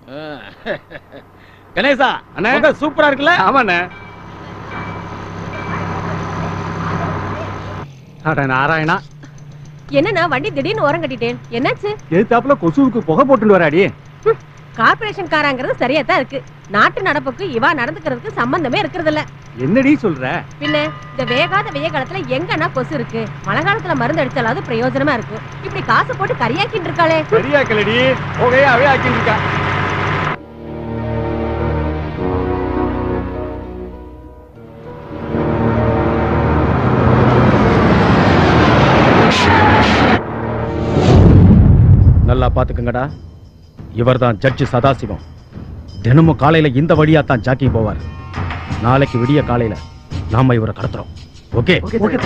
கணேசா அண்ணே. முக சூப்பரா இருக்குல்ல ஆமாண்ணே அட நாராயணா என்னண்ணா வண்டி திடீர்னு ஓரம் கட்டிட்டேன் என்னாச்சு எதிர்த்தாப்புல கொசுவுக்கு புகை போட்டுட்டு வராடி கார்பரேஷன் காராங்கிறது சரியா தான் இருக்கு நாட்டு நடப்புக்கு இவா நடந்துக்கிறதுக்கு சம்பந்தமே இருக்கிறது இல்ல என்னடி சொல்ற பின்ன இந்த வேகாத வெய்ய காலத்துல எங்கன்னா கொசு இருக்கு மழை காலத்துல மருந்து அடிச்சாலாவது பிரயோஜனமா இருக்கும் இப்படி காசு போட்டு கரியாக்கிட்டு இருக்காளே சரியா கிளடி புகையாவே ஆக்கிட்டு இருக்கா நல்லா பாத்துக்கங்கடா இவர்தான் ஜட்ஜி சதாசிவம் தினமும் காலையில இந்த வழியா தான் ஜாக்கி போவார் நாளைக்கு விடிய காலையில நாம இவரை கடத்துறோம் okay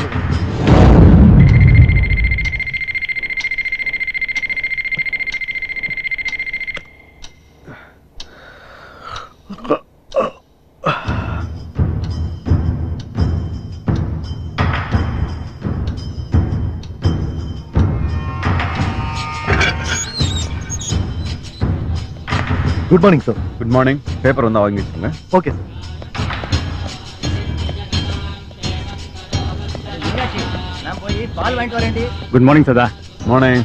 good morning sir good morning paper வந்தா வாங்கி வச்சுக்கோங்க ஓகே சார் நான் போய் பால் வாங்கிட்டு வரேன்டி குட் மார்னிங் சதா மார்னிங்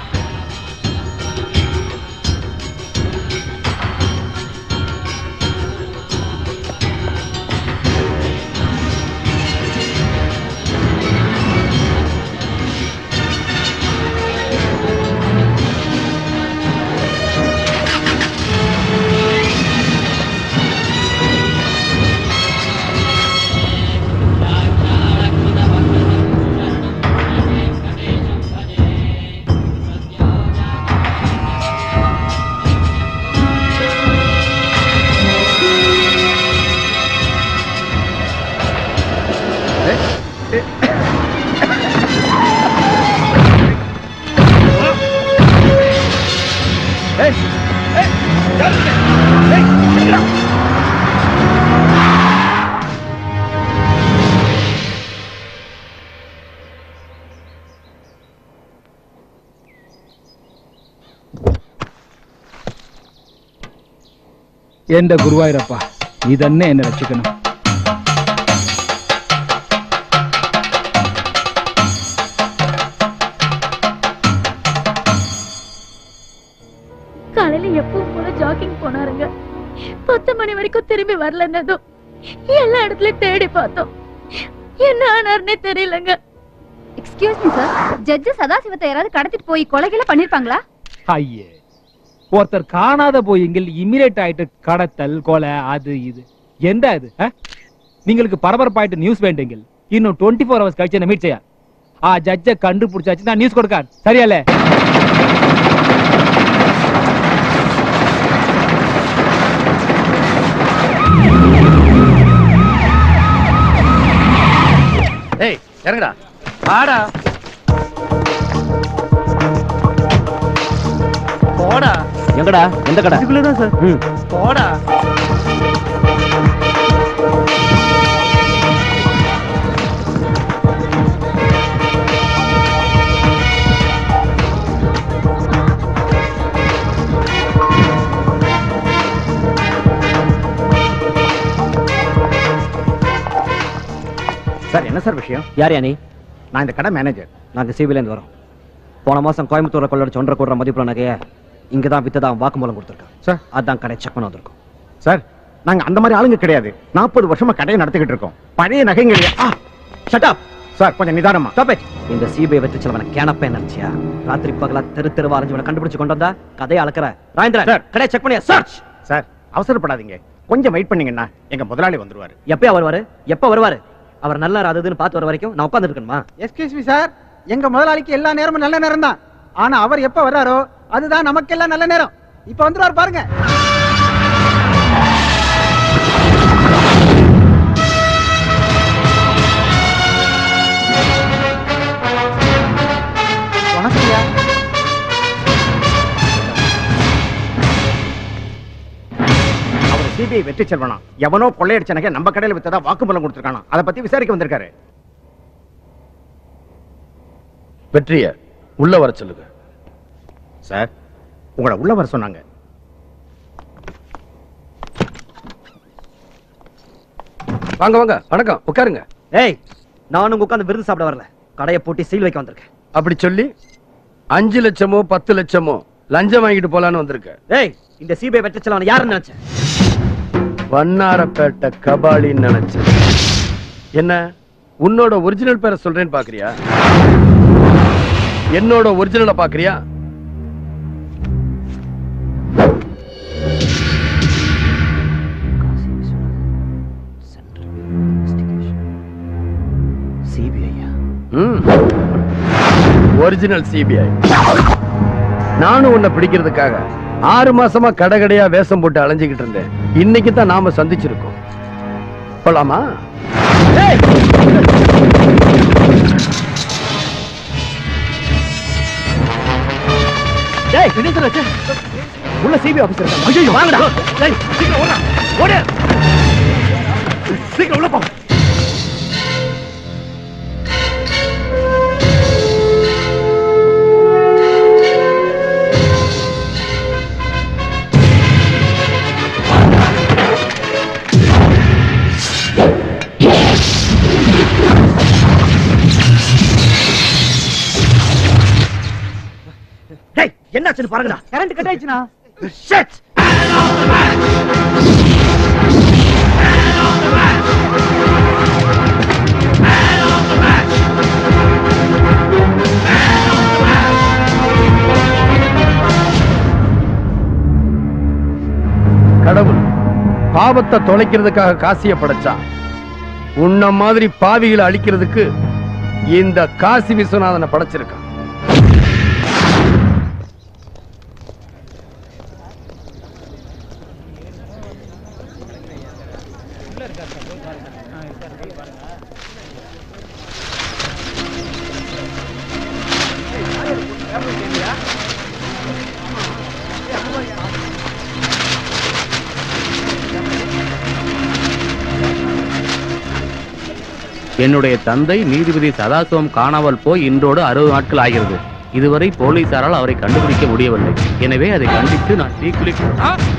എന്റെ ഗുരുവായൂരപ്പ നീ തന്നെ എന്നെ രക്ഷിക്കണം காலையில எப்பவும் போல ஜாகிங் போனாருங்க பத்து மணி வரைக்கும் திரும்பி வரலன்னதும் எல்லா இடத்துலயும் தேடி பார்த்தோம் என்ன ஆனாருன்னே தெரியலங்க எக்ஸ்கியூஸ் மீ சார் ஜட்ஜ் சதாசிவத்தை யாராவது கடத்திட்டு போய் கொலைகளை பண்ணிருப்பாங்களா ஐயே ஒருத்தர் காணாத போய் இங்க இமிரேட் ஆயிட்டு கடத்தல் கொலை அது இது எந்த இது ஆ? நீங்களுக்கு பரபரப்பாயிட்டு நியூஸ் வேண்டுங்கள் இன்னும் டுவெண்ட்டி ஃபோர் ஹவர்ஸ் கழிச்சு என்ன மீட் செய்ய ஆ ஜட்ஜை கண்டுபிடிச்சாச்சு நான் நியூஸ் கொடுக்கான் சரியால ஏய் இறங்குடா ஆடா போடா எங்கடா எந்த கடை இதுக்குள்ளதான் சார் ம் போடா சார் என்ன சார் விஷயம் யார் யா நீ நான் இந்த கடை மேனேஜர் நாங்க சிபிலேருந்து வரோம் போன மாசம் கோயம்புத்தூர்ல கொள்ளடிச்ச ஒன்றரை கோடி மதிப்புள்ள நகைய இங்க தான் வித்ததா வாக்குமூலம் கொடுத்துருக்கான் சார். அதான் கடை செக் பண்ண வந்திருக்கோம் சார் நாங்க அந்த மாதிரி ஆளுங்க கிடையாது நாற்பது வருஷமா கடையை நடத்திக்கிட்டு இருக்கோம் பழைய நகைங்க ஆ ஷட் சார் கொஞ்சம் நிதானமா ஸ்டாப் இட் இந்த சிபிஐ வெற்றி செலவன கேனப்பே நினைச்சியா ராத்திரி பகலா தெரு தெருவா அலைஞ்சவனை கண்டுபிடிச்சு கொண்டு வந்தா கதையை அளக்குற ராஜேந்திரன் சார். கடையை செக் பண்ணியா சர்ச் சார் அவசரப்படாதீங்க கொஞ்சம் வெயிட் பண்ணீங்கன்னா எங்க முதலாளி வந்துருவாரு எப்பயா வருவாரு எப்ப வருவாரு அவர் நல்லா அதுன்னு பார்த்து வர வரைக்கும் நான் உட்கார்ந்து இருக்கணுமா எஸ்கியூஸ் மீ சார் எங்க முதலாளிக்கு எல்லா நேரமும் நல்ல நேரம் தான் ஆனா அவர் எப்ப வர்றாரோ அதுதான் நமக்கெல்லாம் நல்ல நேரம் இப்ப வந்துருவார் பாருங்க வணக்கம்யா அவர் சிபிஐ வெற்றி செல்வனா எவனோ கொள்ளையடிச்ச நகை நம்ம கடையில வித்ததா வாக்குமூலம் கொடுத்திருக்கானா அதை பத்தி விசாரிக்க வந்திருக்காரு வெற்றிய உள்ள வர சொல்லுங்க சார் உங்களை உள்ள வர சொன்னாங்க வாங்க வாங்க வணக்கம் உட்காருங்க ஏய் நான் உங்க உட்காந்து விருது சாப்பிட வரல கடையை பூட்டி சீல் வைக்க வந்திருக்கேன் அப்படி சொல்லி அஞ்சு லட்சமோ பத்து லட்சமோ லஞ்சம் வாங்கிட்டு போலான்னு வந்திருக்க ஏய் இந்த சிபிஐ வெட்டச்சலான யாருன்னு நினைச்சேன் வண்ணாரப்பேட்டை கபாலின்னு நினைச்சேன் என்ன உன்னோட ஒரிஜினல் பேரை சொல்றேன்னு பாக்குறியா என்னோட ஒரிஜினலை பாக்குறியா சிபிஐயா ஒரிஜினல் சிபிஐ நானும் உன்னை பிடிக்கிறதுக்காக ஆறு மாசமா கடைகடையா வேஷம் போட்டு அலைஞ்சுக்கிட்டு இருந்தேன் இன்னைக்கு தான் நாம சந்திச்சிருக்கோம் போலாமா டேய் என்ன உள்ள சிபிஐ ஆபீசர் இருக்காங்க ஐயோ வாங்கடா டேய் சீக்கிரம் ஓடுடா ஓடு சீக்கிரம் உள்ள போ டேய் என்னாச்சுன்னு பாருங்கடா கரண்ட் கட் ஆயிடுச்சுனா ஷிட் கடவுள் பாவத்தை தொலைக்கிறதுக்காக காசிய படைச்சான் உன்ன மாதிரி பாவிகளை அழிக்கிறதுக்கு இந்த காசி விஸ்வநாதனை படைச்சிருக்கான் என்னுடைய தந்தை நீதிபதி சதாசிவம் காணாமல் போய் இன்றோடு அறுபது நாட்கள் ஆகிறது இதுவரை போலீசாரால் அவரை கண்டுபிடிக்க முடியவில்லை எனவே அதை கண்டித்து நான் தீக்குளிக்க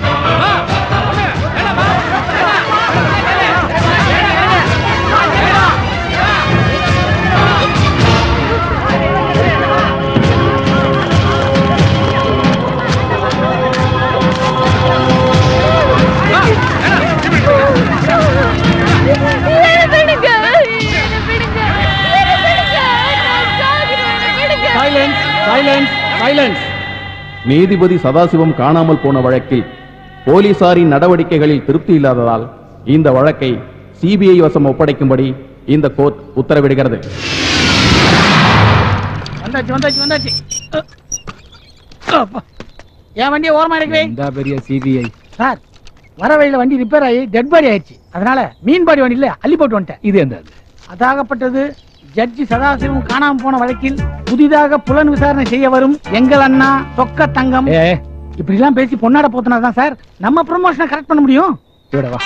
சைலன்ஸ் சைலன்ஸ் சைலன்ஸ் நீதிபதி சதாசிவம் காணாமல் போன வழக்கில் போலீசாரின் நடவடிக்கைகளில் திருப்தி இல்லாததால் இந்த வழக்கை சிபிஐ வசம் ஒப்படைக்கும்படி இந்த கோர்ட் உத்தரவிடுகிறது வந்தாச்சு வந்தாச்சு வந்தாச்சு அப்பா. என் வண்டியை ஓரமா இருக்கு இந்த பெரிய சிபிஐ சார் வர வழியில வண்டி ரிப்பேர் ஆகி டெட் பாடி ஆயிடுச்சு அதனால மீன் பாடி வண்டியில அள்ளி போட்டு வந்துட்டேன் இது எந்த அதாகப்பட்டது ஜட்ஜி சதாசிவம் காணாம போன வழக்கில் புதிதாக புலன் விசாரணை செய்ய வரும் எங்கள் அண்ணா சொக்க தங்கம் இப்படி எல்லாம் பேசி பொன்னாட போத்தினாதான் சார் நம்ம ப்ரொமோஷனை கரெக்ட் பண்ண முடியும் இவட வா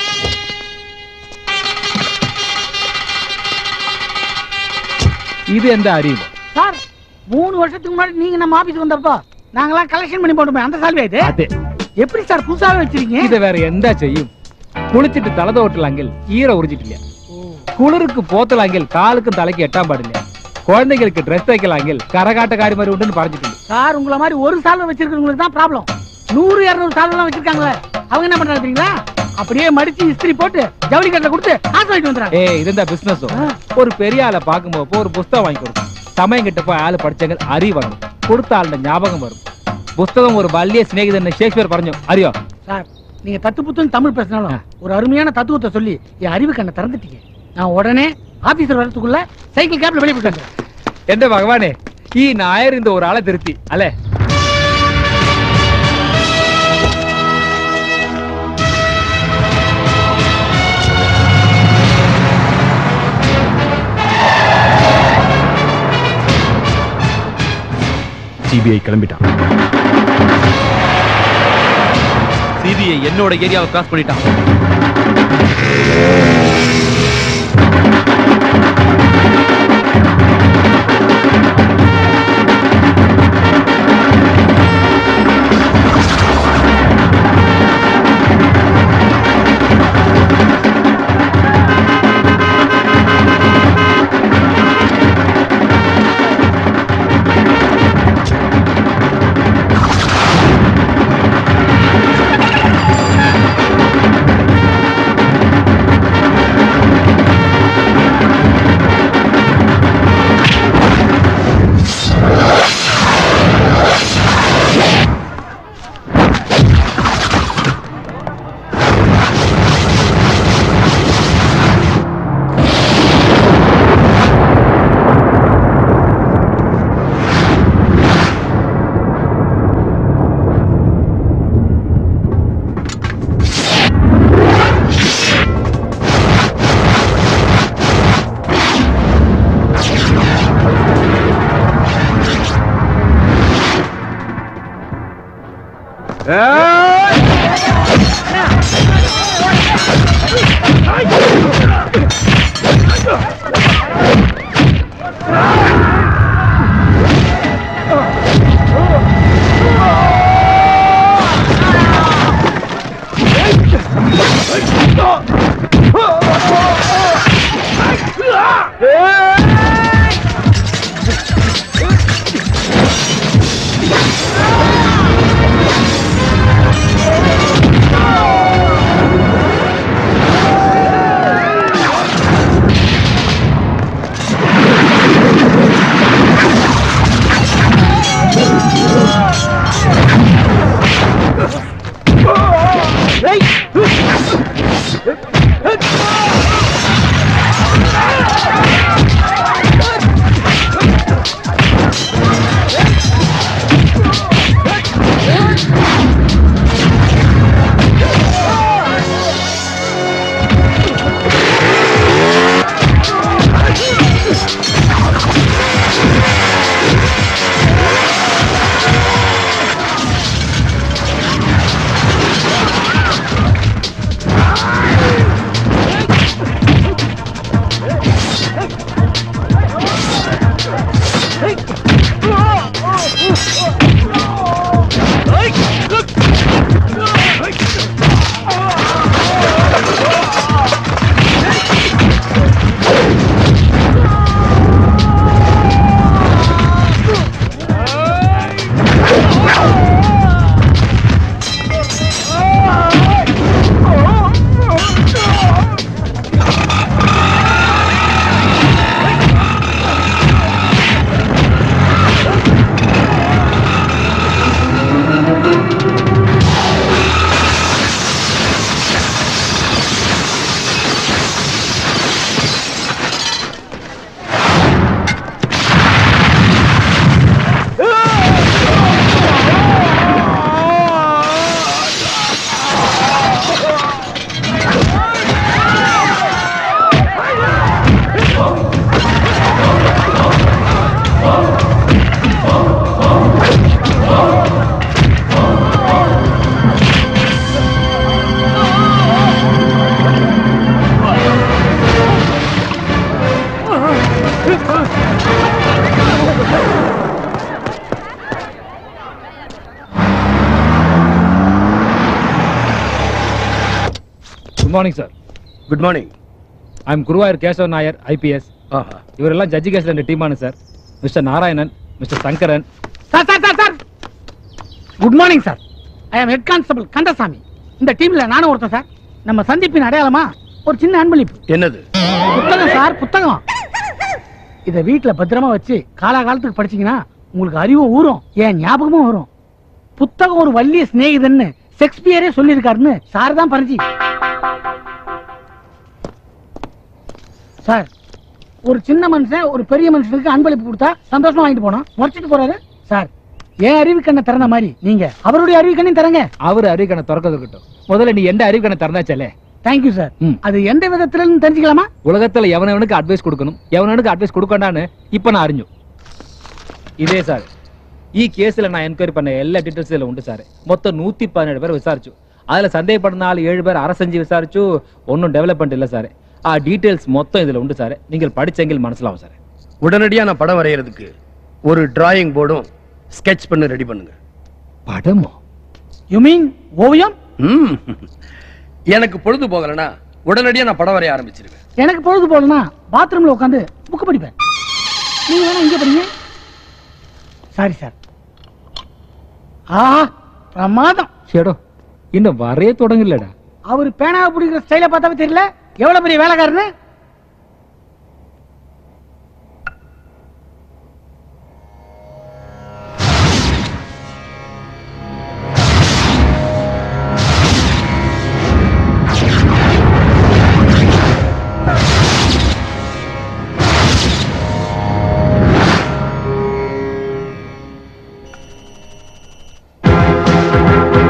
இது எந்த அறிவு சார் மூணு வருஷத்துக்கு முன்னாடி நீங்க நம்ம ஆபீஸ் வந்தப்போ நாங்கெல்லாம் கலெக்ஷன் பண்ணி போட்டுமே அந்த சால்வி இது அது எப்படி சார் புதுசாவே வச்சிருக்கீங்க இத வேற எந்த செய்யும் குளிச்சிட்டு தலை தோட்டலாங்கில் ஈர உறிஞ்சிட்டு இல்லையா குளிருக்கு போத்தலாங்கில் காலுக்கு தலைக்கு எட்டாம் பாடு இல்லையா குழந்தைகளுக்கு ட்ரெஸ் தைக்கலாங்கில் கரகாட்டக்காரி மாதிரி உண்டுன்னு பறஞ்சிட்டு சார் உங்கள மாதிரி ஒரு சால்வை வச்சிருக்கிறவங்களுக்கு தான் ப்ராப்ளம் நூறு இருநூறு சால்வெல்லாம் வச்சிருக்காங்களே அவங்க என்ன பண்றாங்க தெரியுங்களா அப்படியே மடிச்சு இஸ்திரி போட்டு ஜவுளி கட்டில கொடுத்து காசு வாங்கிட்டு வந்துறாங்க ஏய் இது இந்த பிசினஸ் ஒரு பெரிய ஆளை பார்க்கும்போது போ, ஒரு புஸ்தகம் வாங்கி கொடுக்கும் சமயம் கிட்ட போய் ஆளு படிச்சவங்க அறிவு வரும் கொடுத்த ஆளுட ஞாபகம் வரும் புஸ்தகம் ஒரு வல்லிய சிநேகிதன் ஷேக்ஸ்பியர் பறஞ்சோம் அறியோ சார் நீங்க தத்து புத்துன்னு தமிழ் பேசினாலும் ஒரு அருமையான தத்துவத்தை சொல்லி என் அறிவு கண்ணை திறந்துட்டீங்க நான் உடனே ஆபீசர் வரதுக்குள்ள சைக்கிள் கேப்ல வெளியே போயிட்டு എന്റെ ഭഗവാനെ ഈ നായർ இந்த ஒரு ஆளை திருத்தி അല്ലേ சிபிஐ கிளம்பிட்டான் சிபிஐ என்னோட ஏரியாவை கிராஸ் பண்ணிட்டான் good morning sir good morning I am Guruvayur Kesava Nair IPS இவரெல்லாம் ஜட்ஜி கேஸ்ல ரெண்டு டீமான sir mister Narayanan mister Sankaran sir sir sir sir good morning sir I am head constable Kandasamy இந்த டீம்ல நானும் ஒருத்தன் சார் நம்ம சந்திப்பின் அடையாளமா ஒரு சின்ன அன்பளிப்பு என்னது புத்தகம் சார் புத்தகம் இத வீட்ல பத்திரமா வச்சு காலாகாலத்துக்கு படிச்சீங்கன்னா உங்களுக்கு அறிவும் ஊறும் ஏன் ஞாபகமும் வரும் புத்தகம் ஒரு வள்ளிய சிநேகிதன்னு ஷேக்ஸ்பியரே சொல்லியிருக்காருன்னு சார் தான் பறிச்சு சார் ஒரு சின்ன மனுஷன் ஒரு பெரிய மனுஷனுக்கு அன்பளிப்பு கொடுத்தா சந்தோஷமா வாங்கிட்டு போனோம் முறைச்சிட்டு போறாரு சார் என் அறிவு கண்ணை திறந்த மாதிரி நீங்க அவருடைய அறிவு கண்ணையும் தரங்க அவர் அறிவுக்கணை திறக்கிறது இருக்கட்டும் முதல்ல நீ எந்த அறிவுக்கணை திறந்தாச்சலே தேங்க்யூ சார் ம். அது எந்த விதத்துல தெரிஞ்சுக்கலாமா உலகத்துல எவனவனுக்கு அட்வைஸ் கொடுக்கணும் எவனவனுக்கு அட்வைஸ் கொடுக்கண்டான்னு இப்ப நான் அறிஞ்சு இதே சார் ஈ கேஸ்ல நான் என்கொயரி பண்ண எல்லா டீட்டெயில்ஸ் இதுல உண்டு சார் மொத்தம் நூத்தி பதினேழு பேர் விசாரிச்சு அதுல சந்தேகப்படுற ஆள் ஏழு பேர் அரசஞ்சு விசாரிச்சு ஒன்றும் டெவலப்மெண்ட் இல்ல சார் ஆ டீட்டெயில்ஸ் மொத்தம் இதுல உண்டு சார் நீங்கள் படிச்செங்கில் மனசிலாகும் சார் உடனடியா நான் படம் வரையறதுக்கு ஒரு டிராயிங் போர்டும் ஸ்கெட்ச் பண்ண ரெடி பண்ணுங்க படமோ யூ மீன் ஓவியம் ம். எனக்கு பொழுது போகலனா உடனடியா நான் படம் வரைய ஆரம்பிச்சிருவேன் எனக்கு பொழுது போலனா பாத்ரூம்ல உட்காந்து புக் படிப்பேன் நீங்க வேணா இங்க படிங்க சாரி சார் ஆ பிரமாதம் சேடோ இன்னும் வரைய தொடங்கலடா அவர் பேனாவை பிடிக்கிற ஸ்டைல பார்த்தாவே தெரியல எவ்வளவு பெரிய வேலைக்காரன்னு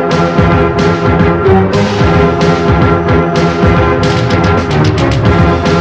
ஆ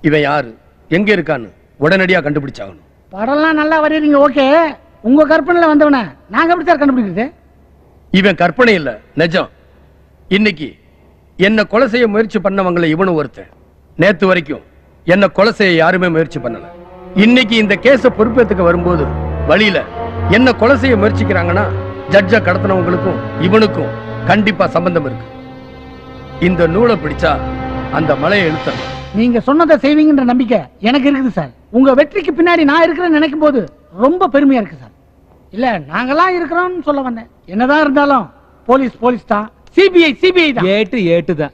இவன் யாரு எங்க இருக்கான்னு உடனடியா கண்டுபிடிச்சாகணும் படம்லாம் நல்லா வரையறீங்க ஓகே உங்க கற்பனையில வந்தவன நாங்க எப்படி சார் கண்டுபிடிக்கிறது இவன் கற்பனை இல்ல நிஜம் இன்னைக்கு என்ன கொலை செய்ய முயற்சி பண்ணவங்கள இவனும் ஒருத்தன் நேத்து வரைக்கும் என்ன கொலை செய்ய யாருமே முயற்சி பண்ணல இன்னைக்கு இந்த கேஸ பொறுப்பேத்துக்க வரும்போது வழியில என்ன கொலை செய்ய முயற்சிக்கிறாங்கன்னா ஜட்ஜ கடத்தினவங்களுக்கும் இவனுக்கும் கண்டிப்பா சம்பந்தம் இருக்கு இந்த நூலை பிடிச்சா அந்த மலையை இழுத்தணும் நீங்க சொன்னதை செய்வீங்கன்ற நம்பிக்கை எனக்கு இருக்குது சார் உங்க வெற்றிக்கு பின்னாடி நான் இருக்கிறேன்னு நினைக்கும் போது ரொம்ப பெருமையா இருக்கு சார் இல்ல நாங்கெல்லாம் இருக்கிறோம்னு சொல்ல வந்தேன் என்னதான் இருந்தாலும் போலீஸ் போலீஸ் தான் சிபிஐ சிபிஐ தான் ஏட்டு ஏட்டு தான்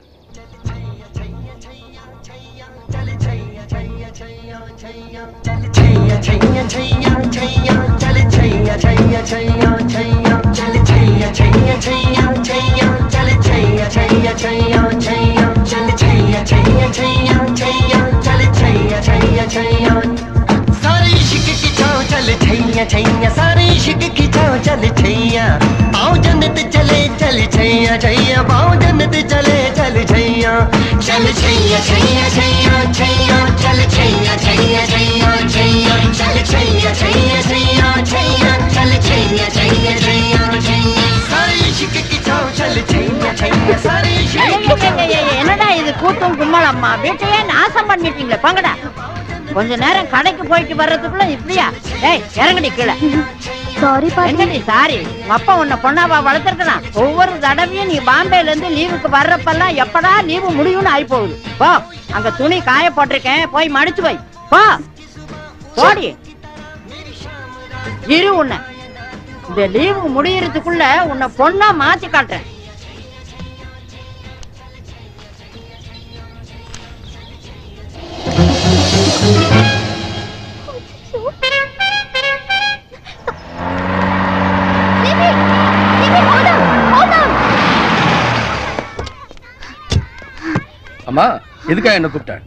सारे इश्क की छाव चल छैया छैया सारे इश्क की छाव चल छैया पाओ जन्नत चले चल छैया छैया पाओ जन्नत चले चल छैया चल छैया छैया छैया छैया चल छैया छैया छैया छैया चल छैया छैया छैया छैया चल छैया छैया छैया छैया सारे इश्क की छाव चल छैया छैया सारे इश्क की छाव என்னடா இது கூட்டம் கும்பலம்மா வீட்டையே நாசம் பண்ணிட்டீங்களே பங்கடா கொஞ்ச நேரம் கடைக்கு போயிட்டு வர்றதுக்குள்ள இப்படியா டேய் இறங்கடி கீழே சாரி என்னடி சாரி அப்பா உன்னை பொண்ணாவா வளர்த்துருக்கலாம் ஒவ்வொரு தடவையும் நீ பாம்பேல இருந்து லீவுக்கு வர்றப்பெல்லாம் எப்படா லீவு முடியும்னு ஆயி போகுது போ அங்க துணி காய போட்டிருக்கேன் போய் மடிச்சு வை போ போடி இரு உன்னை இந்த லீவு முடியறதுக்குள்ள உன்னை பொண்ணா மாத்தி காட்டுறேன் அம்மா எதுக்கா என்ன கூப்பிட்டேன்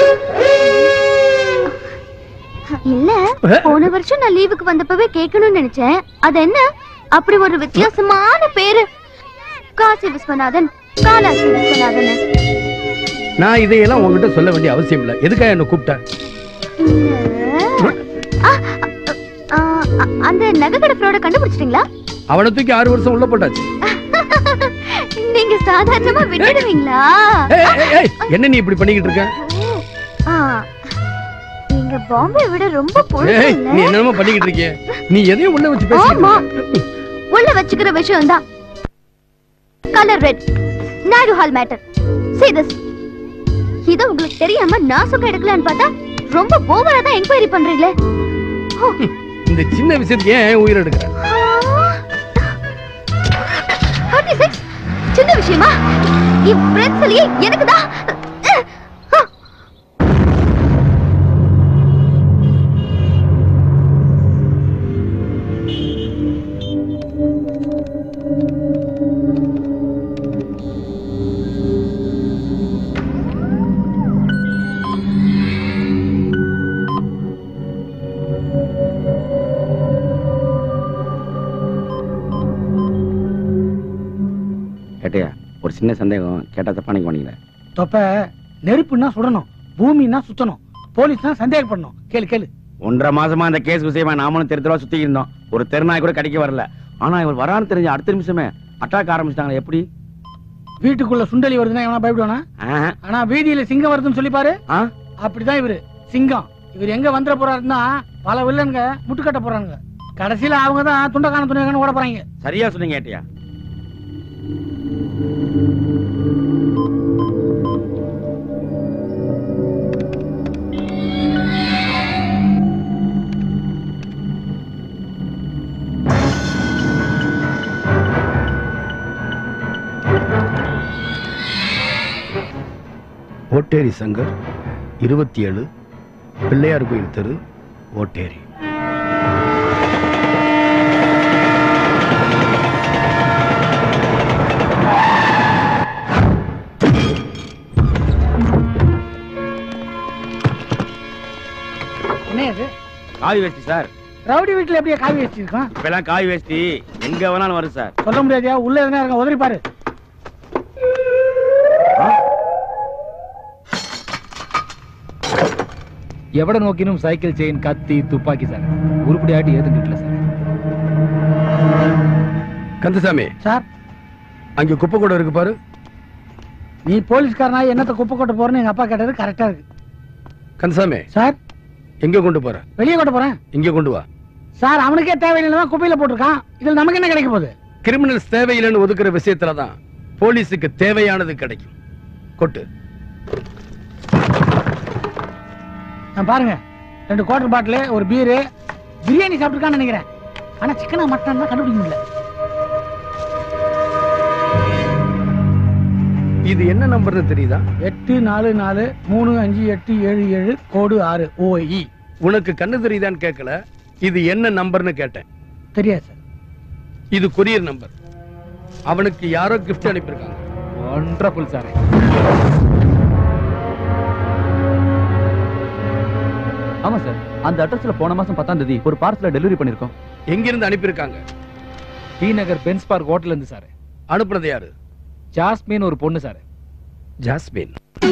இல்ல போன வருஷம் நான் லீவுக்கு வந்தப்பவே கேட்கணும்னு நினைச்சேன் அது என்ன அப்படி ஒரு வித்தியாசமான பேரு காசி விஸ்வநாதன் காலாசி விஸ்வநாதன் நான் இதையெல்லாம் உங்ககிட்ட சொல்ல வேண்டிய அவசியம் இல்லை எதுக்கா என்ன கூப்பிட்டேன் ஆ, அ- அந்த நகைக்கடை ஃப்ராட கண்டுபிடிச்சிட்டீங்களா அவனை தூக்கி ஆறு வருஷம் உள்ள போட்டாச்சு நீங்க சாதாரணமா விட்டுடுவீங்களா ஏய், ஏய், ஏய், என்ன நீ இப்படி பண்ணிக்கிட்டு இருக்க ஆ, நீங்க பாம்பே விட ரொம்ப ஏய், பொழுது நீ என்னமோ பண்ணிக்கிட்டு இருக்கிய நீ எதையும் உள்ள வச்சு பேசிக்கிட்டு ஆமா இருக்க. உள்ள வச்சுக்கிற விஷயம் தான் colour red Naidu hall matter see this இது உங்களுக்கு தெரியாம நான் சொக்க எடுக்கலான்னு பார்த்தா ரொம்ப ஓவரா தான் என்கொயரி பண்றீங்களே ஓ, இந்த சின்ன விஷயத்துக்கு ஏன் உயிர் எடுக்கிற 36 சின்ன விஷயமா என் ஃப்ரெண்ட்ஸ் சொல்லி எனக்கு தான் கேட்டியா ஒரு சின்ன சந்தேகம் கேட்டா தப்பா நினைக்க மாட்டீங்களே தொப்ப நெருப்புன்னா சுடணும் பூமின்னா சுத்தணும் போலீஸ்னா சந்தேகப்படணும் கேளு கேளு ஒன்றரை மாசமா அந்த கேஸ் விஷயமா நாமளும் தெரு தெருவா சுத்தி இருந்தோம் ஒரு தெருநாய் கூட கடிக்க வரல ஆனா இவர் வரான்னு தெரிஞ்ச அடுத்த நிமிஷமே அட்டாக் ஆரம்பிச்சிட்டாங்க எப்படி வீட்டுக்குள்ள சுண்டலி வருதுன்னா எவனா பயப்படுவானா ஆஹா. ஆனா வீதியில சிங்கம் வருதுன்னு சொல்லி பாரு ஆ? அப்படிதான் இவரு சிங்கம் இவர் எங்க வந்துட போறாருன்னா பல வில்லனுங்க முட்டுக்கட்ட போறாங்க கடைசியில அவங்க தான் துண்டக்கான துணியக்கான ஓட போறாங்க சரியா சொன்னீங்க கேட்டியா ஓட்டேரி சங்கர் இருபத்தி ஏழு பிள்ளையார் கோயில் தெரு ஓட்டேரி என்ன இது காவி வேஷ்டி சார் ரவுடி வீட்டுல எப்படியா காவி வச்சிருக்கோம் இப்ப எல்லாம் காவி வேஷ்டி எங்க வேணாலும் வரும் சார் சொல்ல முடியாதியா உள்ள எதுனா இருக்க உதறி பாரு எவட நோக்கினும் சைக்கிள் செயின் கத்தி துப்பாக்கி சார் உருப்படியாட்டி ஏதும் கிட்டல சார் கந்தசாமி சார் அங்க குப்பை கூட இருக்கு பாரு நீ போலீஸ்காரனா என்னத்த குப்பை கொட்ட போறேன்னு எங்க அப்பா கேட்டது கரெக்டா இருக்கு கந்தசாமி சார் எங்க கொண்டு போற வெளியே கொட்ட போறேன் இங்க கொண்டு வா சார் அவனுக்கே தேவையில்லைன்னு குப்பையில போட்டிருக்கான் இதுல நமக்கு என்ன கிடைக்க போகுது கிரிமினல்ஸ் தேவையில்லைன்னு ஒதுக்குற விஷயத்துல தான் போலீஸுக்கு தேவையானது கிடைக்கும் கொட்டு நான் பாருங்க ரெண்டு குவார்டர் பாட்டில் ஒரு பீரு பிரியாணி சாப்பிட்டுருக்கான்னு நினைக்கிறேன் ஆனா சிக்கனா மட்டன் தான் கண்டுபிடிக்க முடியல இது என்ன நம்பர்னு தெரியுதா எட்டு நாலு நாலு மூணு அஞ்சு எட்டு ஏழு ஏழு கோடு ஆறு ஓஇ உனக்கு கண்ணு தெரியுதான்னு கேட்கல இது என்ன நம்பர்னு கேட்டேன் தெரியாது சார் இது கொரியர் நம்பர் அவனுக்கு யாரோ gift அனுப்பியிருக்காங்க ஒன்றபுல் சார் ஆமா சார் அந்த அட்ரஸ்ல போன மாசம் பத்தாம் தேதி ஒரு பார்சல டெலிவரி பண்ணிருக்கோம் எங்கிருந்து அனுப்பியிருக்காங்க T Nagar Benz park hotel இருந்து சார் அனுப்புனது யாரு ஜாஸ்மின் ஒரு பொண்ணு சார் ஜாஸ்மின்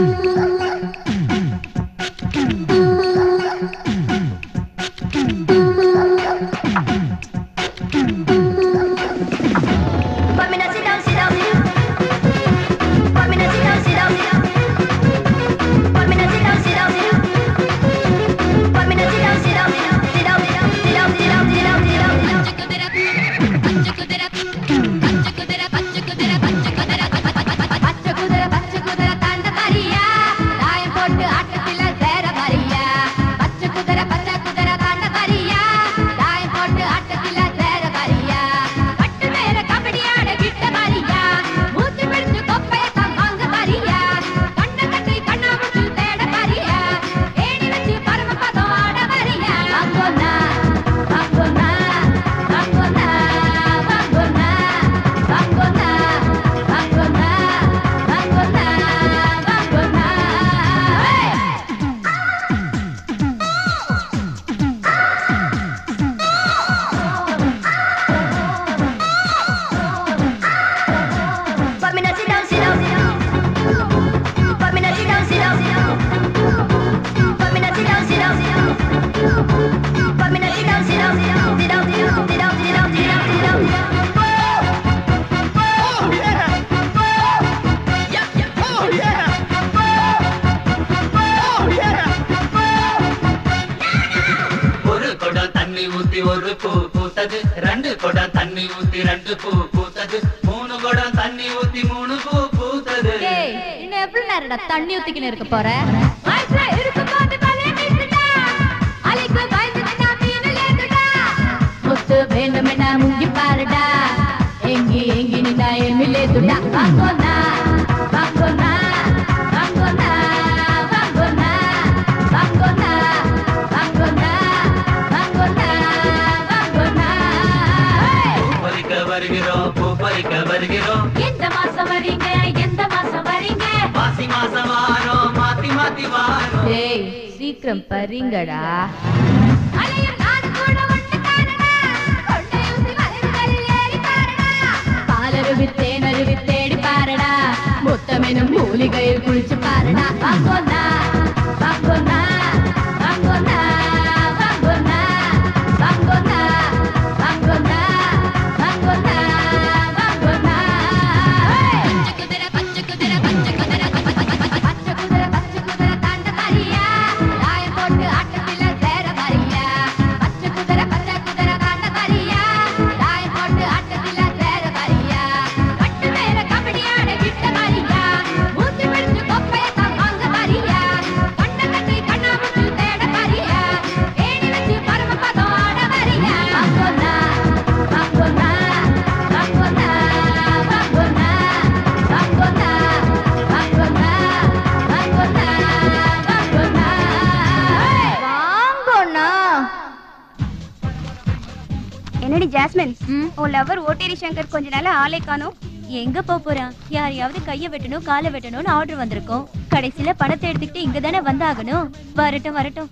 ஒரு குடம் தண்ணி ஊத்தி ஒரு பூ பூத்தது ரெண்டு குடம் தண்ணி ஊத்தி ரெண்டு பூ பூத்தது மூணு குடம் தண்ணி ஊத்தி மூணு பூ பூத்தது ஏய் இன்னும் எவ்வளவு நேரம்டா தண்ணி ஊத்திக்கின்னு இருக்க போற முத்து வேண்டுமென முங்கி பாருடா எங்கி எங்கி நின்னா எமிலேதுடா வாங்கோனா வாங்கோனா வாங்கோனா வாங்கோனா வாங்கோனா வாங்கோனா வாங்கோனா வாங்கோனா பறிக்க வருகிறோம் பூ பறிக்க வருகிறோம் எந்த மாசம் வரீங்க எந்த மாசம் வரீங்க மாசி மாசம் வாரோம் மாத்தி மாத்தி வாரோம் ஏய் சீக்கிரம் பறிங்கடா பாலருவி தேனருவி தேடி பாருடா முத்தமெனும் மூலிகையில் குளிச்சு பாருடா வாங்கோனா வாங்கோனா வாங்கோனா வாங்கோனா வாங்கோனா வாங்கோனா வாங்கோனா வாங்கோனா பச்சை குதிரை பச்சை குதிரை பச்சை குதிரை பச்சை குதிரை பச்சை குதிரை தாண்ட மாரியா ராயம் போட்டு ஆட்டத்தில சேர மாரியா பச்சை குதிரை பச்சை குதிரை தாண்ட மாரியா ராயம் போட்டு ஆட்டத்தில சேர மாரியா கட்டு மேல கபடி ஆட விட்ட மாரியா மூச்சு பிடிச்சு கொப்பைய தான் வாங்க மாரியா கண்ண கட்டி கண்ணாமூச்சு தேட மாரியா ஏணி வச்சு பரம பதம் ஆட மாரியா வாங்கோனா வாங்கோனா வாங்கோனா வாங்கோனா வாங்கோனா வாங்கோனா வாங்கோனா வாங்கோனா வாங்கோனா என்னடி ஜாஸ்மின் உன் லவர் ஓட்டேரி சங்கர் கொஞ்ச நாளா ஆளே காணோம் எங்க போக போறான் யாரையாவது கைய வெட்டணும் காலை வெட்டணும்னு ஆர்டர் வந்திருக்கோம் கடைசியில பணத்தை எடுத்துக்கிட்டு இங்க தானே வந்தாகணும் வரட்டும் வரட்டும்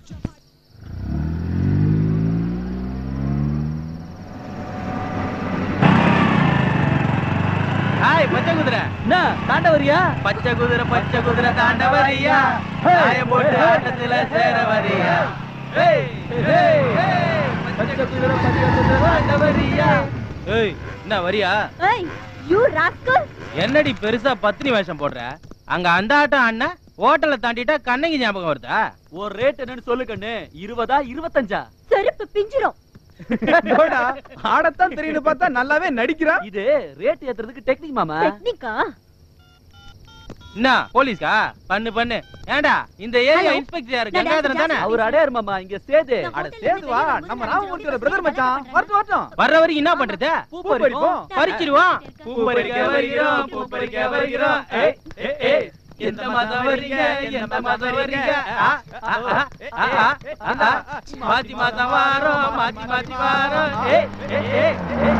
ஹாய் ஏய் பச்சை குதிரை என்ன தாண்ட வரியா பச்சை குதிரை பச்சை குதிரை தாண்ட வரியா காய போட்டு ஆட்டத்துல சேர வரியா ஏய் ஏய் ஏய் பச்சை குதிரை பச்சை குதிரை தாண்ட வரியா ஏய் என்ன வரியா ஏய் யூ ராஸ்கல் என்னடி பெருசா பத்தினி வேஷம் போடுற அங்க அந்த ஆட்டம் அண்ணன் ஹோட்டலை தாண்டிட்டா கண்ணகி ஞாபகம் வருதா ஒரு ரேட் என்னன்னு சொல்லு கண்ணு இருபதா இருபத்தஞ்சா செருப்பு பிஞ்சிரும் ஆடத்தான் தெரியுது பார்த்தா நல்லாவே நடிக்கிறா இது ரேட் ஏத்துறதுக்கு டெக்னிக் மாமா டெக்னிக்கா என்ன போலீஸ்கா பண்ணு பண்ணு ஏண்டா இந்த ஏரியா இன்ஸ்பெக்டர் யாரு கங்காதரன் தானே அவர் அடையாரு மாமா இங்க சேது அட சேதுவா நம்ம ராமமூர்த்தியோட பிரதர் மச்சான் வரட்டும் வரட்டும் வர்ற வரைக்கும் என்ன பண்றது பூ பறிப்போம் பறிச்சிருவோம் பூ பறிக்க வருகிறோம் பூ பறிக்க வருகிறோம் ஏய் ஏய் ஏய் எந்த மாதம் வரீங்க எந்த மாதம் வரீங்க ஆ, ஆ, ஆ, ஆ, ஆ, ஆ, ஆ. மாத்தி மாதம் வாரோம் மாத்தி மாத்தி வாரோம் ஏய் ஏய் ஏய்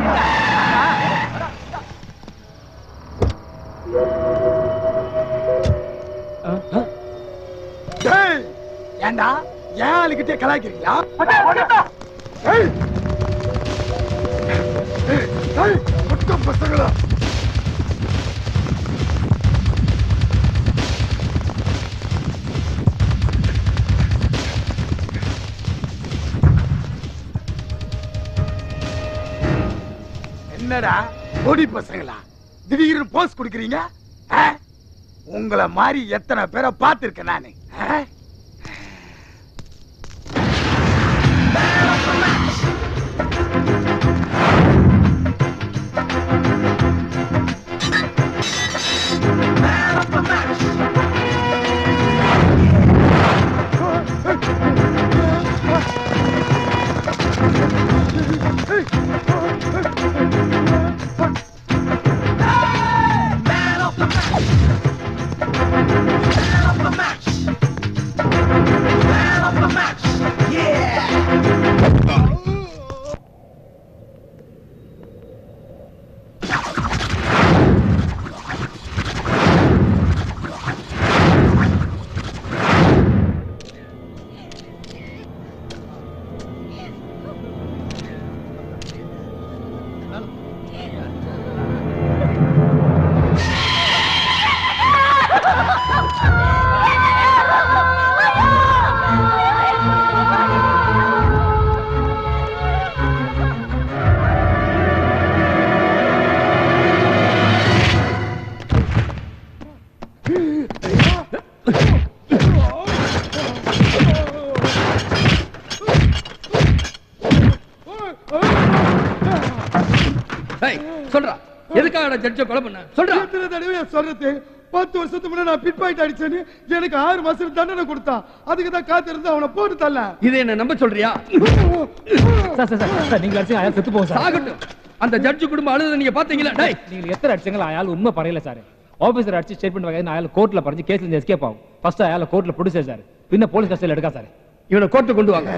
டேய், ஏண்டா ஏன் ஆளுகிட்டே கலாய்க்கிறீங்களா ஏய், ஏய், ஏய், முட்டை பசங்களா என்னடா பொடி பசங்களா திடீர்னு போஸ் கொடுக்குறீங்க ஆ? உங்களை மாதிரி எத்தனை பேரை பார்த்திருக்கேன் நானு ஆ? ஏய் சொல்றா எதுக்காக ஜட்ஜ கொலை பண்ண சொல்றா எத்தனை தடவை சொல்றது பத்து வருஷத்துக்கு முன்னாடி நான் பிட் பாயிண்ட் அடிச்சேன்னு எனக்கு ஆறு மாசம் தண்டனை கொடுத்தான் அதுக்கு தான் காத்திருந்து அவனை போட்டு தள்ள இதை என்ன நம்ப சொல்றியா சார் சார் சார், சார் நீங்க அடிச்சு அயால் செத்து போகும் சார் சாகட்டும் அந்த ஜட்ஜு குடும்பம் அழுத நீங்க பாத்தீங்களா டேய் நீங்க எத்தனை அடிச்சீங்களா அயால் உண்மை பறையல சார் ஆபீசர் அடிச்சு ஸ்டேட்மெண்ட் வாங்க அயால் கோர்ட்ல பறிஞ்சு கேஸ்ல இருந்து எஸ்கேப் ஆகும் ஃபர்ஸ்ட் அயால கோர்ட்ல பிடிச்சே சார் பின்ன போலீஸ் கஸ்டடியில் எடுக்கா சார் இவனை கோர்ட்டு கொண்டு வாங்க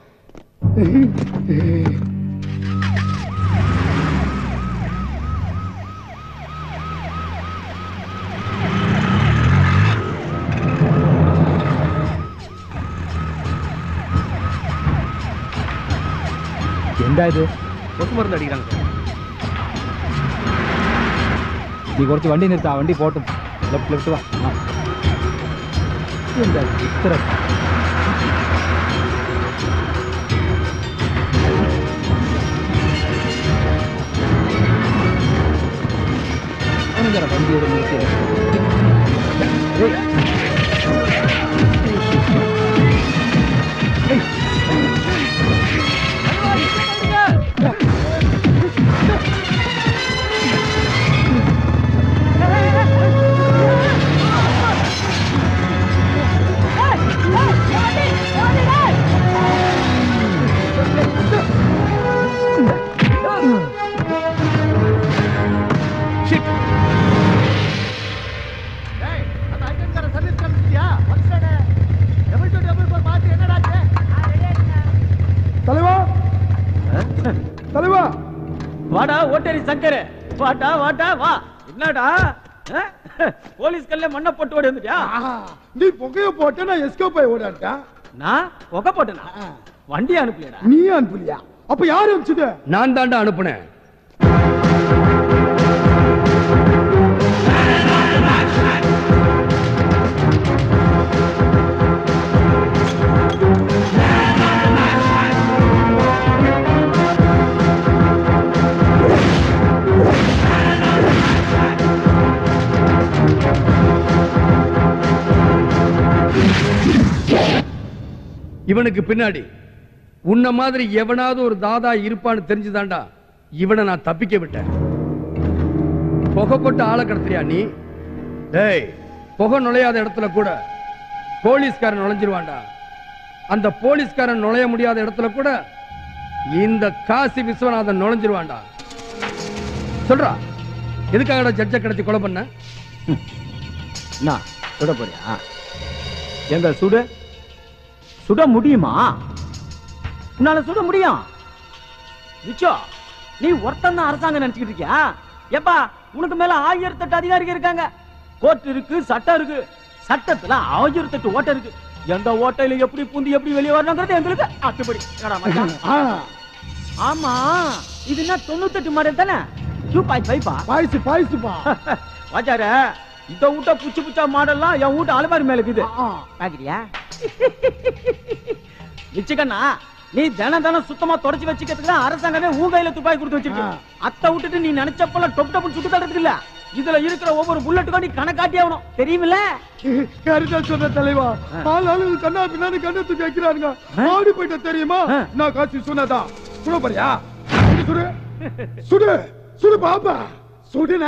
എന്താ ഇത് கொசு மருந்து அடிக்கிறாங்க നീ കുറച്ച് വണ്ടി നിർത്താ വണ്ടി പോട്ടും ലെഫ്റ്റ് ലെഫ്റ്റ് വാ ആ. എന്താ ഇത്? ഇത്ര അവനെന്താ വണ്ടി ഇവിടെ നിർത്തിയത് ഏയ്. தலைவா தலைவா வாடா ஓட்டேரி சங்கர் வாடா வாடா வா என்னடா ஆ? போலீஸ் கல்ல மண்ணை போட்டு ஓடி வந்துட்டியா நீ புகைய போட்ட நான் எஸ்கேப் ஆகி ஓடாட்டேன் நான் புகை போட்டேனா வண்டி அனுப்பலையடா நீ அனுப்பலையா அப்ப யாரு அனுப்பிச்சது நான் தாண்டா அனுப்புனேன் இவனுக்கு பின்னாடி உன்ன மாதிரி எவனாவது ஒரு தாதா இருப்பான்னு தெரிஞ்சுதான்டா இவனை நான் தப்பிக்க விட்டேன் புகை போட்டு ஆளை கடத்துறியா நீ டேய் புகை நுழையாத இடத்துல கூட போலீஸ்காரன் நுழைஞ்சிருவான்டா அந்த போலீஸ்காரன் நுழைய முடியாத இடத்துல கூட இந்த காசி விஸ்வநாதன் நுழைஞ்சிருவான்டா சொல்றா எதுக்காகடா ஜட்ஜை கடத்தி கொலை பண்ண என்ன சுட போறியா எங்க சுடு சுட முடியுமா உன்னால சுட முடியும் நிச்சோ நீ ஒருத்தன் தான் அரசாங்கம் நினைச்சுக்கிட்டு இருக்கியா ஏப்பா உனக்கு மேல ஆயிரத்தெட்டு அதிகாரிகள் இருக்காங்க கோர்ட் இருக்கு சட்டம் இருக்கு சட்டத்துல ஆயிரத்தெட்டு ஓட்டை இருக்கு எந்த ஓட்டையில எப்படி பூந்து எப்படி வெளியே வரணுங்கிறது எங்களுக்கு அத்துப்படி என்னடா மச்சான்? ஆமா இது என்ன தொண்ணூத்தெட்டு மாடல் தானே டூ பாயிண்ட் ஃபைவ் பா பாய்ஸ் பாய்ஸ் பா வாச்சார இந்த வீட்ட புச்சு புச்சா மாடல்லாம் என் வீட்டு அலமாரி மேல இருக்குது பாக்குறியா நிச்சயக்கண்ணா நீ தினம் தினம் சுத்தமா தொடச்சு வச்சுக்கிறதுக்கு தான் அரசாங்கமே உன் கையில துப்பாக்கி கொடுத்து வச்சிருக்கு அத்தை விட்டுட்டு நீ நினைச்சப்பெல்லாம் டொப் டொப்பு சுட்டு தடுறதுக்கு இல்ல இதுல இருக்கிற ஒவ்வொரு புல்லட்டுக்கும் நீ கணக்காட்டி ஆகணும் தெரியுமில்ல கருதா சொன்ன தலைவா ஆளாளு கண்ணா பின்னாடி கண்ணை தூக்கி வைக்கிறாருங்க ஆடி போயிட்ட தெரியுமா நான் காசி சொன்னதா சுட போறியா சுடு, சுடு சுடு சுடு பாப்பா சுடுன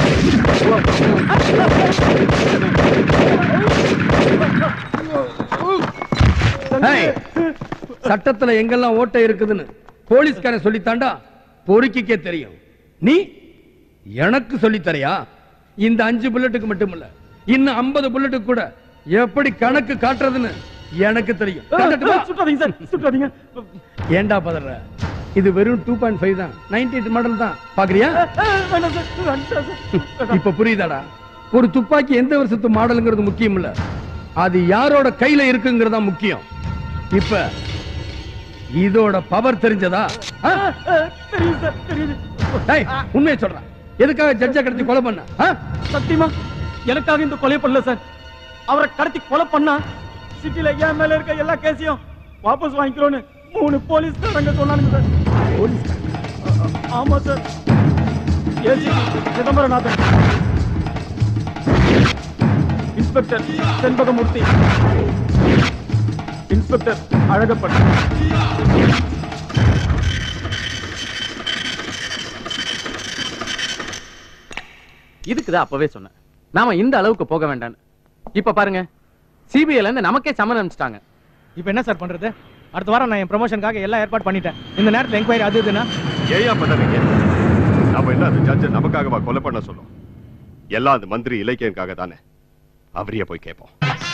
ஏய், சட்டத்துல எங்கெல்லாம் ஓட்டை இருக்குதுன்னு போலீஸ்காரன் சொல்லித்தாண்டா பொறுக்கிக்கே தெரியும் நீ எனக்கு சொல்லித் தரியா இந்த அஞ்சு புல்லட்டுக்கு மட்டும் இல்ல இன்னும் ஐம்பது புல்லட்டுக்கு கூட எப்படி கணக்கு காட்டுறதுன்னு எனக்கு தெரியும் காட்டட்டுமா? சுட்டாதீங்க சார் சுட்டாதீங்க ஏன்டா பதற இது வெறும் டூ பாயிண்ட் ஃபைவ் தான் நைன்டி எயிட் மாடல் தான் பாக்குறியா வேண்டாம் சார் வேண்டாம் சார் இப்ப புரியுதாடா ஒரு துப்பாக்கி எந்த வருஷத்து மாடலுங்கிறது முக்கியம் இல்ல அது யாரோட கையில இருக்குங்கிறது தான் முக்கியம் இப்ப இதோட பவர் தெரிஞ்சதா ஆ? தெரியுது சார் தெரியுது டேய், உண்மையை சொல்றேன் எதுக்காக ஜட்ஜை கடத்தி கொலை பண்ண ஆ? சத்தியமா எனக்காக இந்த கொலை பண்ணல சார் அவரை கடத்தி கொலை பண்ணா சிட்டில என் மேல இருக்க எல்லா கேஸையும் வாபஸ் வாங்கிக்கிறோன்னு மூணு போலீஸ்காரங்க சொன்னாங்க சார் போலீஸ் ஆமா sir AC Chidambaranathan inspector Shenbagamoorthy inspector Azhagappan இதுக்குதான் அப்பவே சொன்னேன் நாம இந்த அளவுக்கு போக வேண்டாம்னு இப்ப பாருங்க சிபிஐல இருந்து நமக்கே சம்மன் அனுப்பிச்சிட்டாங்க இப்போ என்ன சார் பண்றது அடுத்த வாரம் நான் என் ப்ரமோஷனுக்காக எல்லாம் ஏற்பாடு பண்ணிட்டேன் இந்த நேரத்தில் என்கொயரி அது இதுன்னா ஏயா பண்ணாதீங்க நம்ம என்ன அந்த ஜட்ஜை நமக்காகவா கொலை பண்ண சொன்னோம் எல்லாம் அந்த மந்திரி இலக்கியனுக்காக தானே அவரையே போய் கேட்போம்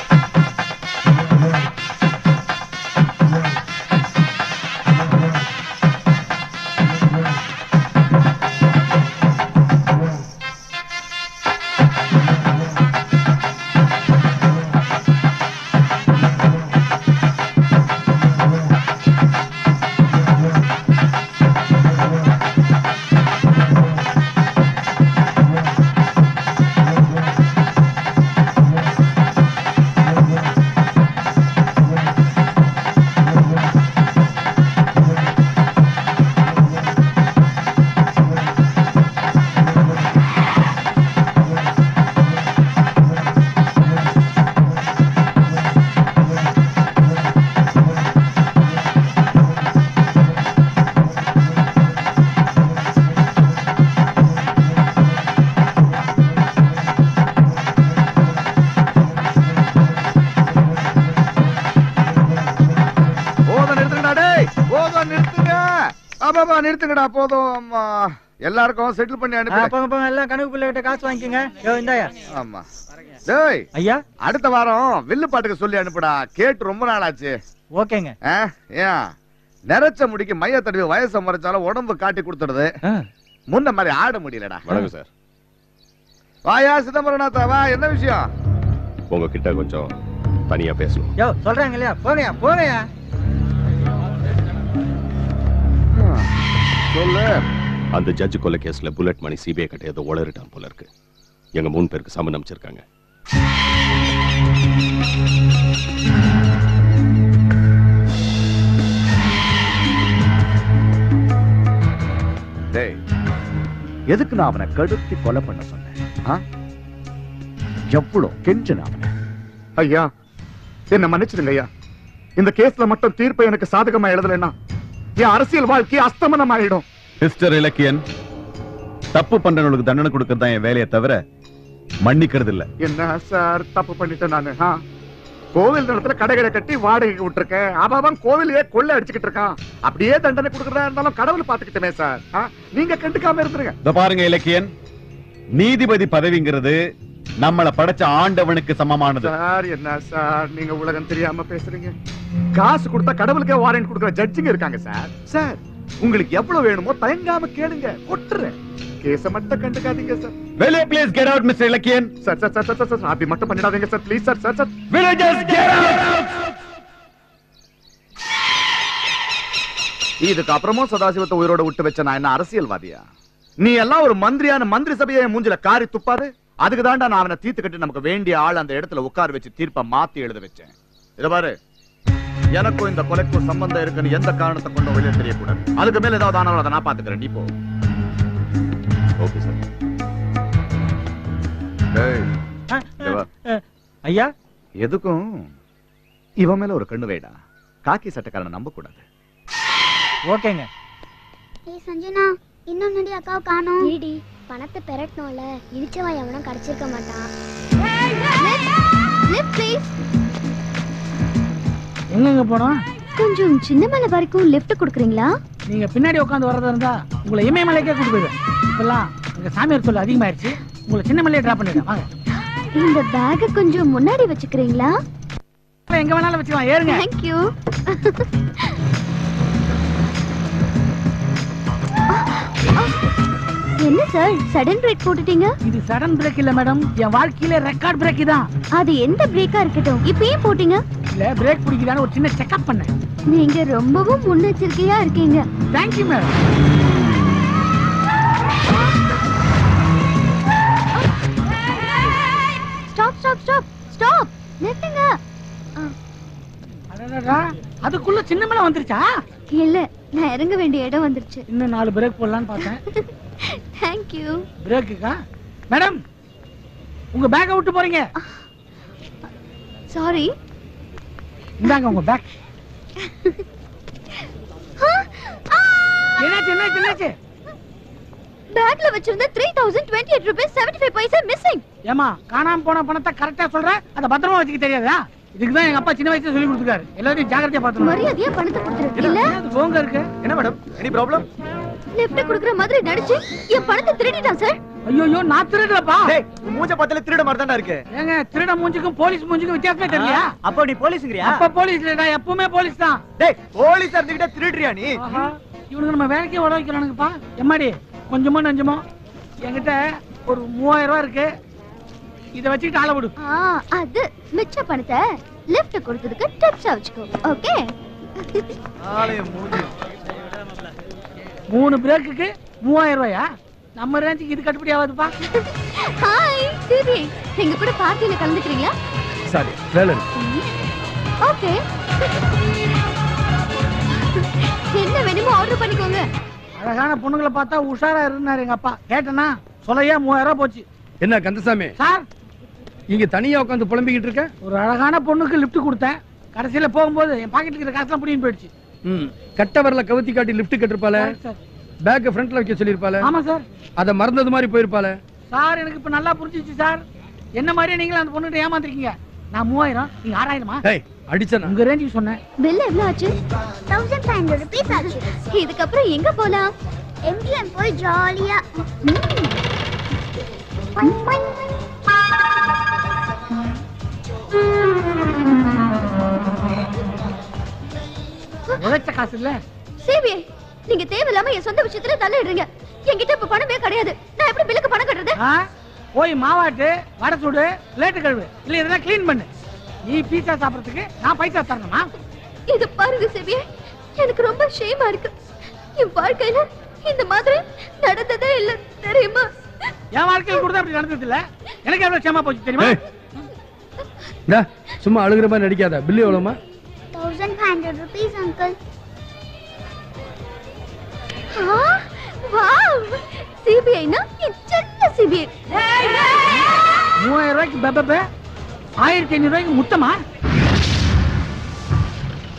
போதும் நிறுத்துங்கடா டேய் போதும் நிறுத்துங்க ஆமாமா நிறுத்துங்கடா போதும் அம்மா எல்லாருக்கும் செட்டில் பண்ணி அனுப்பி போங்க போங்க எல்லாம் கணக்கு பிள்ளைகிட்ட காசு வாங்கிக்கோங்க யோ இந்தாயா ஆமா டேய் ஐயா அடுத்த வாரம் வில்லு பாட்டுக்கு சொல்லி அனுப்புடா கேட்டு ரொம்ப நாள் ஆச்சு ஓகேங்க ஆ, ஏன் நிறைச்ச முடிக்கு மைய தடவி வயசை மறைச்சாலும் உடம்பு காட்டி கொடுத்துடுது முன்ன மாதிரி ஆட முடியலடா வணக்கம் சார் வாயா சிதம்பரநாதா வா என்ன விஷயம் உங்ககிட்ட கொஞ்சம் தனியா பேசணும் யோ சொல்றாங்க இல்லையா போங்கயா போங்கயா சொல்லு அந்த ஜட்ஜ் கொலை கேஸ்ல புல்லட் மணி சிபிஐ கிட்ட ஏதோ உளறிட்டான் போல இருக்கு எங்க மூணு பேருக்கு சம்மன் அமைச்சிருக்காங்க டேய் எதுக்கு நான் அவனை கடுத்தி கொலை பண்ண சொன்னேன் ஆ? எவ்வளவு கெஞ்சன அவனை ஐயா என்ன மன்னிச்சிடுங்க ஐயா இந்த கேஸ்ல மட்டும் தீர்ப்பை எனக்கு சாதகமா எழுதலைன்னா என் அரசியல் வாழ்க்கை அஸ்தமனம் ஆயிடும் மிஸ்டர் இலக்கியன் தப்பு பண்றவங்களுக்கு தண்டனை கொடுக்கறது தான் என் வேலையை தவிர மன்னிக்கிறது இல்ல என்ன சார் தப்பு பண்ணிட்டேன் நானு ஆ? கோவில் நிலத்துல கடைகளை கட்டி வாடகைக்கு விட்டுருக்கேன் அவன் அவன் கோவிலையே கொள்ளை அடிச்சுக்கிட்டு இருக்கான் அப்படியே தண்டனை கொடுக்கறதா இருந்தாலும் கடவுள் பாத்துக்கிட்டமே சார் ஆ? நீங்க கண்டுக்காம இருந்துருங்க இதோ பாருங்க இலக்கியன் நீதிபதி பதவிங்கிறது நம்மள படைச்ச ஆண்டவனுக்கு சமமானது சார் என்ன சார் நீங்க உலகம் தெரியாம பேசுறீங்க காசு கொடுத்தா கடவுளுக்கே வாரண்ட் கொடுக்குற ஜட்ஜிங்க இருக்காங்க சார் சார் உங்களுக்கு எவ்வளவு வேணுமோ தயங்காம கேளுங்க கொட்டுறேன் கேஸ மட்டும் கண்டுக்காதீங்க sir Will you please get out, Mr. இலக்கியன் sir sir sir sir sir அப்படி மட்டும் பண்ணிடாதீங்க sir please sir sir sir Will you just get out? இதுக்கு அப்புறமும் சதாசிவத்தை உயிரோட விட்டு வச்ச நான் என்ன அரசியல்வாதியா நீ எல்லாம் ஒரு மந்திரியான மந்திரி சபையை என் மூஞ்சில காரி துப்பாது அதுக்கு தான்டா நான் அவனை தீர்த்து கட்டி நமக்கு வேண்டிய ஆள் அந்த இடத்துல உட்கார வச்சு தீர்ப்பை மாத்தி எழுத வச்சேன் இத பாரு எனக்கும் இந்த கொலைக்கும் சம்பந்தம் இருக்குன்னு எந்த காரணத்தை கொண்டு வெளியே தெரியக்கூடாது அதுக்கு மேல ஏதாவது ஆனாலும் அதை நான் பாத்துக்கிறேன் நீ போ ஓகே சார் ஐயா எதுக்கும் இவன் மேல ஒரு கண்ணு வைடா காக்கி சட்டக்காரனை நம்ப கூடாது ஓகேங்க ஏய் சஞ்சனா இன்னும் நடி அக்காவை காணோம் ஏடி பணத்தை பெரட்டணும்ல இடிச்சவன் எவனும் கிடைச்சிருக்க மாட்டான் லிஃப்ட் ப்ளீஸ் எங்கெங்க போனோம் கொஞ்சம் சின்ன மலை வரைக்கும் லிஃப்ட் கொடுக்குறீங்களா நீங்க பின்னாடி உட்காந்து வரதா இருந்தா உங்களை இமயமலைக்கே கூட்டு போயிடுவேன் இப்பெல்லாம் அங்க சாமியார் சொல்ல அதிகமாயிருச்சு உங்களை சின்ன மலையே டிராப் பண்ணிடுறேன் வாங்க இந்த பேக்கை கொஞ்சம் முன்னாடி வச்சுக்கிறீங்களா எங்க வேணாலும் வச்சுக்கலாம் ஏறுங்க தேங்க்யூ என்ன சார் சடன் பிரேக் போட்டுட்டீங்க இது சடன் பிரேக் இல்ல மேடம் என் வாழ்க்கையில ரெக்கார்ட் பிரேக் தான் அது எந்த பிரேக்கா இருக்கட்டும் இப்பயே போட்டீங்க இல்ல பிரேக் பிடிக்குதான்னு ஒரு சின்ன செக்அப் பண்ணேன் நீங்க ரொம்பவும் முன்னெச்சரிக்கையா இருக்கீங்க thank you madam stop stop stop stop நிறுத்துங்க அடடடா, அதுக்குள்ள சின்ன மலை வந்துருச்சா இல்ல நான் இறங்க வேண்டிய இடம் வந்துருச்சு இன்னும் நாலு பிரேக் போடலான்னு பார்த்தேன் தேங்க்யூ பிரேக்குக்கா மேடம் உங்க பேக்கை விட்டு போறீங்க சாரி இந்தாங்க உங்க பேக் என்னாச்சு என்னாச்சு என்னாச்சு பேக்ல வச்சிருந்த three thousand twenty eight rupees seventy five paisa missing ஏமா காணாம போன பணத்தை கரெக்டா சொல்ற அதை பத்திரமா வச்சுக்க தெரியாதா இதுக்கு தான் எங்க அப்பா சின்ன வயசுல சொல்லி கொடுத்துருக்காரு எல்லாத்தையும் ஜாக்கிரதையா பாத்துக்கணும் மரியாதையா பணத்தை கொடுத்துரு இல்ல போங்க இருக்கு என்ன மேடம் எனி ப்ராப்ளம் லிஃப்ட் குடுக்குற மாதிரி நடிச்சு என் பணத்தை திருடிட்டான் சார் ஐயோ நான் திருடலப்பா மூஞ்ச பத்தல திருட மாதிரி தானே இருக்கு ஏங்க திருட மூஞ்சுக்கும் போலீஸ் மூஞ்சுக்கும் வித்தியாசமே தெரியலையா அப்போ நீ போலீஸ்ங்கறியா அப்ப போலீஸ் இல்லடா எப்பவுமே போலீஸ் தான் டேய் போலீஸ் இருந்துகிட்ட திருடுறியா நீ ஆஹா, இவனுக்கு நம்ம வேலைக்கே உட வைக்கிறானுங்கப்பா எம்மாடி கொஞ்சமோ நஞ்சமோ என்கிட்ட ஒரு மூவாயிரம் ரூபாய் இருக்கு இத வச்சுக்கிட்டு ஆள விடு ஆ அது மிச்ச பணத்தை லிஃப்ட் கொடுத்ததுக்கு டிப்ஸா வச்சுக்கோ ஓகே மூணு பிரேக்குக்கு மூவாயிரம் ரூபாயா நம்ம ரேஞ்சுக்கு இது கட்டுப்படி ஆகாதுப்பா ஹாய் சிபி எங்க கூட பார்ட்டியில கலந்துக்கிறீங்களா சாரி வேலை இருக்கு ஓகே என்ன வேணுமோ ஆர்டர் பண்ணிக்கோங்க அழகான பொண்ணுங்களை பார்த்தா உஷாரா இருந்தாரு எங்க அப்பா கேட்டனா சொல்லையா மூவாயிரம் ரூபாய் போச்சு என்ன கந்தசாமி சார் இங்க தனியா உட்காந்து புலம்பிக்கிட்டு இருக்க ஒரு அழகான பொண்ணுக்கு லிஃப்ட் கொடுத்தேன் கடைசியில போகும்போது என் பாக்கெட்ல இருக்கிற காசுலாம் புடின்னு போயிடுச்சு ம் கட்ட வரல கவுத்தி காட்டி லிஃப்ட் கட்டிருப்பால சார் பேக்க ஃப்ரண்ட்ல வைக்க சொல்லிருப்பால ஆமா சார் அத மறந்தது மாதிரி போயிருப்பால சார் எனக்கு இப்ப நல்லா புரிஞ்சிச்சு சார் என்ன மாதிரியே நீங்களும் அந்த பொண்ணுகிட்ட ஏமாத்திருக்கீங்க நான் மூவாயிரம் நீங்க ஆறாயிரமா ஏய் அடிச்சனா உங்க ரேஞ்சுக்கு சொன்னேன் பில் எவ்வளவு ஆச்சு தௌசண்ட் ஃபைவ் ஹண்ட்ரட் ருபீஸ் ஆச்சு இதுக்கப்புறம் எங்க போலாம் எம்ஜிஎம் போய் ஜாலியா உழைச்ச காசு இல்ல சிபிஐ நீங்க தேவையில்லாம என் சொந்த விஷயத்துல தலையிடுறீங்க என்கிட்ட இப்ப பணமே கிடையாது நான் எப்படி பில்லுக்கு பணம் கட்டுறது ஆ? போய் மாவாட்டு வடை சுடு பிளேட்டு கழுவு இல்ல இதெல்லாம் க்ளீன் பண்ணு நீ பீஸா சாப்பிடறதுக்கு நான் பைசா தரணுமா இது பாருங்க சிபிஐ எனக்கு ரொம்ப ஷேமா இருக்கு என் வாழ்க்கையில இந்த மாதிரி நடந்ததே இல்ல தெரியுமா என் வாழ்க்கையில் கூட அப்படி நடந்தது இல்ல எனக்கு எவ்வளவு சேமா போச்சு தெரியுமா இந்தா, சும்மா அழுகுற மாதிரி நடிக்காத பில்லு எவ்வளவுமா thousand five hundred rupees uncle wow சிபிஐனா சின்ன சிபிஐ மூவாயிரம் ரூபாய்க்கு பெப்ப ஆயிரத்தி ஐநூறு ரூபாய்க்கு முத்தமா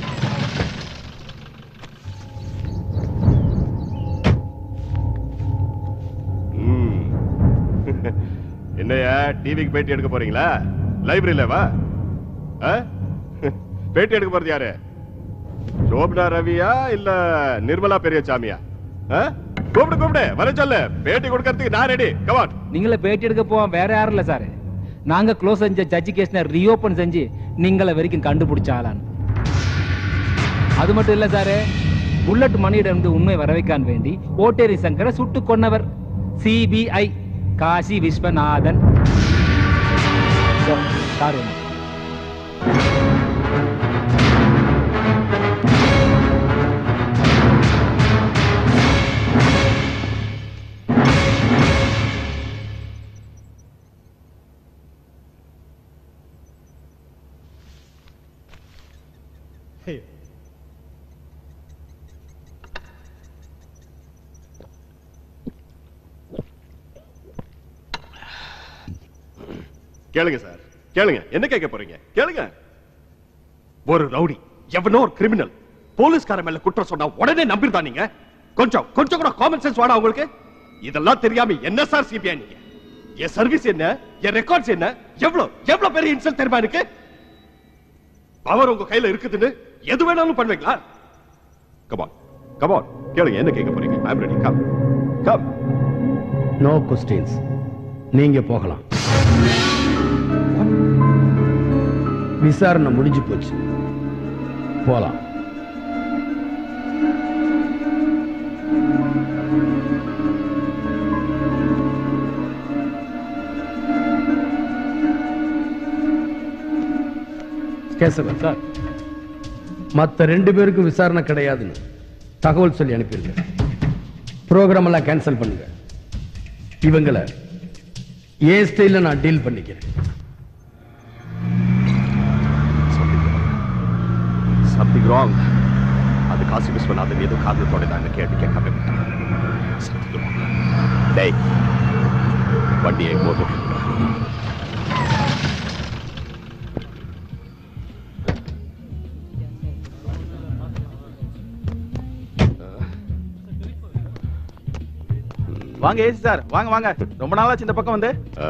டிவிக்கு பேட்டி எடுக்க போறீங்களா லைப்ரரியில வா ஆ? பேட்டி எடுக்க போறது யாரு சோபனா ரவியா இல்ல நிர்மலா பெரியசாமியா ஆ? கூப்பிடு கூப்பிடு வர சொல்லு பேட்டி கொடுக்கறதுக்கு நான் ரெடி கமான் நீங்கள பேட்டி எடுக்க போவோம் வேற யாரும் இல்ல சார் நாங்க க்ளோஸ் செஞ்ச ஜட்ஜி கேஸ்ன ரீஓபன் செஞ்சு நீங்கள வரைக்கும் கண்டுபிடிச்ச ஆளான்னு அது மட்டும் இல்ல சாரு புல்லட் மணியிடம் இருந்து உண்மை வர வைக்கான் வேண்டி ஓட்டேரி சங்கரை சுட்டு கொன்னவர் சிபிஐ காசி விஸ்வநாதன் சார் ஒண்ணு. கேளுங்க சார் கேளுங்க என்ன கேட்க போறீங்க கேளுங்க ஒரு ரவுடி எவனோ ஒரு கிரிமினல் போலீஸ்கார மேல குற்றம் சொன்னா உடனே நம்பிருந்தா நீங்க கொஞ்சம் கொஞ்சம் கூட காமன் சென்ஸ் வாடா உங்களுக்கு இதெல்லாம் தெரியாம என்ன சார் சிபிஐ நீங்க என் சர்வீஸ் என்ன என் ரெக்கார்ட்ஸ் என்ன எவ்வளவு எவ்வளவு பெரிய இன்சல்ட் தெரியுமா எனக்கு பவர் உங்க கையில இருக்குதுன்னு எது வேணாலும் பண்ணுவீங்களா கமான் கமான் கேளுங்க என்ன கேட்க போறீங்க I am ready come come no questions நீங்க போகலாம் விசாரணை முடிஞ்சு போச்சு போலாம் கேசவன் சார் மத்த ரெண்டு பேருக்கும் விசாரணை கிடையாதுன்னு தகவல் சொல்லி அனுப்பியிருக்கேன் ப்ரோக்ராம் எல்லாம் கேன்சல் பண்ணுங்க இவங்களை ஏ ஸ்டைல நான் டீல் பண்ணிக்கிறேன் சம்திங் ராங் அது காசி விஸ்வநாதன் ஏதோ காரணத்தோட தான் கேட்டு கேட்காம விட்டான் Something wrong. டேய் வண்டியை மோதும் வாங்க ஏசி சார் வாங்க வாங்க ரொம்ப நாளாச்சு இந்த பக்கம் வந்து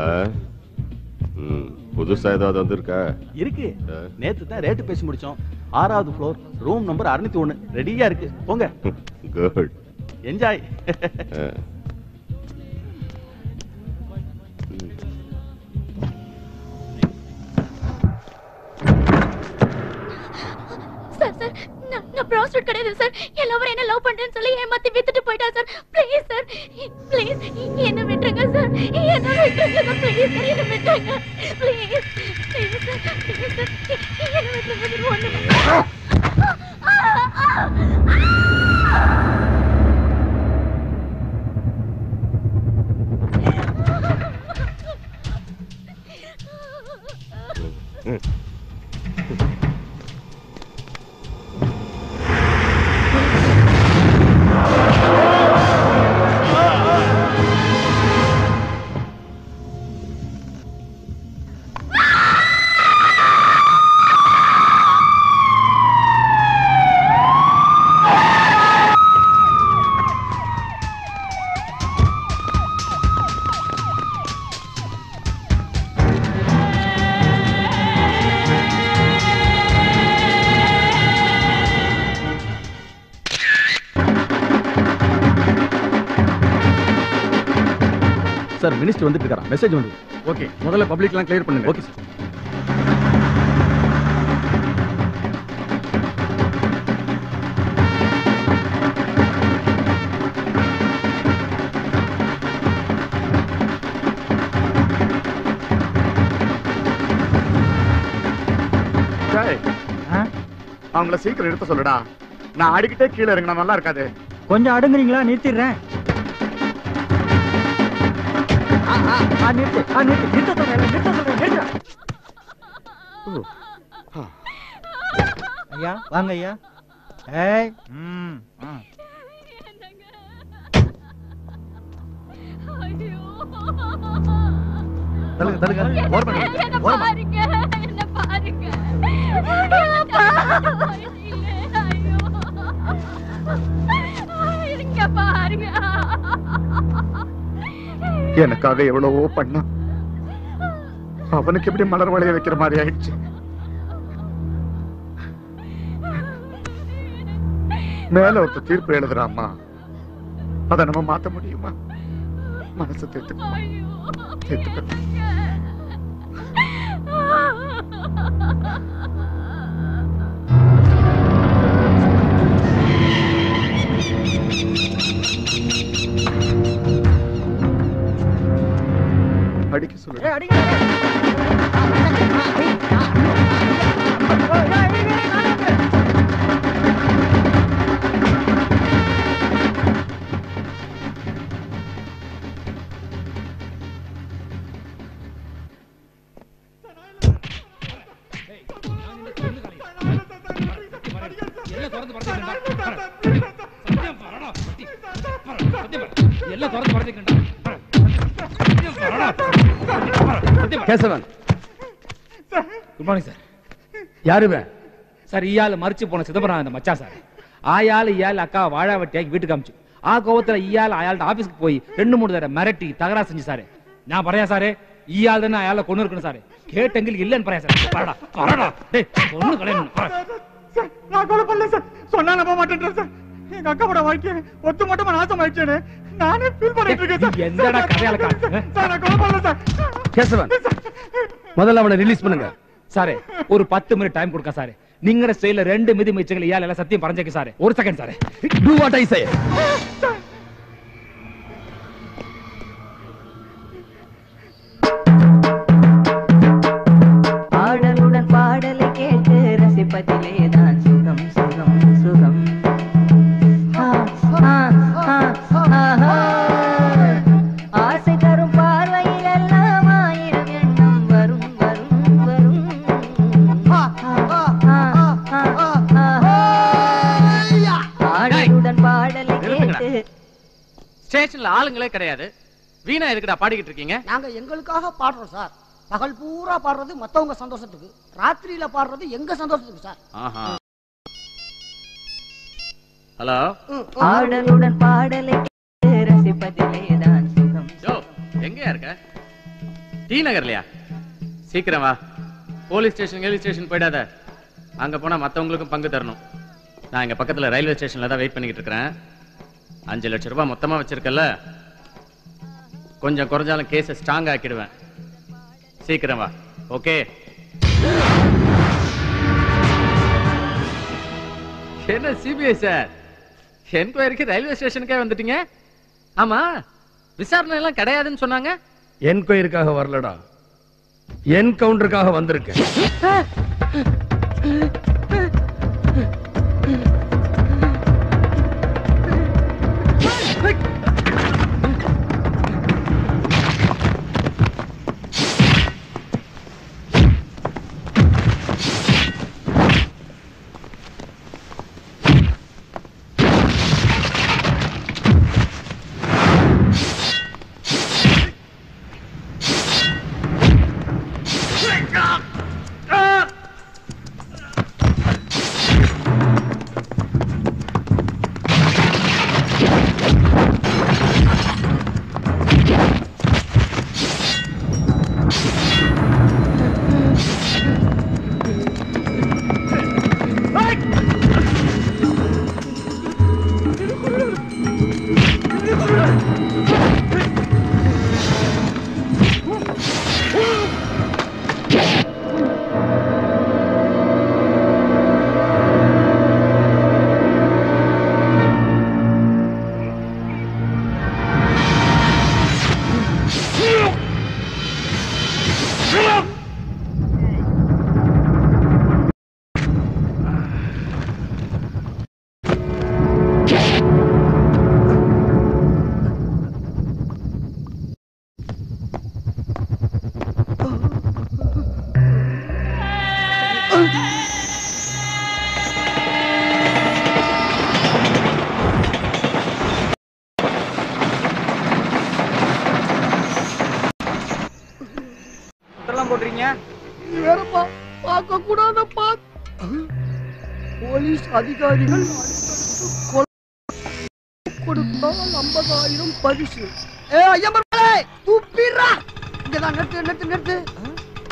புதுசா ஏதாவது வந்திருக்கா இருக்கு நேத்து தான் ரேட்டு பேசி முடிச்சோம் ஆறாவது ஃப்ளோர் ரூம் நம்பர் அறுநூத்தி ஒண்ணு ரெடியா இருக்கு போங்க குட் என்ஜாய் சார் சார் நான் நான் ப்ராஸ்டியூட் கிடையாது சார் எல்லாரும் என்ன லவ் பண்றேன்னு சொல்லி ஏமாத்தி வித்துட்டு போயிட்டா சார் ப்ளீஸ் சார் ப்ளீஸ் என்ன விட்டுருங்க சார் என்ன விட்டுருங்க சார் ப்ளீஸ் சார் என்ன விட்டுருங்க please please sir please sir என்ன விட்டுருங்க ஒண்ணு சார் மினிஸ்டர் வந்துட்டு இருக்காரா மெசேஜ் வந்து ஓகே முதல்ல பப்ளிக்லாம் கிளியர் பண்ணுங்க ஓகே சார் டேய், அவங்கள சீக்கிரம் எடுத்து சொல்லுடா நான் அடிக்கிட்டே கீழே இறங்கினா நல்லா இருக்காது கொஞ்சம் அடுங்குறீங்களா நிறுத்திடுறேன் ஆ, ஆ, ஆ, நிறுத்து ஆ, நிறுத்து நிறுத்த சொல்றேன் நிறுத்த சொல்றேன் நிறுத்து ஐயா வாங்க ஐயா ஏய் ம் ஆ. தள்ளுங்க தள்ளுங்க ஓரம் என்ன பண்ணுங்க ஓரம் பாருங்க என்ன பாருங்க இங்க பாருங்க எனக்காக எவ்வளவோ பண்ணா அவனுக்கு எப்படி மலர் வளைய வைக்கிற மாதிரி ஆயிடுச்சு மேல ஒருத்தர் தீர்ப்பு எழுதுறாம்மா அதை நம்ம மாத்த முடியுமா மனசு தேத்துக்குமா தேத்துக்க அடிக்க சொல்லு கேசவன் குட் மார்னிங் சார் யாருவே சார் ஈயால மறிச்சு போன சிதம்பரம் அந்த மச்சான் சார் ஆயால் ஈயால் அக்கா வாழா வெட்டியாக்கி வீட்டுக்கு அமிச்சு ஆ கோவத்துல ஈயால் ஆயால்ட்ட ஆபீஸ்க்கு போய் ரெண்டு மூணு தடவை மிரட்டி தகரா செஞ்சு சாரு நான் பறையா சாரு ஈயால் தானே ஆயால கொண்டு இருக்கணும் சாரு கேட்டெங்கில் இல்லன்னு பறையா சார் வரடா வரடா டேய் பொண்ணு கல்யாணம் நான் கொலை பண்ணல சார் சொன்னா நம்ப மாட்டேன் சார் எங்க அக்காவோட வாழ்க்கை ஒத்து மட்டுமா நாசம் ஆயிடுச்சேன்னு நானே ஃபீல் பண்ணிட்டு இருக்கேன் சார் எந்தடா கதையால காட்டு சார் நான் கொலை பண்ணல சார் கேசவன் முதல்ல அவனை ரிலீஸ் பண்ணுங்க சாரே ஒரு பத்து மினிட் டைம் கொடுக்க சாரு நீங்க ஸ்டைல ரெண்டு மிதி மிச்சங்கள் இயால் எல்லாம் சத்தியம் பறஞ்சேக்கு சாரு ஒரு second sir do what I say பாடலுடன் பாடலை கேட்டு ரசிப்பதிலே தான் சுகம் சுகம் சுகம் ஆ, ஆ, ஆ, ஆஹா. ஆசை தரும் பார்வையில் எல்லாம் ஆயிரம் எண்ணம் வரும் வரும் வரும் ஆ, ஆ, ஆ, ஆஹா. பாடலுடன் பாடலை கேட்டு ஸ்டேஷன்ல ஆளுங்களே கிடையாது வீணா எதுக்குடா பாடிக்கிட்டு இருக்கீங்க நாங்க எங்களுக்காக பாடுறோம் சார் பகல் பூரா பாடுறது மத்தவங்க சந்தோஷத்துக்கு ராத்திரியில பாடுறது எங்க சந்தோஷத்துக்கு சார் ஆஹா ஹலோ பாடலுடன் பாடலை கேட்டு ரசிப்பதிலே தான் சுகம் யோ எங்கயா இருக்க டி நகர்லயா சீக்கிரம் வா போலீஸ் ஸ்டேஷன் கேலி ஸ்டேஷன் போயிடாத அங்க போனா மத்தவங்களுக்கும் பங்கு தரணும் நான் இங்க பக்கத்துல ரயில்வே ஸ்டேஷன்ல தான் வெயிட் பண்ணிக்கிட்டு இருக்கிறேன் அஞ்சு லட்சம் ரூபாய் மொத்தமா வச்சிருக்கல கொஞ்சம் குறைஞ்சாலும் கேஸை ஸ்ட்ராங் ஆக்கிடுவேன் சீக்கிரம் வா ஓகே என்ன சிபிஐ சார் என்கொயரிக்கு ரயில்வே ஸ்டேஷனுக்கே வந்துட்டீங்க ஆமா விசாரணை எல்லாம் கிடையாதுன்னு சொன்னாங்க என்கொயரிக்காக வரலடா என்கவுண்டருக்காக வந்திருக்கேன் இதெல்லாம் போடுறீங்க நீ வேறப்பா பார்க்க கூடாதப்பா போலீஸ் அதிகாரிகள் அடுத்தடுத்து கொலை கொடுத்தால் ஐம்பதாயிரம் பரிசு ஏ ஐயம்பர்களே துப்பிடுறா இங்கதான் நிறுத்து நிறுத்து நிறுத்து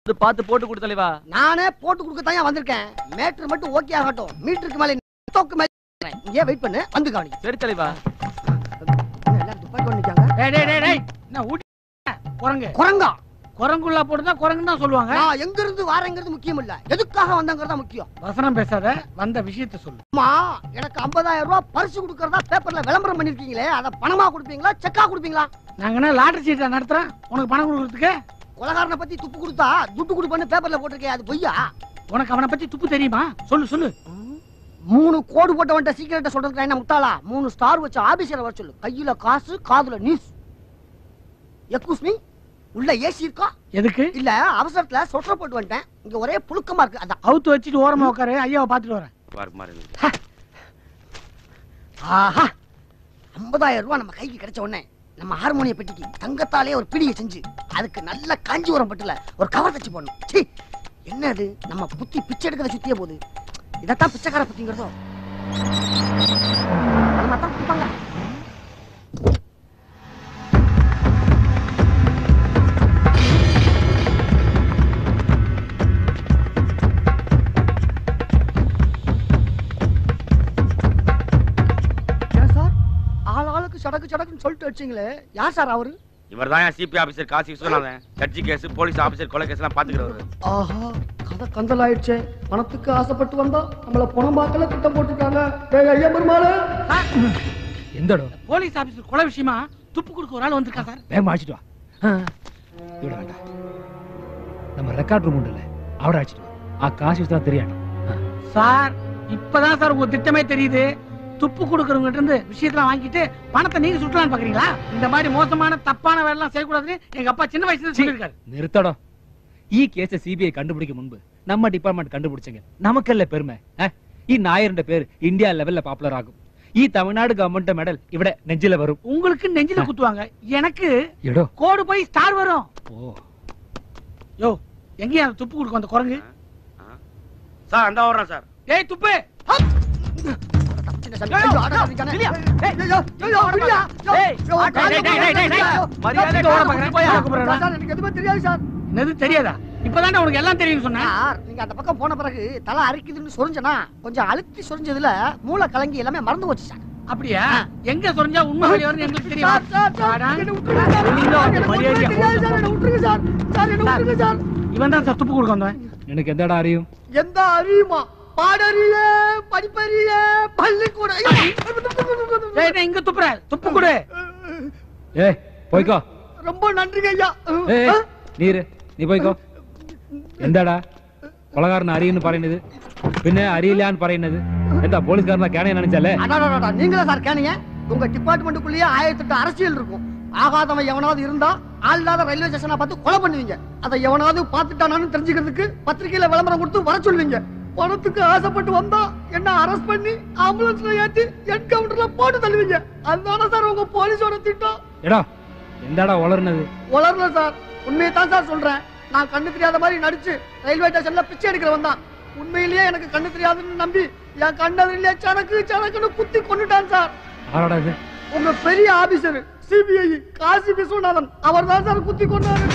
பார்த்து போட்டு கொடு தலைவா நானே போட்டு கொடுக்க தான் வந்திருக்கேன் மேட்ரு மட்டும் ஓகே ஆகட்டும் மீட்டருக்கு மேல தோக்கு மேல இங்கே வெயிட் பண்ணு வந்து கவனி சரி தலைவா துப்பாக்கி ஒண்ணு நிக்காங்க டேய் டேய் டேய் டேய் என்ன ஊட்டி குரங்கு குரங்கா குரங்குள்ள போட்டு தான் குரங்குன்னு தான் சொல்லுவாங்க நான் எங்க இருந்து வாரேங்கிறது முக்கியம் இல்ல எதுக்காக வந்தங்கிறது முக்கியம் வசனம் பேசாத வந்த விஷயத்த சொல்லு அம்மா எனக்கு 50000 ரூபாய் பரிசு கொடுக்கறதா பேப்பர்ல விளம்பரம் பண்ணிருக்கீங்களே அத பணமா கொடுப்பீங்களா செக்கா கொடுப்பீங்களா நாங்க என்ன லாட்டரி சீட்டா நடத்துறோம் உனக்கு பணம் கொடுக்கறதுக்கு கொலகாரனை பத்தி துப்பு கொடுத்தா துட்டு கொடுப்பேன்னு பேப்பர்ல போட்டிருக்கே அது பொய்யா உனக்கு அவனை பத்தி துப்பு தெரியுமா சொல்லு சொல்லு மூணு கோடு போட்டவன்ட்ட சீக்கிரட்ட சொல்றதுக்கு நான் என்ன முட்டாளா மூணு ஸ்டார் வச்ச ஆபீசரை வர சொல்லு கையில காசு காதுல நியூஸ் எக்ஸ்கூஸ் மீ உள்ள ஏசி இருக்கா எதுக்கு இல்ல அவசரத்துல சொட்டர் போட்டு வந்துட்டேன் இங்க ஒரே புழுக்கமா இருக்கு அதான் அவுத்து வச்சுட்டு ஓரமா உட்காரு ஐயாவை பாத்துட்டு வரேன் பார்க்க மாதிரி ஆஹா 50000 ரூபாய் நம்ம கைக்கு கிடைச்ச உடனே நம்ம ஹார்மோனிய பெட்டிக்கு தங்கத்தாலே ஒரு பிடியை செஞ்சு அதுக்கு நல்ல காஞ்சிபுரம் பட்டுல ஒரு கவர் தச்சு போடணும் சீ என்ன அது நம்ம புத்தி பிச்சை எடுக்கிறத சுத்தியே போகுது இதைத்தான் பிச்சைக்கார புத்திங்கிறதோ அது மாதிரி தான் கொடுப்பாங்க ஏன் சார் ஆள் ஆளுக்கு சடக்கு சடக்குன்னு சொல்லிட்டு வச்சீங்களே யார் சார் அவரு இவர் தான் சிபி ஆபீசர் காசி விஸ்வநாதன் ஜட்ஜி கேஸ் போலீஸ் ஆபீசர் கொலை கேஸ் எல்லாம் பாத்துக்கிறவர் ஆஹா கதை கந்தல் ஆயிடுச்சே பணத்துக்கு ஆசைப்பட்டு வந்தா நம்மள பணம் பார்க்கல திட்டம் போட்டுருக்காங்க டேய் ஐயா பெருமாளே எந்த இடம் போலீஸ் ஆபீசர் கொலை விஷயமா துப்பு கொடுக்க ஒரு ஆள் வந்திருக்கா சார் வேகமா அழைச்சிட்டு வா ஆ, இவட வேண்டாம் நம்ம ரெக்கார்ட் ரூம் உண்டுல்ல அவரை அழைச்சிட்டு வா ஆ காசு தான் தெரியாட்டும் சார் இப்பதான் சார் உங்க திட்டமே தெரியுது துப்பு கொடுக்கறவங்க இருந்து விஷயத்தெல்லாம் வாங்கிட்டு பணத்தை நீங்க சுட்டலாம்னு பாக்குறீங்களா இந்த மாதிரி மோசமான தப்பான வேலை எல்லாம் செய்யக்கூடாதுன்னு எங்க அப்பா சின்ன வயசுல சொல்லியிருக்காரு நிறுத்தடம் ஈ கேஸ சிபிஐ கண்டுபிடிக்க முன்பு நம்ம டிபார்ட்மெண்ட் கண்டுபிடிச்சங்க நமக்கல்ல பெருமை ஆ? ഈ നായരുടെ പേര് ഇന്ത്യ ലെവലിലെ പോപ്പുലർ ആകും ഈ തമിഴ്നാട് ഗവൺമെന്റ് മെഡൽ ഇവിടെ നെഞ്ചിലെ വരും உங்களுக்கு நெஞ்சில குத்துவாங்க எனக்கு എടോ கோடு போய் ஸ்டார் வரும் ஓ யோ எங்கயா அந்த துப்பு கொடுக்கும் அந்த குரங்கு சார் அந்த வர்றேன் சார் ஏய் துப்பு என்னது தெரியாதா இப்பதான்டா உனக்கு எல்லாம் தெரியும் சொன்னா சார் நீங்க அந்த பக்கம் போன பிறகு தலை அரிக்குதுன்னு சொரிஞ்சனா கொஞ்சம் அழுத்தி சொரிஞ்சதுல மூளை கலங்கி எல்லாமே மறந்து போச்சு சார் அப்படியா எங்க சொரிஞ்சா உண்மை வெளிய வரும்னு எங்களுக்கு தெரியும் சார், சார், சார், வாடா. என்னை விட்டுருங்க சார். ஒழுங்கா என்னை மரியாதையா விட்டுருங்க சார், என்னை விட்டுருங்க சார். சார், என்னை விட்டுருங்க சார். இவன் தான் சார் துப்பு கொடுக்க வந்தவன் നിനക്ക് എന്താടാ അറിയും எந்த அறியுமா பாடறிய படிப்பறிய பள்ளிக்கூட ஏய் நான் இங்க துப்புற துப்பு கொடு ഏ പോയിക്കോ ரொம்ப நன்றிங்க ஐயா ഏ നീര് നീ പോയിക്കോ എന്താടാ കൊളകാരൻ അറിയെന്ന് പറയുന്നത് പിന്നെ അറിയില്ലാന്ന് പറയുന്നത് എന്താ പോലീസുകാരനാ കേണേ நினைச்சாலே அடாடாடா நீங்களே சார் கேனீங்க உங்க டிபார்ட்மெண்ட்டுக்குள்ளேயே ஆயிரத்தி எட்டு அரசியல் இருக்கும் ஆகாதவன் எவனாவது இருந்தா ஆள் இல்லாத ரயில்வே ஸ்டேஷனை பார்த்து கொலை பண்ணுவீங்க அதை எவனாவது பார்த்துட்டானான்னு தெரிஞ்சுக்கிறதுக்கு பத்திரிக்கையில விளம்பரம் கொடுத்து வர சொல்லுவீங்க பணத்துக்கு ஆசைப்பட்டு வந்தா என்ன அரெஸ்ட் பண்ணி ஆம்புலன்ஸ்ல ஏத்தி என்கவுண்டர்ல போட்டு தள்ளுவீங்க அதுதானே சார் உங்க போலீஸோட திட்டம் എടാ എന്താടാ വളർന്നത് உளரல சார் உண்மையை தான் சார் சொல்றேன் நான் கண்ணு தெரியாத மாதிரி நடிச்சு ரயில்வே ஸ்டேஷன்ல பிச்சை எடுக்கிறவன் தான் உண்மையிலேயே எனக்கு கண்ணு தெரியாதுன்னு நம்பி என் கண்ணதிலே சனக்கு சனக்குன்னு குத்தி கொண்டுட்டான் சார் ആരാടാ ഇത് உங்க பெரிய ஆபீசர் சிபிஐ காசி விஸ்வநாதன் அவர் தான் சார் குத்தி கொண்டாரு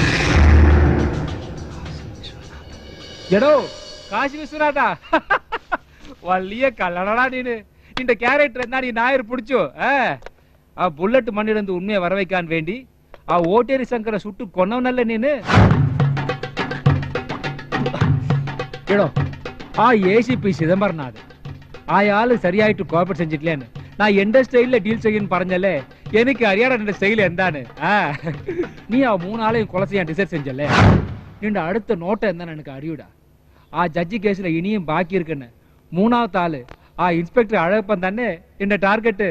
എടോ കാശി വിശ്വനാഥാ വലിയ കല്ലടടാ നീന് നിന്റെ ക്യാരക്ടർ എന്നാ നീ നായർ പിടിച്ചോ ഏ ആ ബുള്ളറ്റ് മണ്ണിടന്ന് ഉണ്മയെ വരവയ്ക്കാൻ വേണ്ടി ആ ഓട്ടേരി ശങ്കര സുട്ടു കൊന്നവനല്ലേ നീന് എടോ ആ എ സി പി ചിദംബരനാഥ് അയാള് ശരിയായിട്ട് കോപ്പറേറ്റ് செஞ்சிட்டலன்னு நான் எந்த ஸ்டைல்ல டீல் செய்யன்னு പറഞ്ഞല്ലേ எனக்கு അറിയാടാ നിന്റെ സ്റ്റൈൽ എന്താണ് ആ നീ ആ മൂന്നാളെയും കൊല ചെയ്യാൻ ഡിസൈഡ് செஞ்சല്ലേ നിന്റെ അടുത്ത നോട്ട് എന്താണെന്ന് എനിക്ക് അറിയൂടാ ആ ജഡ്ജി കേസിൽ ഇനിയും ബാക്കി ഇരിക്കുന്ന മൂന്നാമത്തെ ആള് ആ ഇൻസ്പെക്ടർ അഴകപ്പൻ തന്നെ എന്റെ ടാർഗറ്റ്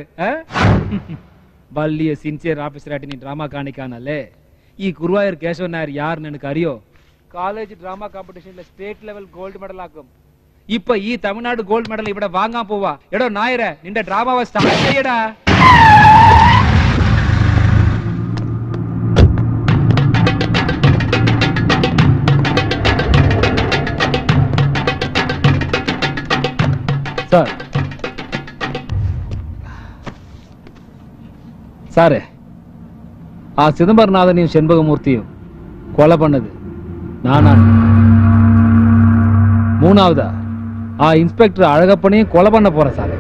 വലിയ സിൻസിയർ ഓഫീസറായിട്ട് നീ ഡ്രാമ കാണിക്കാനല്ലേ ഈ ഗുരുവായൂർ കേശവൻ നായർ യാറിന് എനിക്ക് അറിയോ കോളേജ് ഡ്രാമ കോമ്പറ്റീഷനിലെ സ്റ്റേറ്റ് ലെവൽ ഗോൾഡ് മെഡൽ ആക്കും ഇപ്പൊ ഈ തമിഴ്നാട് ഗോൾഡ് മെഡൽ ഇവിടെ വാങ്ങാൻ പോവാ എടോ നായരെ നിന്റെ ഡ്രാമാവ സ്റ്റാർട്ട് ചെയ്യടാ சார் சாரு ఆ సిదంబరనాథని శన్భగమూర్తి కొల పన్నది நானா மூணாவதா ஆ இன்ஸ்பெக்டர் அழகப்பனையும் கொலை பண்ண போறேன் சார்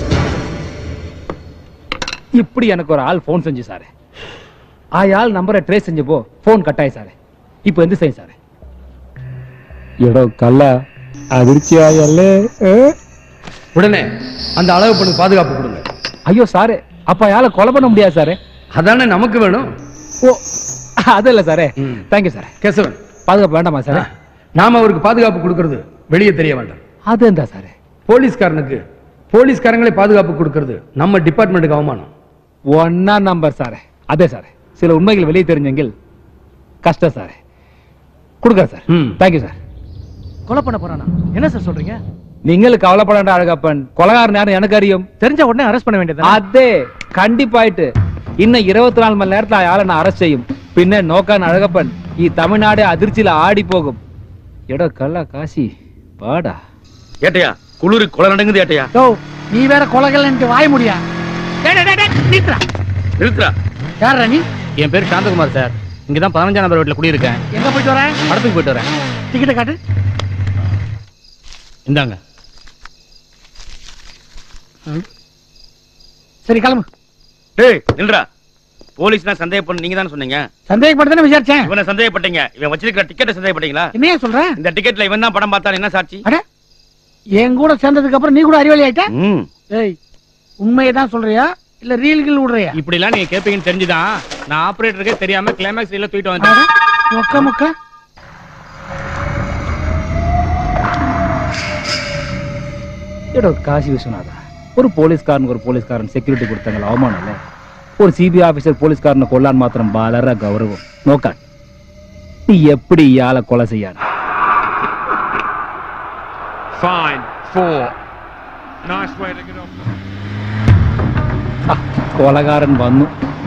இப்படி எனக்கு ஒரு ஆள் ஃபோன் செஞ்சு சார் ஆ ஆள் நம்பரை ட்ரேஸ் செஞ்சப்போ ஃபோன் கட் ஆயி சார் இப்போ எந்த செய்யும் சார் எடோ கல்ல அதிர்ச்சியாயல்லே உடனே அந்த அளவு பண்ணு பாதுகாப்பு கொடுங்க ஐயோ சாரு அப்ப யால கொலை பண்ண முடியாது சாரு அதானே நமக்கு வேணும் ஓ அது இல்ல சாரே தேங்க்யூ சார் கேசவன் பாதுகாப்பு வேண்டாமா சார் நாம அவருக்கு பாதுகாப்பு கொடுக்கறது வெளியே தெரிய வேண்டாம் அது என்ன சார் போலீஸ்காரனுக்கு போலீஸ்காரங்களே பாதுகாப்பு கொடுக்கறது நம்ம டிபார்ட்மெண்ட்டுக்கு அவமானம் ஒன்னா நம்பர் சார் அதே சார் சில உண்மைகள் வெளியே தெரிஞ்செങ്കിൽ கஷ்டம் சார் கொடுக்குறேன் சார் தேங்க்யூ சார் கொலை பண்ண போறானா என்ன சார் சொல்றீங்க நீங்கள் கவலைப்படாண்ட அழகப்பன் கொலகாரன் யாரும் எனக்கு அறியும் தெரிஞ்ச உடனே அரெஸ்ட் பண்ண வேண்டியது அதே கண்டிப்பாயிட்டு இன்னும் இருபத்தி நாலு மணி நேரத்துல ஆளை நான் அரெஸ்ட் செய்யும் பின்ன நோக்கான் அழகப்பன் ஈ தமிழ்நாடு அதிர்ச்சியில ஆடி போகும் எடோ கல்லா காசி பாடா ஏட்டையா குளிரு கொலை நடங்குது ஏட்டையா ஓ நீ வேற கொலைகள் வாய முடியா நிறுத்துறா நிறுத்துறா யாரா நீ என் பேர் சாந்தகுமார் சார் இங்க தான் பதினஞ்சாம் நம்பர் வீட்டில் குடியிருக்கேன் எங்க போயிட்டு வர படத்துக்கு போயிட்டு வரேன் டிக்கெட்டை காட்டு இந்தாங்க சரி கிளம்பு டேய் நில்றா போலீஸ்னா சந்தேகப்பட்டு நீங்க தானே சொன்னீங்க சந்தேகப்பட்டு தானே விசாரிச்சேன் இவனை சந்தேகப்பட்டீங்க இவன் வச்சிருக்கிற டிக்கெட்டை சந்தேகப்பட்டீங்களா என்னையா சொல்ற இந்த டிக்கெட்ல இவன் தான் படம் பார்த்தான் என்ன சாட்சி அட என் கூட சேர்ந்ததுக்கு அப்புறம் நீ கூட அறிவாளி ஆயிட்ட ம் ஏய் உண்மையை தான் சொல்றியா இல்ல ரீல்கள் விடுறியா இப்படிலாம் நீங்க கேட்பீங்கன்னு தெரிஞ்சுதான் நான் ஆபரேட்டருக்கே தெரியாம கிளைமேக்ஸ் இல்ல தூக்கிட்டு வந்தேன் மொக்க மொக்க எடோ காசி விஸ்வநாதா ஒரு போலீஸ்காரனுக்கு ஒரு போலீஸ்காரன் செக்யூரிட்டி கொடுத்தாங்களா அவமானம் இல்ல ஒரு சிபிஐ ஆபீசர் போலீஸ்காரனை கொல்லான் மாத்திரம் பாலர கௌரவம் நோக்கான் நீ எப்படி இயாள கொலை செய்யாத Fine. Four. Nice way to get off. கொலகாரன் വന്നു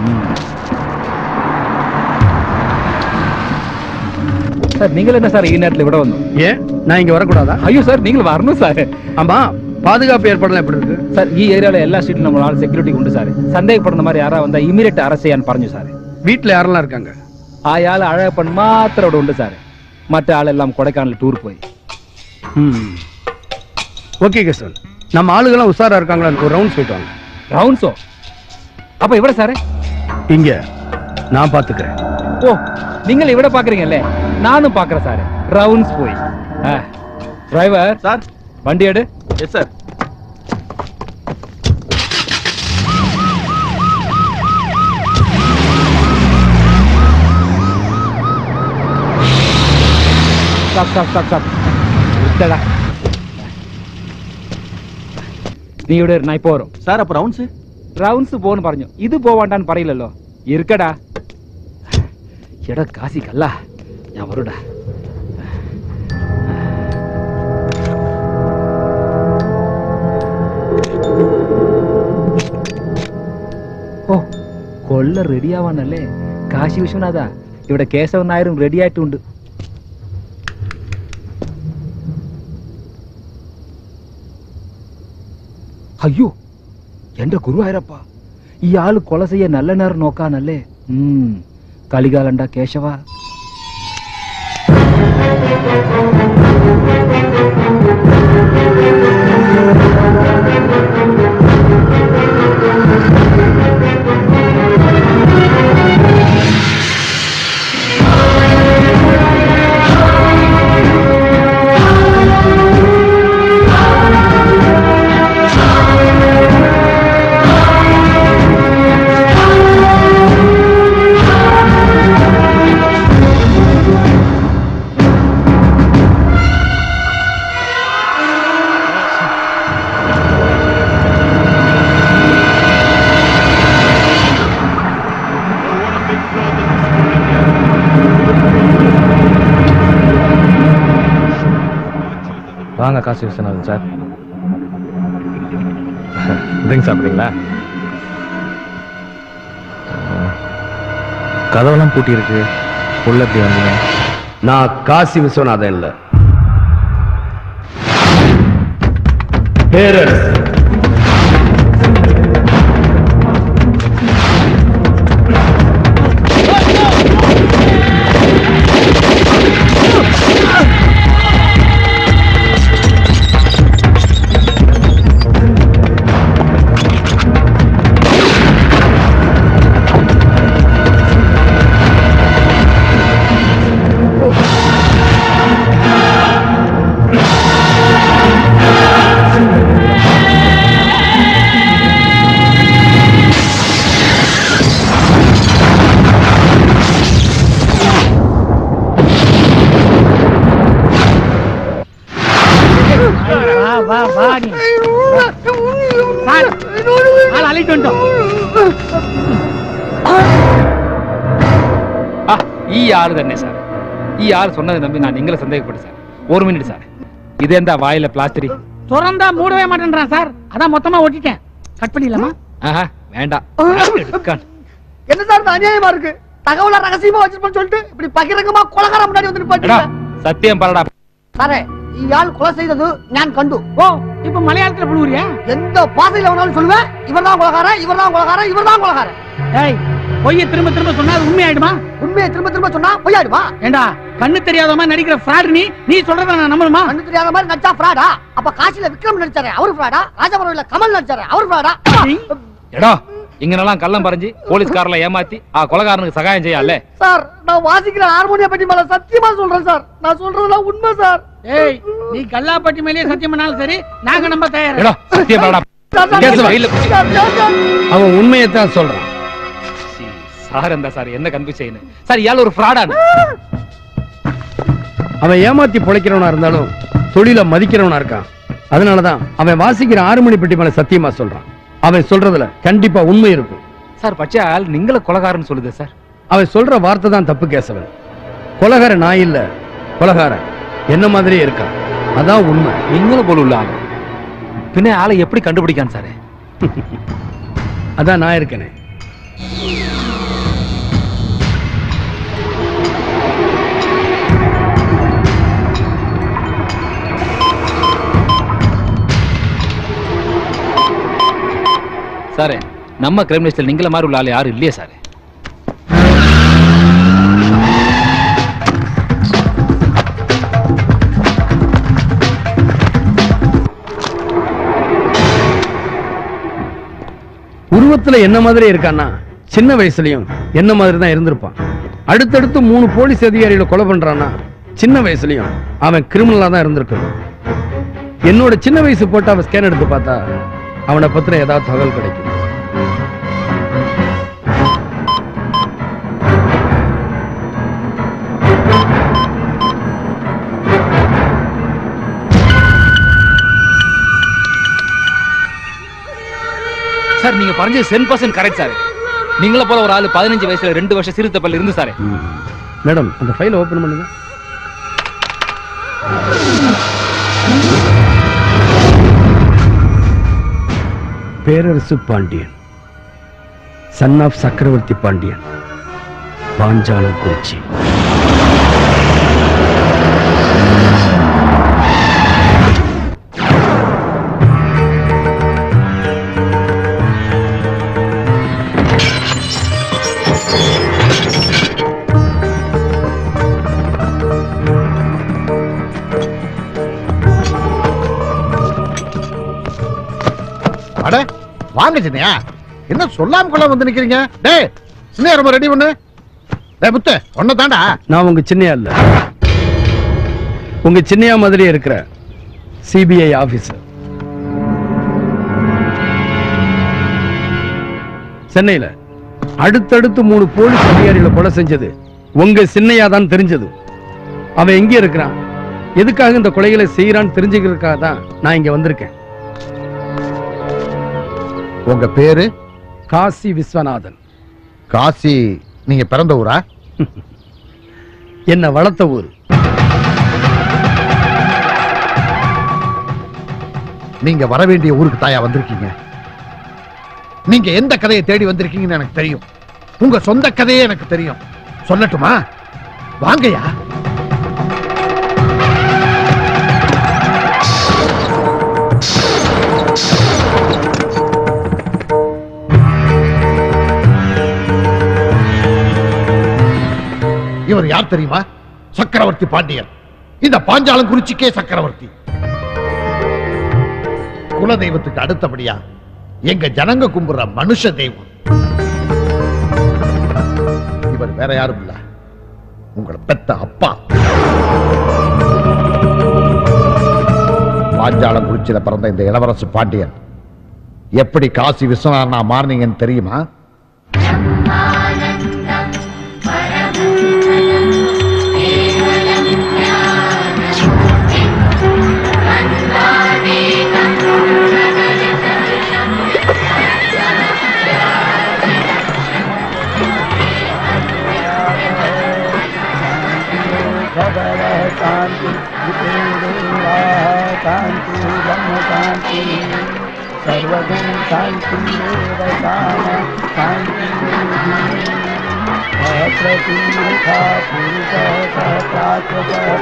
சார் நீங்கள் என்ன சார் ഈ நேரத்தில் ഇവിടെ വന്നു ஏன் நான் இங்க வரக்கூடாதா ஐயோ சார் நீங்கள் வரணும் சார் ஆமா பாதுகாப்பு ஏற்பாடுலாம் எப்படி இருக்கு சார் ഈ ഏരിയയിലെ എല്ലാ സ്ട്രീറ്റിലും നമ്മൾ ആൾ സെക്യൂരിറ്റി ഉണ്ട് സാർ സന്ദേഹപ്പെടുന്ന மாதிரி யாரா வந்தா ഇമീഡിയറ്റ് അറസ്റ്റ് ചെയ്യാൻ പറഞ്ഞു സാർ வீட்டுல யாரெல்லாம் இருக்காங்க അയാൾ അഴകപ്പൻ മാത്രം അവിടെ ഉണ്ട് സാർ മറ്റേ ആളെല്ലാം കൊടൈക്കാനൽ ടൂർ പോയി ஓகே கேசவன் நம்ம ஆளுகெல்லாம் உஷாரா இருக்காங்களா ஒரு ரவுண்ட்ஸ் போயிட்டு வாங்க റൗണ്ട്സോ അപ്പൊ ഇവിടെ സാറേ இங்க நான் பாத்துக்கிறேன் ഓ നിങ്ങൾ ഇവിടെ പാக்குறீங்கல்ல நானும் பாக்குறேன் சார் ரவுண்ட்ஸ் போய் டிரைவர் சார் வண்டி எடு yes sir stop stop stop stop ഇതടാ നീ ഇവിടെ ഇരുന്നാ ഇപ്പോ വരും സാർ അപ്പൊ റൗണ്ട്സ് റൗണ്ട്സ് പോന്ന് പറഞ്ഞു ഇത് പോവാണ്ടാന്ന് പറയില്ലല്ലോ ഇരിക്കടാ എടാ കാശി കല്ല ഞാൻ വരൂടാ ഓ കൊള്ള റെഡിയാവാനല്ലേ കാശി വിശ്വനാഥ ഇവിടെ കേശവൻ നായരും റെഡി ആയിട്ടുണ്ട് അയ്യോ എന്റെ ഗുരുവായൂരപ്പ ഈ ആള് കൊല ചെയ്യ നല്ല നേരം നോക്കാനല്ലേ ഉം കളികാലണ്ട കേശവ வாங்க காசு விஸ்வநாதன் சார் ட்ரிங்க் சாப்பிடுறீங்களா கதவெல்லாம் பூட்டி இருக்கு உள்ள எப்படி வந்தீங்க நான் காசி விஸ்வநாதன் இல்ல பேரரசு Oh! வா வா வா நீ சார் ஆள் அழைட்டு வந்துட்டோம் ஆ, ഈ ആള് തന്നെ സാർ ഈ ആൾ சொன்னதை நம்பி நான் எங்களை சந்தேகப்பட்டேன் சார் ஒரு மினிட் சார் இது எந்த வாயில பிளாஸ்டரி திறந்தா மூடவே மாட்டேன்றான் சார் அதான் மொத்தமா ஒட்டிட்டேன் கட் பண்ணிடலாமா ஆஹா வேண்டாம் எடுக்கான். என்ன சார் இது அநியாயமா இருக்கு தகவல ரகசியமா வச்சிருப்பேன்னு சொல்லிட்டு இப்படி பகிரங்கமா கொலகார முன்னாடி வந்து എടാ நிப்பாட்டீங்க സത്യം പറടാ സാറേ ഇയാൾ കൊല ചെയ്തത് ഞാൻ കണ്ടു ஓ இப்ப மலையாளத்துல புழுவுறியா எந்த பாதையில வேணாலும் சொல்லுவேன் இவர்தான் கொலகாரன் இவர்தான் கொலகாரன் இவர்தான் கொலகாரன் ஏய் பொய்ய திரும்ப திரும்ப சொன்னா அது உண்மையாயிடுமா உண்மையை திரும்ப திரும்ப சொன்னா பொய்யாடுமா ஏண்டா கண்ணு தெரியாத மாதிரி நடிக்கிற ஃப்ராட் நீ நீ சொல்றத நான் நம்பணுமா கண்ணு தெரியாத மாதிரி நடிச்சா ஃப்ராடா அப்ப காசில விக்ரம் நடிச்சாரு அவர் ஃப்ராடா ராஜபுரம்ல கமல் நடிச்சாரு அவர் ஃப்ராடா എടോ ഇങ്ങനെല്ലാം കള്ളം പറഞ്ഞ് പോലീസ്കാരെല്ലാം ഏമാത്തി ആ കൊലകാരനുக்கு സഹായം ചെയ്യാല്ലേ சார் நான் வாசிக்கிற ஹார்மோனிய பற்றி மேல சத்தியமா சொல்றேன் சார் நான் சொல்றதெல்லாம் உண்மை சார் ஏய் நீ கல்லாப்பட்டி மேலேயே சத்தியம் பண்ணாலும் சரி நாங்க நம்ப தயார் എടോ സത്യം പറടാ കേസ് വെയില് அவன் உண்மையைத்தான் சொல்றான் சார் എന്താ சார் என்ன கன்ஃபியூஸ் ചെയ്യുന്നത് சார் இயாள் ஒரு ஃப்ராடான அவன் ஏமாத்தி பிழைக்கிறவனா இருந்தாலும் தொழில மதிக்கிறவனா இருக்கான் அதனாலதான் அவன் வாசிக்கிற ஆறு மணி பெட்டி மேல சத்தியமா சொல்றான் அவன் சொல்றதுல கண்டிப்பா உண்மை இருக்கும் சார் பச்சை ஆள் நீங்கள கொலகாரன் சொல்லுது சார் அவன் சொல்ற வார்த்தை தான் தப்பு கேசவன் கொலகார நான் இல்ல கொலகாரன் என்ன மாதிரியே இருக்கான் அதான் உண்மை നിങ്ങളെ പോലുള്ള ആള് പിന്നെ ആളെ എപ്പടി കണ്ടുപിടിക്കാൻ സാറേ அதான் நான் இருக்கேனே സാറേ നമ്മ ക്രൈം ലിസ്റ്റിൽ നിങ്ങളെ മാറുള്ള ആൾ யாரும் இல்லையே സാറേ உருவத்துல என்ன மாதிரி இருக்கான்னா சின்ன வயசுலயும் என்ன மாதிரி தான் இருந்திருப்பான் அடுத்தடுத்து மூணு போலீஸ் அதிகாரிகளை கொலை பண்றான்னா சின்ன வயசுலயும் அவன் கிரிமினலா தான் இருந்திருக்கணும் என்னோட சின்ன வயசு போட்டு அவன் ஸ்கேன் எடுத்து பார்த்தா அவனை பத்தின ஏதாவது தகவல் கிடைக்கும் சார் நீங்க பறஞ்சது சென் பர்சன்ட் கரெக்ட் சார் நீங்கள போல ஒரு ஆளு பதினஞ்சு வயசுல ரெண்டு வருஷம் சிறுத்தை பல்லு இருந்து சாரே மேடம் அந்த ஃபைலை ஓபன் பண்ணுங்க பேரரசு பாண்டியன் சன் ஆஃப் சக்கரவர்த்தி பாண்டியன் பாஞ்சாலம் குறிச்சி அட வாங்க சின்னையா என்ன சொல்லாம கொள்ளாம வந்து நிக்கிறீங்க டேய் சின்னையா ரொம்ப ரெடி பண்ணு டேய் முத்து ஒன்ன தாண்டா நான் உங்க சின்னையா இல்ல உங்க சின்னையா மாதிரியே இருக்கிற சிபிஐ ஆபீசர் சென்னையில அடுத்தடுத்து மூணு போலீஸ் அதிகாரிகளை கொலை செஞ்சது உங்க சின்னையா தான் தெரிஞ்சது அவன் எங்க இருக்கிறான் எதுக்காக இந்த கொலைகளை செய்யறான்னு தெரிஞ்சுக்கிறதுக்காக தான் நான் இங்க வந்திருக்கேன் உங்க பேரு காசி விஸ்வநாதன் காசி நீங்க பிறந்த ஊரா என்ன வளர்த்த ஊர் நீங்க வர வேண்டிய ஊருக்கு தாயா வந்திருக்கீங்க நீங்க எந்த கதையை தேடி வந்திருக்கீங்கன்னு எனக்கு தெரியும் உங்க சொந்த கதையே எனக்கு தெரியும் சொல்லட்டுமா வாங்கயா இவர் யார் தெரியுமா சக்கரவர்த்தி பாண்டியன் இந்த பாஞ்சாலம் குறிச்சிக்கே சக்கரவர்த்தி குல தெய்வத்துக்கு அடுத்தபடியா எங்க ஜனங்க கும்பிடுற மனுஷ தெய்வம் இவர் வேற யாரும் இல்ல உங்களை பெத்த அப்பா பாஞ்சாலம் குறிச்சியில பிறந்த இந்த இளவரசு பாண்டியன் எப்படி காசி விஸ்வநாதனா மாறினீங்கன்னு தெரியுமா கேவலம் ஞானம் शान्ति ब्रह्म शान्ति सर्वगुण शान्ति एव शान शान्ति अप्रतिमुखा पुरुषः सहस्रात्मकः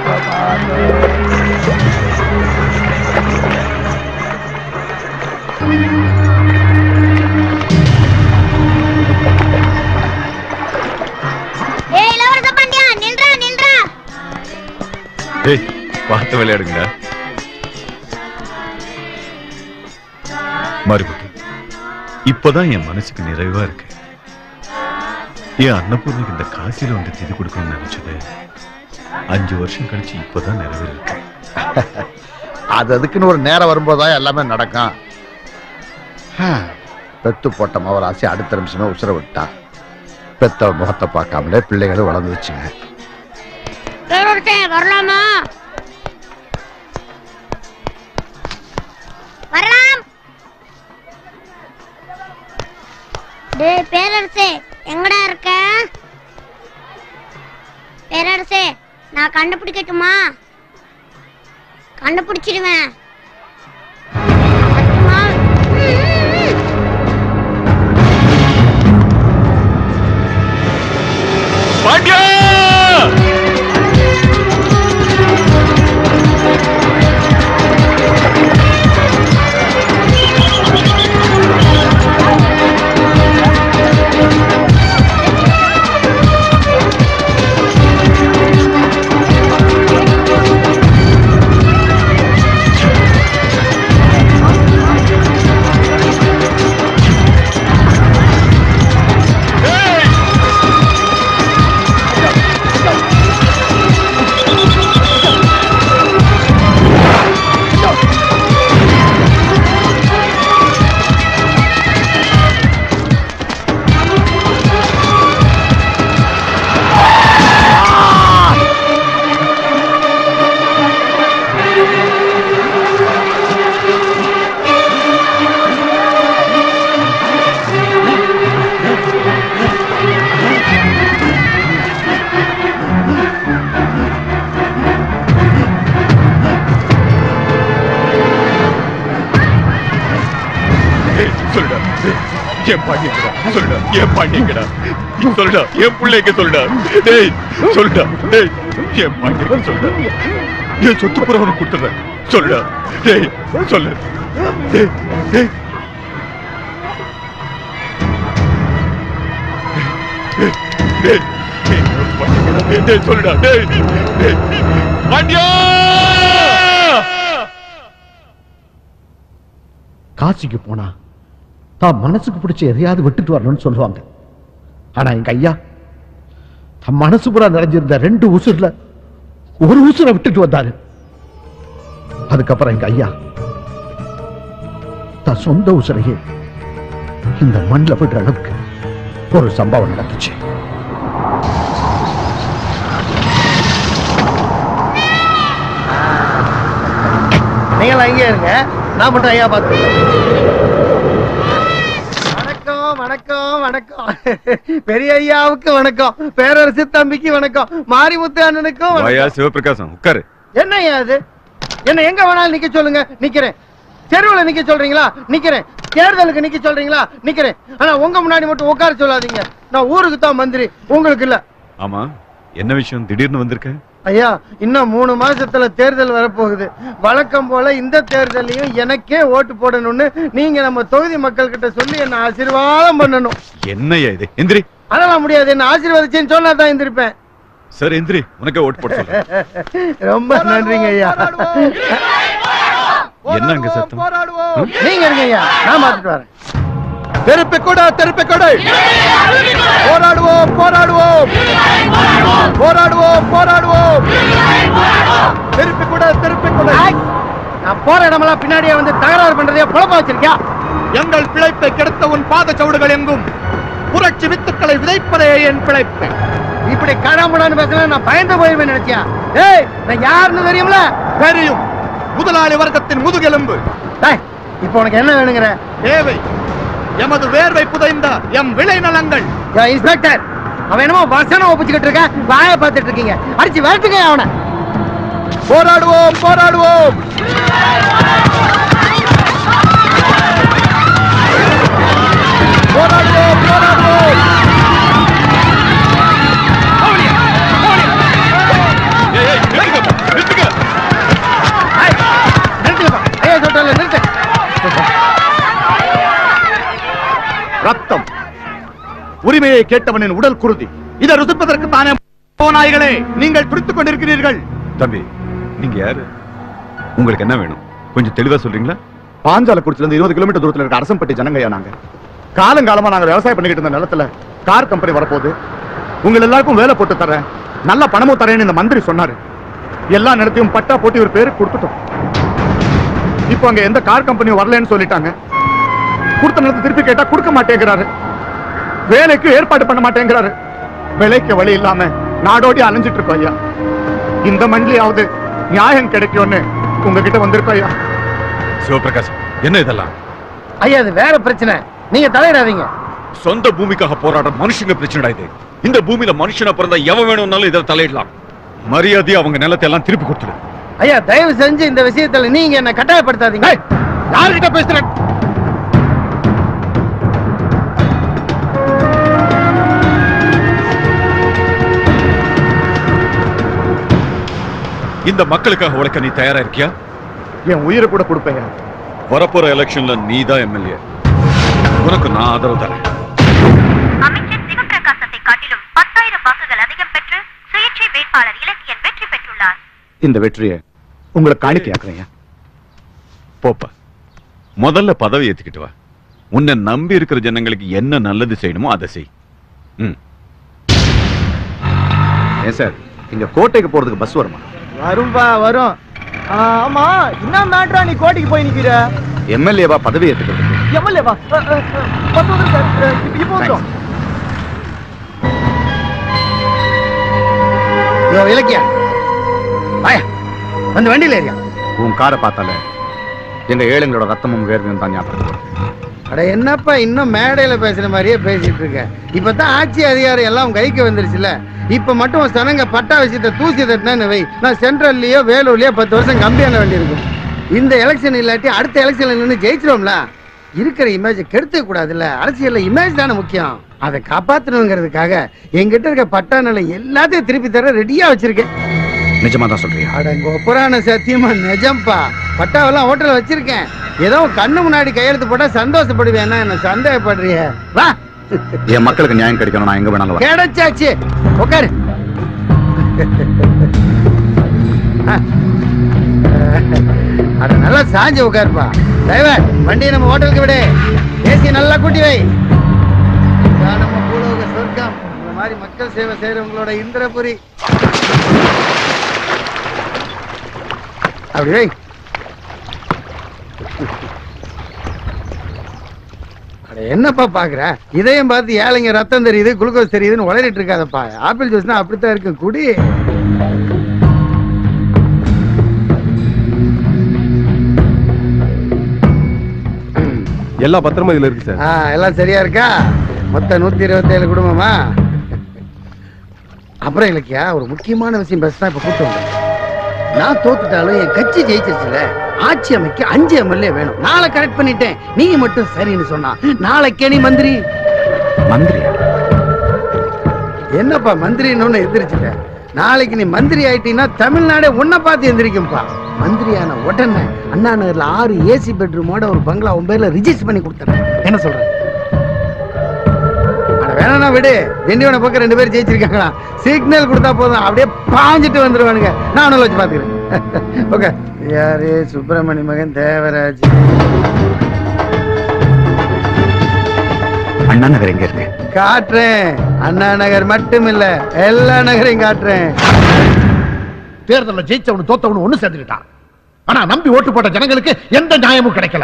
ஏய் இளவரச பாண்டியா நின்றா நின்றா டேய் பார்த்து விளையாடுங்கடா மறுபடி இப்பதான் என் மனசுக்கு நிறைவா இருக்கு என் அன்னபூர்ணிக்கு இந்த காசில வந்து திதி கொடுக்கணும்னு நினைச்சது அஞ்சு வருஷம் கழிச்சு இப்பதான் நிறைவேறிருக்கு அது அதுக்குன்னு ஒரு நேரம் வரும்போதுதான் எல்லாமே நடக்கும் ஹம், பெத்து போட்ட மவராசி அடுத்த நிமிஷமே உசுர விட்டா பெத்த முகத்தை பார்க்காமலே பிள்ளைகளும் வளர்ந்துருச்சுங்க பேரரசே வரலாமா வரலாம் டேய் பேரரசே எங்கடா இருக்க பேரரசே நான் கண்டுபிடிக்கட்டுமா கண்டுபிடிச்சிடுவேன் வரட்டுமா? பாண்டியா டேய், சொல்லுடா டேய், என் பாண்டியங்கடா சொல்லுடா என் பாண்டியங்கடா சொல்லுடா என் பிள்ளைங்க சொல்லுடா டேய் சொல்லுடா டேய் என் பாண்டியங்க சொல்லுடா என் சொத்து புற உனக்கு கொடுத்துறேன் சொல்லுடா டேய் சொல்லு டேய் டேய் டேய், டேய், டேய், பாண்டியங்கடா, டேய், டேய், சொல்லுடா டேய் டேய் பாண்டியா காசிக்கு போனா தான் மனசுக்கு பிடிச்ச எதையாவது விட்டுட்டு வரணும்னு சொல்லுவாங்க ஆனா எங்க ஐயா தன் மனசு பூரா நிறைஞ்சிருந்த ரெண்டு உசுர்ல ஒரு உசுரை விட்டுட்டு வந்தாரு அதுக்கப்புறம் எங்க ஐயா தன் சொந்த உசுரையே இந்த மண்ணில் விடுற அளவுக்கு ஒரு சம்பவம் நடந்துச்சு நீங்களாம் இங்கே இருங்க நான் மட்டும் ஐயா பார்த்து வணக்கம் வணக்கம் வணக்கம் பெரிய ஐயாவுக்கு வணக்கம் பேரரசு தம்பிக்கு வணக்கம் மாரிமுத்து அண்ணனுக்கும் வாயா வணக்கம் சிவபிரகாசம் உட்காரு என்ன ஐயா இது என்ன எங்க வேணாலும் நிக்க சொல்லுங்க நிக்கிறேன் தெருவுல நிக்க சொல்றீங்களா நிக்கிறேன் தேர்தலுக்கு நிக்க சொல்றீங்களா நிக்கிறேன் ஆனா உங்க முன்னாடி மட்டும் உட்கார சொல்லாதீங்க நான் ஊருக்கு தான் மந்திரி உங்களுக்கு இல்ல ஆமா என்ன விஷயம் திடீர்னு வந்திருக்க ஐயா இன்னும் மூணு மாசத்துல தேர்தல் வரப்போகுது வழக்கம் போல இந்த தேர்தலையும் எனக்கே ஓட்டு போடணும்னு நீங்க நம்ம தொகுதி மக்கள் கிட்ட சொல்லி என்ன ஆசீர்வாதம் பண்ணணும் என்னய்யா இது எந்திரி அதெல்லாம் முடியாது என்ன ஆசீர்வதிச்சேன்னு சொன்னா தான் எந்திரிப்பேன் சார் எந்திரி உனக்கு ஓட்டு போட சொல்றேன் ரொம்ப நன்றிங்க ஐயா என்ன அங்க சத்தம் நீங்க இருங்க ஐயா நான் பார்த்துட்டு வரேன் தெருப்பை கூட தெருப்பை கொடு போராடுவோம் போராடுவோம் போராடுவோம் போராடுவோம் திருப்பி கூட திருப்பி கூட நான் போற இடமெல்லாம் பின்னாடியே வந்து தகராறு பண்றதையே புழப்ப வச்சிருக்கியா எங்கள் பிழைப்பை கெடுத்த உன் பாத சவுடுகள் எங்கும் புரட்சி வித்துக்களை விதைப்பதே என் பிழைப்பு இப்படி காணாமடான்னு பேசல நான் பயந்து போயிருவேன் நினைச்சியா ஏய் நான் யாருன்னு தெரியும்ல தெரியும் முதலாளி வர்க்கத்தின் முதுகெலும்பு டேய், இப்போ உனக்கு என்ன வேணுங்கிற தேவை எமது வேர்வை புதைந்த எம் விளைநிலங்கள் யா, இன்ஸ்பெக்டர் அவன் என்னமோ வசனம் ஒப்பிச்சுக்கிட்டு இருக்க வாயை பார்த்துட்டு இருக்கீங்க அடிச்சு விரட்டுங்க அவனை போராடுவோம் போராடுவோம் போராடுவோம் போராடுவோம் ஐயா சொல்றேன் நிறுத்து ரத்தம் உரிமையை கேட்டவனின் உடல் குருதி இதை ருசிப்பதற்கு தானே நாய்களே நீங்கள் துடித்துக் கொண்டிருக்கிறீர்கள் தம்பி நீங்க யாரு உங்களுக்கு என்ன வேணும் கொஞ்சம் தெளிவா சொல்றீங்களா பாஞ்சாலக்குறிச்சில இருந்து இருபது கிலோமீட்டர் தூரத்துல இருக்க அரசம்பட்டி ஜனங்கய்யா நாங்க காலங்காலமா நாங்க விவசாயம் பண்ணிக்கிட்டு இருந்த நிலத்துல கார் கம்பெனி வரப்போகுது உங்க எல்லாருக்கும் வேலை போட்டு தரேன் நல்ல பணமும் தரேன்னு இந்த மந்திரி சொன்னாரு எல்லா நிலத்தையும் பட்டா போட்டு ஒரு பேருக்கு கொடுத்துட்டோம் இப்போ அங்க எந்த கார் கம்பெனியும் வரலன்னு சொல்லிட்டாங்க கொடுத்த நிலத்தை திருப்பி கேட்டா கொடுக்க மாட்டேங்கிறாரு வேலைக்கு ஏற்பாடு பண்ண மாட்டேங்கிறாரு விலைக்கு வழி இல்லாம நாடோடி அலைஞ்சிட்டு இருக்கோம் ஐயா இந்த மண்ணிலாவது நியாயம் கிடைக்கும்னு உங்ககிட்ட வந்திருக்கோம் ஐயா சிவபிரகாஷ் என்ன இதெல்லாம் ஐயா அது வேற பிரச்சனை நீங்க தலையிடாதீங்க சொந்த பூமிக்காக போராடுற மனுஷங்க பிரச்சனை இது இந்த பூமியில மனுஷனா பிறந்தா எவன் வேணும்னாலும் இதில் தலையிடலாம் மரியாதை அவங்க நிலத்தை எல்லாம் திருப்பி கொடுத்துடு ஐயா தயவு செஞ்சு இந்த விஷயத்துல நீங்க என்ன கட்டாயப்படுத்தாதீங்க யார்கிட்ட பேசுறேன் இந்த மக்களுக்காக உழைக்க நீ தயாரா இருக்கியா என் உயிரை கூட கொடுப்பேன் வரப்போற எலெக்ஷன்ல நீ தான் எம்எல்ஏ உனக்கு நான் ஆதரவு தரேன் அமைச்சர் சிவபிரகாசத்தை காட்டிலும் பத்தாயிரம் வாக்குகள் அதிகம் பெற்று சுயேட்சை வேட்பாளர் இலக்கியன் வெற்றி பெற்றுள்ளார் இந்த வெற்றியை உங்களை காணிக்கையாக்குறேன் போப்பா முதல்ல பதவி ஏத்துக்கிட்டு வா உன்னை நம்பி இருக்கிற ஜனங்களுக்கு என்ன நல்லது செய்யணுமோ அதை செய் ம் ஏன் சார் இங்க கோட்டைக்கு போறதுக்கு பஸ் வருமா வரும்பா வரும் ஆமா என்ன மேட்ரா நீ கோட்டைக்கு போய் நிக்கிற எம்எல்ஏவா பதவி ஏத்துக்கிறதுக்கு எம்எல்ஏ வா பஸ் வந்துரும் சார் இப்ப இப்போ வந்துரும் யோ இலக்கியா வாயா வந்து வண்டியில ஏறியா உன் காரை பார்த்தால எங்க ஏழைங்களோட ரத்தமும் வேர்வையும் தான் ஞாபகம் வருது. அட என்னப்பா இன்னும் மேடையில பேசுற மாதிரியே பேசிட்டு இருக்க இப்பதான் ஆட்சி அதிகாரம் எல்லாம் உன் கைக்கு வந்துருச்சுல இப்ப மட்டும் உன் சனங்க பட்டா விஷயத்தை தூசி தட்டினு வை நான் சென்ட்ரல்லயோ வேலூர்லயோ பத்து வருஷம் கம்பியான வேண்டியிருக்கும் இந்த எலெக்ஷன் இல்லாட்டி அடுத்த எலெக்ஷன்ல நின்று ஜெயிச்சிருவோம்ல இருக்கிற இமேஜ் கெடுத்துக்க கூடாதுல்ல அரசியல்ல இமேஜ் தானே முக்கியம் அதை காப்பாத்தணுங்கிறதுக்காக என்கிட்ட இருக்க பட்டா நிலம் எல்லாத்தையும் திருப்பி தர ரெடியா வச்சிருக்கேன் நிஜமா தான் சொல்றியா அடங்க புராண சத்தியமா நிஜம்பா பட்டாவெல்லாம் ஹோட்டல்ல வச்சிருக்கேன் ஏதோ உன் கண்ணு முன்னாடி கையெழுத்து போட்டா சந்தோஷப்படுவேன்னா என்ன சந்தேகப்படுறிய வா என் மக்களுக்கு நியாயம் கிடைக்கணும் நான் எங்க வேணாலும் வரேன். கிடைச்சாச்சு உட்காரு அட நல்லா சாஞ்சு உட்காருப்பா டிரைவர் வண்டியை நம்ம ஹோட்டலுக்கு விடு ஏசி நல்லா கூட்டி வை இதான் நம்ம பூலோக சொர்க்கம் இந்த மாதிரி மக்கள் சேவை செய்யறவங்களோட இந்திரபுரி அப்படி வை அட என்னப்பா பாக்குற இதையும் பார்த்து ஏழைங்க ரத்தம் தெரியுது குளுக்கோஸ் தெரியுதுன்னு உளறிட்டு இருக்காதப்பா ஆப்பிள் ஜூஸ்னா அப்படித்தான் இருக்கும் குடி எல்லா பத்திரமும் இதுல இருக்கு சார் ஆ, எல்லாம் சரியா இருக்கா மொத்தம் நூத்தி இருபத்தி ஏழு குடும்பமா அப்புறம் இலக்கியா ஒரு முக்கியமான விஷயம் பேச இப்ப கூட்டு வந்தேன் நான் தோத்துட்டாலும் என் கட்சி ஜெயிச்சிருச்சுல ஆட்சி அமைக்க அஞ்சு எம்எல்ஏ வேணும் நாளை கரெக்ட் பண்ணிட்டேன் நீங்க மட்டும் சரின்னு சொன்னா நாளைக்கே நீ மந்திரி மந்திரி என்னப்பா மந்திரின்னு ஒண்ணு எந்திரிச்சுட்ட நாளைக்கு நீ மந்திரி ஆயிட்டீங்கன்னா தமிழ்நாடே உன்னை பார்த்து எந்திரிக்கும்பா மந்திரியான உடனே அண்ணா நகர்ல ஆறு ஏசி பெட்ரூமோட ஒரு பங்களா உன் பேர்ல ரிஜிஸ்டர் பண்ணி கொடுத்துறேன் என்ன சொல்ற அட வேணா விடு திண்டிவன பக்கம் ரெண்டு பேரும் ஜெயிச்சிருக்காங்களா சிக்னல் கொடுத்தா போதும் அப்படியே பாஞ்சிட்டு வந்துருவானுங்க நான் அவனை வச்சு பாத்துக்கிறேன் ஓகே யாரு சுப்பிரமணி மகன் தேவராஜ் அண்ணா நகர் எங்க இருக்கு காட்டுறேன் அண்ணா நகர் மட்டும் இல்ல எல்லா நகரையும் காட்டுறேன் தேர்தலில் ஜெயிச்சவனு தோத்தவனு ஒண்ணு சேர்ந்துக்கிட்டான் ஆனா நம்பி ஓட்டு போட்ட ஜனங்களுக்கு எந்த நியாயமும் கிடைக்கல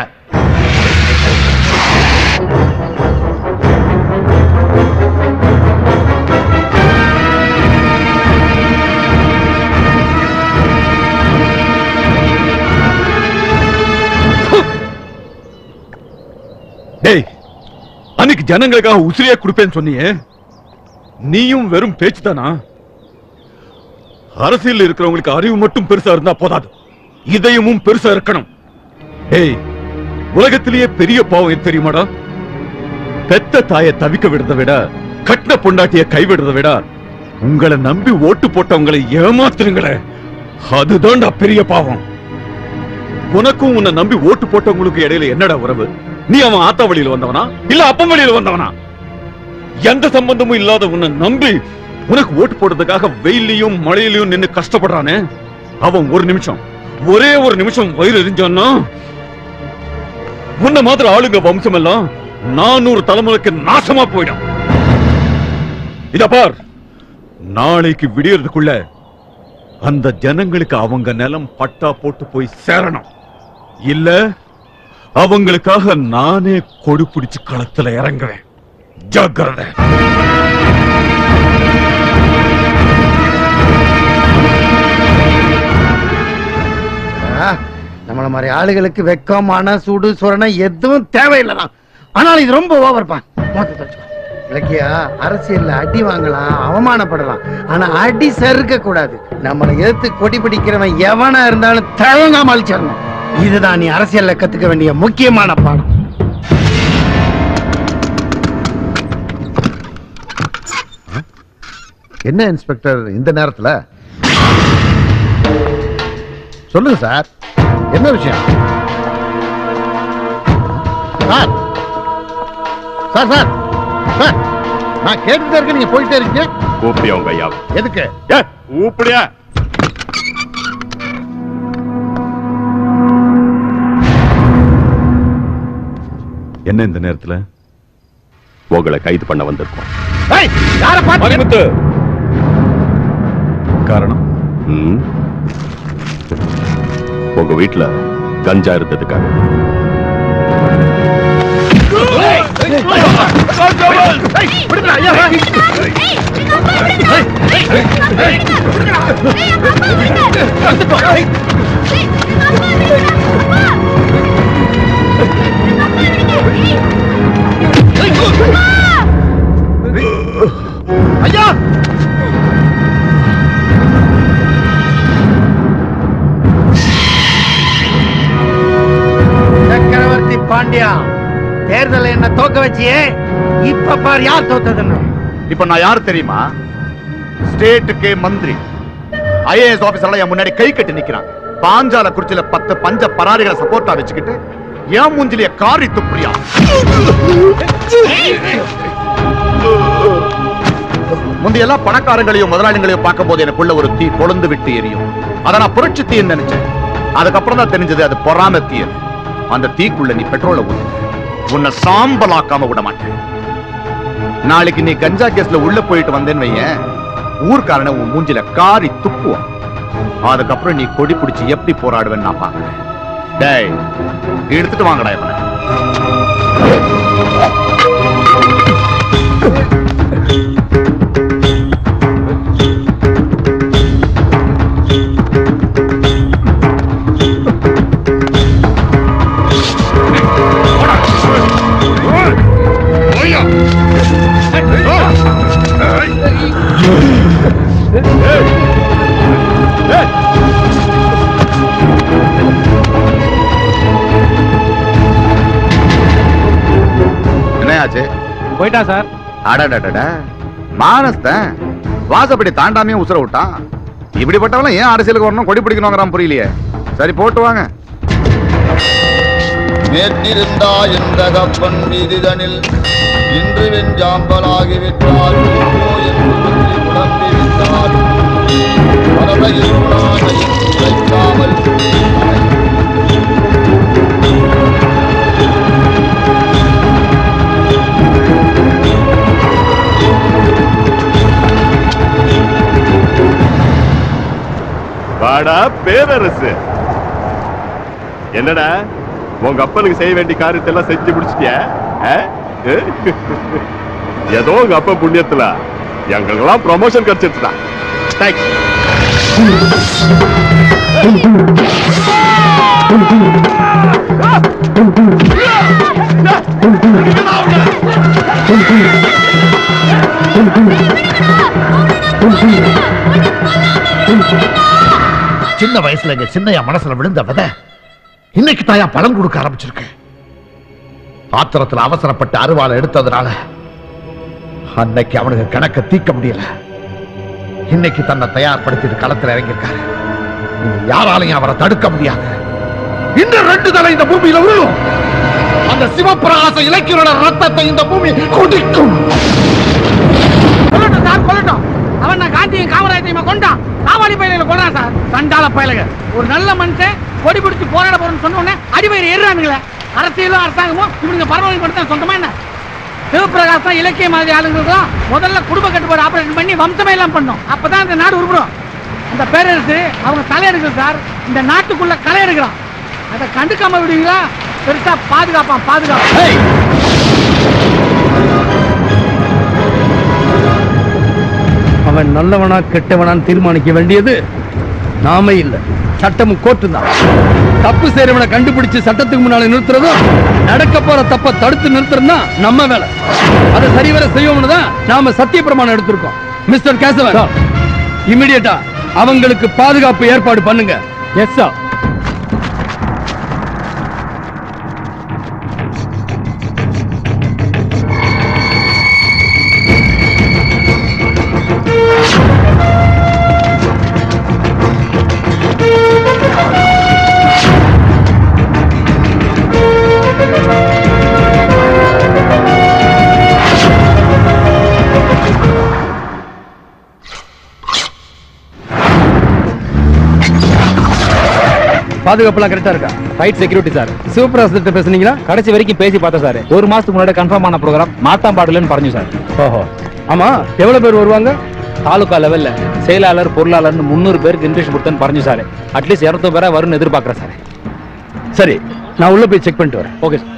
டேய் அன்னைக்கு ஜனங்களுக்காக உசிரியா கொடுப்பேன்னு சொன்னியே நீயும் வெறும் பேச்சு தானா அரசியல் இருக்கிறவங்களுக்கு அறிவு மட்டும் பெருசா இருந்தா போதாது இதயமும் பெருசா இருக்கணும் ஏய் உலகத்திலேயே பெரிய பாவம் எது தெரியுமாடா பெத்த தாயை தவிக்க விடுறத விட கட்டின பொண்டாட்டிய கைவிடுறத விட உங்களை நம்பி ஓட்டு போட்டவங்களை ஏமாத்துறீங்களே அதுதான்டா பெரிய பாவம் உனக்கும் உன்னை நம்பி ஓட்டு போட்டவங்களுக்கு இடையில என்னடா உறவு நீ அவன் ஆத்தா வழியில வந்தவனா இல்ல அப்பன் வழியில வந்தவனா எந்த சம்பந்தமும் இல்லாத உன்னை நம்பி உனக்கு ஓட்டு போடுறதுக்காக வெயிலையும் மழையிலையும் நின்னு கஷ்டப்படுறானே அவன் ஒரு நிமிஷம் ஒரே ஒரு நிமிஷம் வயிறு எரிஞ்சான்னா உன்ன மாதிரி ஆளுங்க வம்சம் எல்லாம் நானூறு தலைமுறைக்கு நாசமா போயிடும் இத பார் நாளைக்கு விடியறதுக்குள்ள அந்த ஜனங்களுக்கு அவங்க நிலம் பட்டா போட்டு போய் சேரணும் இல்ல அவங்களுக்காக நானே கொடி பிடிச்சு களத்துல இறங்குவேன் ஜாக்கிரதை ஆ, நம்மள மாதிரி ஆளுகளுக்கு வெக்கம் மன சூடு சுரணம் எதுவும் தேவையில்லைதான் ஆனால் இது ரொம்ப ஓவர்ப்பா இலக்கியா அரசியல்ல அடி வாங்கலாம் அவமானப்படலாம் ஆனா அடி சறுக்க கூடாது நம்மளை எதிர்த்து கொடி பிடிக்கிறவன் எவனா இருந்தாலும் தயங்காம அழிச்சிடணும் இதுதான் நீ அரசியல்ல கத்துக்க வேண்டிய முக்கியமான பாடம் என்ன இன்ஸ்பெக்டர் இந்த நேரத்துல சொல்லுங்க சார் என்ன விஷயம் சார் சார் சார் சார் நான் கேட்டுட்டே இருக்கேன் நீங்க போயிட்டே இருக்கீங்க கூப்பிடியா உங்க ஐயா எதுக்கு கூப்பிடியா என்ன இந்த நேரத்துல உங்களை கைது பண்ண வந்திருக்கோம் ஏய், யார பாத்தீங்க மணிமுத்து காரணம் ம். உங்க வீட்டுல கஞ்சா இருந்ததுக்காக ஐயா சக்கரவர்த்தி பாண்டியா தேர்தலை என்ன தோக்க வச்சியே இப்ப பார் யார் தோத்ததுன்னு இப்ப நான் யார் தெரியுமா ஸ்டேட்டுக்கே மந்திரி ஐஏஎஸ் ஆபீசர்ல என் முன்னாடி கை கட்டி நிக்கிறான் பாஞ்சால குறிச்சில பத்து பஞ்ச பராரிகளை சப்போர்ட்டா வச்சுக்கிட்டு என் மூஞ்சிலிய காரி துப்புறியா முந்தையெல்லாம் பணக்காரங்களையும் முதலாளிகளையும் பார்க்கும் போது எனக்குள்ள ஒரு தீ கொழுந்து விட்டு எரியும் அதை நான் புரட்சி தீன்னு நினைச்சேன் அதுக்கப்புறம் தான் தெரிஞ்சது அது பொறாம தீயது அந்த தீக்குள்ள நீ பெட்ரோலை ஊத்து உன்னை சாம்பலாக்காம விட மாட்டேன் நாளைக்கு நீ கஞ்சா கேஸ்ல உள்ள போயிட்டு வந்தேன்னு வையேன் ஊர்க்காரனை உன் மூஞ்சில காரி துப்புவான் அதுக்கப்புறம் நீ கொடி பிடிச்சு எப்படி போராடுவேன்னு நான் பாக்குறேன் டேய் எடுத்துட்டு வாங்கடா இவனை என்னையாச்சு போயிட்டா சார் அடடடட மானஸ்தன் வாசப்படி தாண்டாமையே உசுர விட்டான் இப்படிப்பட்டவன் ஏன் அரசியலுக்கு வரணும் கொடி பிடிக்கணுங்கிறான் புரியலையே சரி போட்டு வாங்க மேற்கிருந்தா என்ற கப்பன் வீதிதனில் இன்று வெஞ்சாம்பலாகிவிட்டால் ஓ என்று சொல்லி குழம்பி விட்டால் பறவையில் உணாமையும் உழைக்காமல் வாடா பேரரசு என்னடா உங்க அப்பனுக்கு செய்ய வேண்டிய காரியத்தை எல்லாம் செஞ்சு முடிச்சிட்டியா ஆ? ஏதோ உங்க அப்பா புண்ணியத்துல எங்களுக்கெல்லாம் ப்ரொமோஷன் கிடைச்சிருச்சுடா தேங்க்ஸ் சின்ன சின்ன வயசுல எங்க சின்னையா மனசுல விழுந்த விதை இன்னைக்கு தாயா பலன் கொடுக்க ஆரம்பிச்சிருக்கு ஆத்திரத்துல அவசரப்பட்டு அருவாளை எடுத்ததுனால அன்னைக்கு அவனுக்கு கணக்க தீக்க முடியல இன்னைக்கு தன்னை தயார்படுத்திட்டு களத்துல இறங்கியிருக்காரு இனி யாராலையும் அவரை தடுக்க முடியாது இன்னும் ரெண்டு தலை இந்த பூமியில விழும் அந்த சிவப்பிரகாச இலக்கியோட ரத்தத்தை இந்த பூமி குடிக்கும் கொல்லட்டும் சார் கொல்லட்டும் அவன் நான் காந்தியும் காமராஜையும் கொண்டான் காவாலி பயில கொண்டான் சார் சண்டால பயலுக ஒரு நல்ல மனுஷன் கொடி பிடிச்சு போராட போறேன்னு சொன்ன உடனே அடிவயிறு ஏறுறானுங்களே அரசியலும் அரசாங்கமும் இவனுங்க பரவாயில்லை மட்டும் தான் சொந்தமா என்ன சிவபிரகாசம் இலக்கிய மாதிரி ஆளுங்களுக்கும் முதல்ல குடும்ப கட்டுப்பாடு ஆபரேஷன் பண்ணி வம்சமே எல்லாம் பண்ணோம் அப்பதான் இந்த நாடு உருப்படும் அந்த பேரரசு அவங்க தலையெடுக்கல சார் இந்த நாட்டுக்குள்ள களை எடுக்கிறான் அதை கண்டுக்காம விடுவீங்களா பெருசா பாதுகாப்பான் பாதுகாப்பான் அவன் நல்லவனா கெட்டவனான்னு தீர்மானிக்க வேண்டியது நாம இல்ல சட்டமும் கோர்ட்டு தான் தப்பு செய்யறவனை கண்டுபிடிச்சு சட்டத்துக்கு முன்னால நிறுத்துறதும் நடக்க போற தப்ப தடுத்து நிறுத்துறது தான் நம்ம வேலை அதை சரிவர செய்வோம்னு தான் நாம சத்திய பிரமாணம் எடுத்திருக்கோம் மிஸ்டர் கேசவன் இமிடியட்டா அவங்களுக்கு பாதுகாப்பு ஏற்பாடு பண்ணுங்க எஸ் சார் பாதுகாப்புலாம் கரெக்டா இருக்கா ரைட் செக்யூரிட்டி சார் சிவபிரகாசத்தை பேசுனீங்களா கடைசி வரைக்கும் பேசி பார்த்தேன் சார் ஒரு மாசத்துக்கு முன்னாடி கன்ஃபார்ம் ஆன ப்ரோக்ராம் மாத்தாம் பாடலன்னு പറഞ്ഞു சார் ஓஹோ ஆமா எவ்வளவு பேர் வருவாங்க தாலுகா லெவல்ல செயலாளர் பொருளாளர்னு முந்நூறு பேருக்கு இன்ட்ரெஸ்ட் கொடுத்தேன்னு പറഞ്ഞു சார் அட்லீஸ்ட் இரநூத்தம்பது பேரா வரும்னு எதிர்பார்க்கறேன் சார் சரி நான் உள்ள போய் செக் பண்ணிட்டு வரேன் ஓகே சார்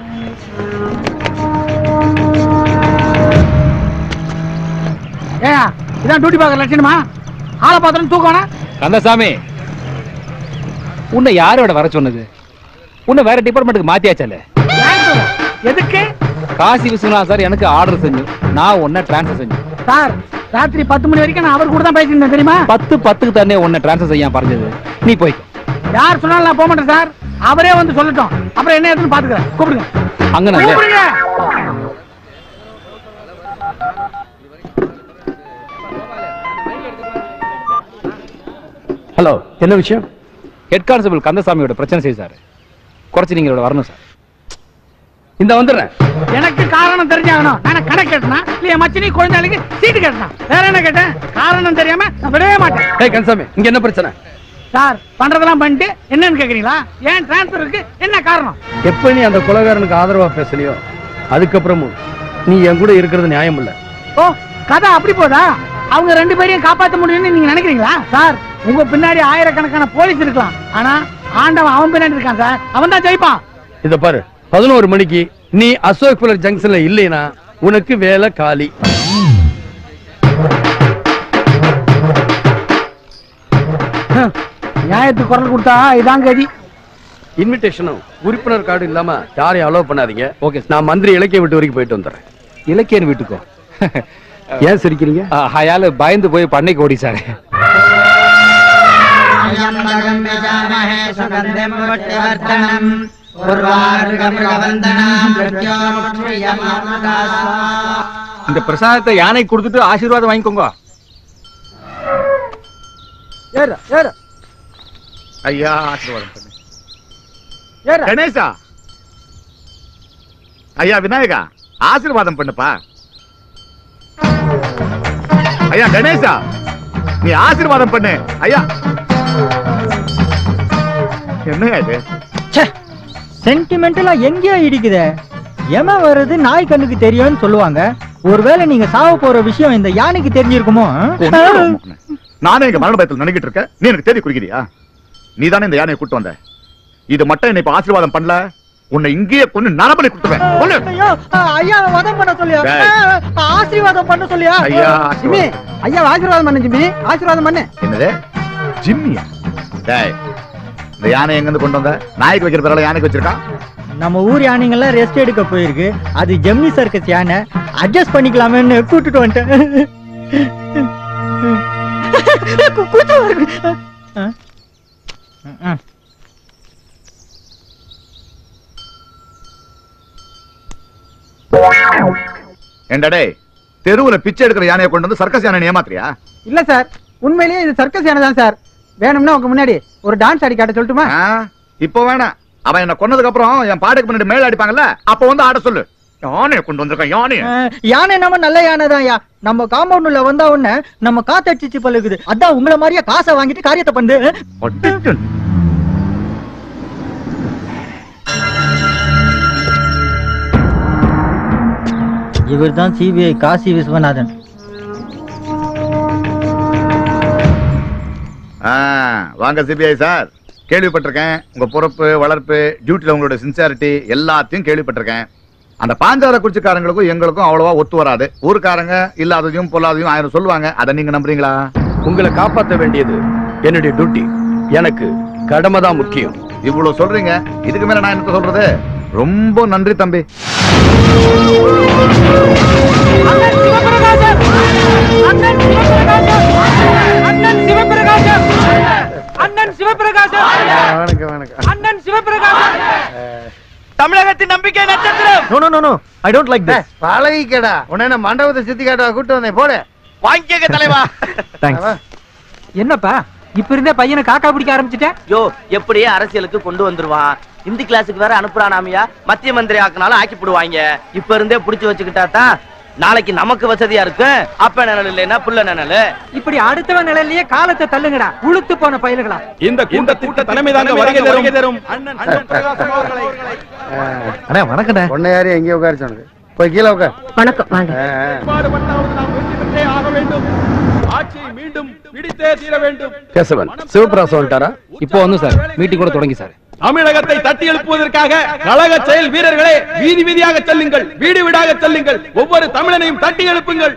ஏயா இதான் டியூட்டி பார்க்கற லட்சணமா ஆளை பார்த்தோன்னு தூக்கம்னா கந்தசாமி உன்னை யாரோட வர சொன்னது உன்னை வேற டிபார்ட்மெண்ட்டுக்கு மாத்தியாச்சல எதுக்கு காசி விஸ்வநாத் சார் எனக்கு ஆர்டர் செஞ்சு நான் உன்னை டிரான்ஸ்ஃபர் செஞ்சு சார் ராத்திரி பத்து மணி வரைக்கும் நான் அவர் கூட தான் பேசியிருந்தேன் தெரியுமா பத்து பத்துக்கு தானே உன்னை டிரான்ஸ்ஃபர் செய்ய பறஞ்சது நீ போய்க்கோ யார் சொன்னாலும் நான் போக மாட்டேன் சார் அவரே வந்து சொல்லட்டும் அப்புறம் என்ன ஏதுன்னு பாத்துக்கிறேன் கூப்பிடுங்க அங்க நான் கூப்பிடுங்க ஹலோ என்ன விஷயம் ஹெட் கான்ஸ்டபிள் கந்தசாமியோட பிரச்சனை செய்ய சார் குறைச்சு நீங்களோட வரணும் சார் இந்த வந்துடுறேன் எனக்கு காரணம் தெரிஞ்சாகணும் நான் கணக்கு கேட்டனா இல்லையா மச்சினி குழந்தைகளுக்கு சீட்டு கேட்டனா வேற என்ன கேட்டேன் காரணம் தெரியாம நான் விடவே மாட்டேன் ஏய் கன்சாமி இங்க என்ன பிரச்சனை சார் பண்றதெல்லாம் பண்ணிட்டு என்னன்னு கேக்குறீங்களா ஏன் டிரான்ஸ்பருக்கு என்ன காரணம் எப்ப நீ அந்த கொலகாரனுக்கு ஆதரவா பேசலையோ அதுக்கப்புறமும் நீ என் கூட இருக்கிறது நியாயம் இல்ல ஓ கதை அப்படி போதா அவங்க ரெண்டு பேரையும் காப்பாத்த முடியும்னு நீங்க நினைக்கிறீங்களா சார் உங்க பின்னாடி ஆயிரக்கணக்கான போலீஸ் இருக்கலாம் ஆனா ஆண்டவன் அவன் பின்னாடி இருக்கான் சார் அவன் தான் ஜெயிப்பான் இத பாரு பதினோரு மணிக்கு நீ அசோக் புலர் ஜங்ஷன்ல இல்லைனா உனக்கு வேலை காலி நியாயத்துக்கு குரல் கொடுத்தா இதான் கதி இன்விடேஷனும் உறுப்பினர் கார்டு இல்லாம யாரையும் அலோவ் பண்ணாதீங்க ஓகே நான் மந்திரி இலக்கிய வீட்டு வரைக்கும் போயிட்டு வந்துடுறேன் இலக்கியன் வீட்டுக்கோ ஏன் சிரிக்கிறீங்க அயால பயந்து போய் பண்ணைக்கு ஓடி சார் இந்த பிரசாதத்தை யானை கொடுத்துட்டு ஆசீர்வாதம் வாங்கிக்கோங்க ஏற ஏற ஐயா ஆசீர்வாதம் பண்ணு ஏற கணேசா ஐயா விநாயகா ஆசீர்வாதம் பண்ணுப்பா ஐயா கணேசா நீ ஆசீர்வாதம் பண்ணு ஐயா என்னையா இது சென்டிமெண்டலா எங்கேயோ இடிக்குதே எம வருது நாய் கண்ணுக்கு தெரியும்னு சொல்லுவாங்க ஒருவேளை நீங்க சாவ போற விஷயம் இந்த யானைக்கு தெரிஞ்சிருக்குமோ நானே இங்க மரண பயத்தில் நினைக்கிட்டு இருக்கேன் நீ எனக்கு தேதி குறிக்கிறியா நீ தானே இந்த யானையை கூட்டு வந்த இது மட்டும் என்னை இப்ப ஆசீர்வாதம் பண்ணல உன்னை இங்கேயே கொண்டு நரபலி கொடுத்துருவேன் கொல்லு. ஐயோ ஐயா வதம் பண்ண சொல்லியா டேய். ஆசீர்வாதம் பண்ண சொல்லியா ஐயா, ஜிம்மி ஐயா ஆசீர்வாதம் பண்ணு ஜிம்மி ஆசீர்வாதம் பண்ணு என்னது ஜிம்மியா டேய் இந்த யானை எங்க இருந்து கொண்டு வந்த நாய்க்கு வைக்கிற பிறகு யானைக்கு வச்சிருக்கான் நம்ம ஊர் யானைங்கெல்லாம் ரெஸ்ட் எடுக்க போயிருக்கு அது ஜெமினி சர்க்கஸ் யானை அட்ஜஸ்ட் பண்ணிக்கலாமேன்னு கூட்டிட்டு வந்துட்டேன் கூச்சம் வருது. ஆ? ஏண்டா தெருவுல பிச்சை எடுக்கிற யானையை கொண்டு வந்து சர்க்கஸ் யானை ஏமாத்துறியா இல்ல சார் உண்மையிலேயே இது சர்க்கஸ் யானை தான் சார் வேணும்னா உங்க முன்னாடி ஒரு டான்ஸ் ஆடி காட்ட சொல்லட்டுமா இப்போ வேணாம் அவன் என்ன கொன்னதுக்கு அப்புறம் என் பாடைக்கு முன்னாடி மேல அடிப்பாங்கல்ல அப்ப வந்து ஆட சொல்லு யானையை கொண்டு வந்திருக்கான் யானையை அஹ், யானை நம்ம நல்ல யானை தான் யா நம்ம காம்பவுண்ட்ல வந்தா உடனே நம்ம காத்தடிச்சு பழகுது அதான் உங்களை மாதிரியே காசை வாங்கிட்டு காரியத்தை பண்ணு இவர் தான் சிபிஐ காசி விஸ்வநாதன் ஆ, வாங்க சிபிஐ சார் கேள்விப்பட்டிருக்கேன் உங்க பொறுப்பு வளர்ப்பு டியூட்டில உங்களோட சின்சியாரிட்டி எல்லாத்தையும் கேள்விப்பட்டிருக்கேன் அந்த பாஞ்சால குடிச்சுக்காரங்களுக்கும் எங்களுக்கும் அவ்வளவா ஒத்து வராது ஊருக்காரங்க இல்லாததையும் பொல்லாததையும் ஆயிரம் சொல்லுவாங்க அதை நீங்க நம்புறீங்களா உங்களை காப்பாற்ற வேண்டியது என்னுடைய டியூட்டி எனக்கு கடமை தான் முக்கியம் இவ்வளவு சொல்றீங்க இதுக்கு மேல நான் என்ன சொல்றது ரொம்ப நன்றி தம்பி அண்ணன் சிவபிரகாசம் அண்ணன் சிவபிரகாசம் வணக்கம் வணக்கம் அண்ணன் சிவபிரகாசம் தமிழகத்தின் நம்பிக்கை நட்சத்திரம் no no no no I don't like this பழகிக்கடா உன்னை என்ன மண்டபத்தை சுத்தி காட்ட கூட்டு வந்தேன் போடு வாங்கிக்க தலைவா என்னப்பா இப்ப இருந்தே பையனை காக்கா பிடிக்க ஆரம்பிச்சிட்டேன் யோ எப்படியே அரசியலுக்கு கொண்டு வந்துருவான் இந்தி கிளாஸுக்கு வேற அனுப்புறானாமியா மத்திய மந்திரி ஆக்கினாலும் ஆக்கி போடுவாங்க இப்ப இருந்தே புடிச்சு வச்சுக்கிட்டா தான் நாளைக்கு நமக்கு வசதியா இருக்கும் அப்ப நிழல் இல்லைன்னா புள்ள நிழல் இப்படி அடுத்தவன் நிலையிலேயே காலத்தை தள்ளுங்கடா உளுத்து போன பயல்களா இந்த கூட்டத்திற்கு தலைமை தாங்க வருகை தரும் அண்ணா வணக்கண்ணே உன்னை யாரும் எங்கேயும் உட்கார சொன்னது போய் கீழே உட்கார் வணக்கம் வாங்க ஆக வேண்டும் ஆட்சியை மீண்டும் பிடித்தே தீர வேண்டும் கேசவன் சிவபிராசம் வந்துட்டாரா இப்போ வந்து சார் மீட்டிங் கூட தொடங்கி சார் தமிழகத்தை தட்டி எழுப்புவதற்காக கழக செயல் வீரர்களே வீதி வீதியாக செல்லுங்கள் வீடு வீடாக செல்லுங்கள் ஒவ்வொரு தமிழனையும் தட்டி எழுப்புங்கள்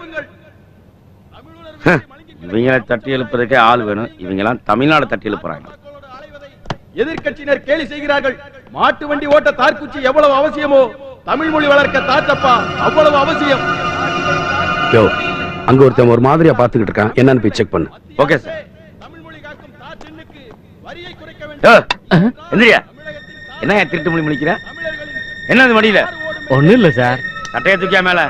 இவங்களை தட்டி எழுப்பதற்கே ஆள் வேணும் இவங்கெல்லாம் தமிழ்நாடு தட்டி எழுப்புறாங்க எதிர்க்கட்சியினர் கேலி செய்கிறார்கள் மாட்டு வண்டி ஓட்ட தார்குச்சி எவ்வளவு அவசியமோ தமிழ் மொழி வளர்க்க தாத்தப்பா அவ்வளவு அவசியம் யோ அங்க ஒருத்தன் ஒரு மாதிரியா பாத்துக்கிட்டு இருக்கான் என்னன்னு போய் செக் பண்ணு ஓகே சார் எந்திரியா என்ன திருட்டு மொழி முடிக்கிற என்னது மடியில ஒண்ணும் இல்ல சார் சட்டையை தூக்கியா மேல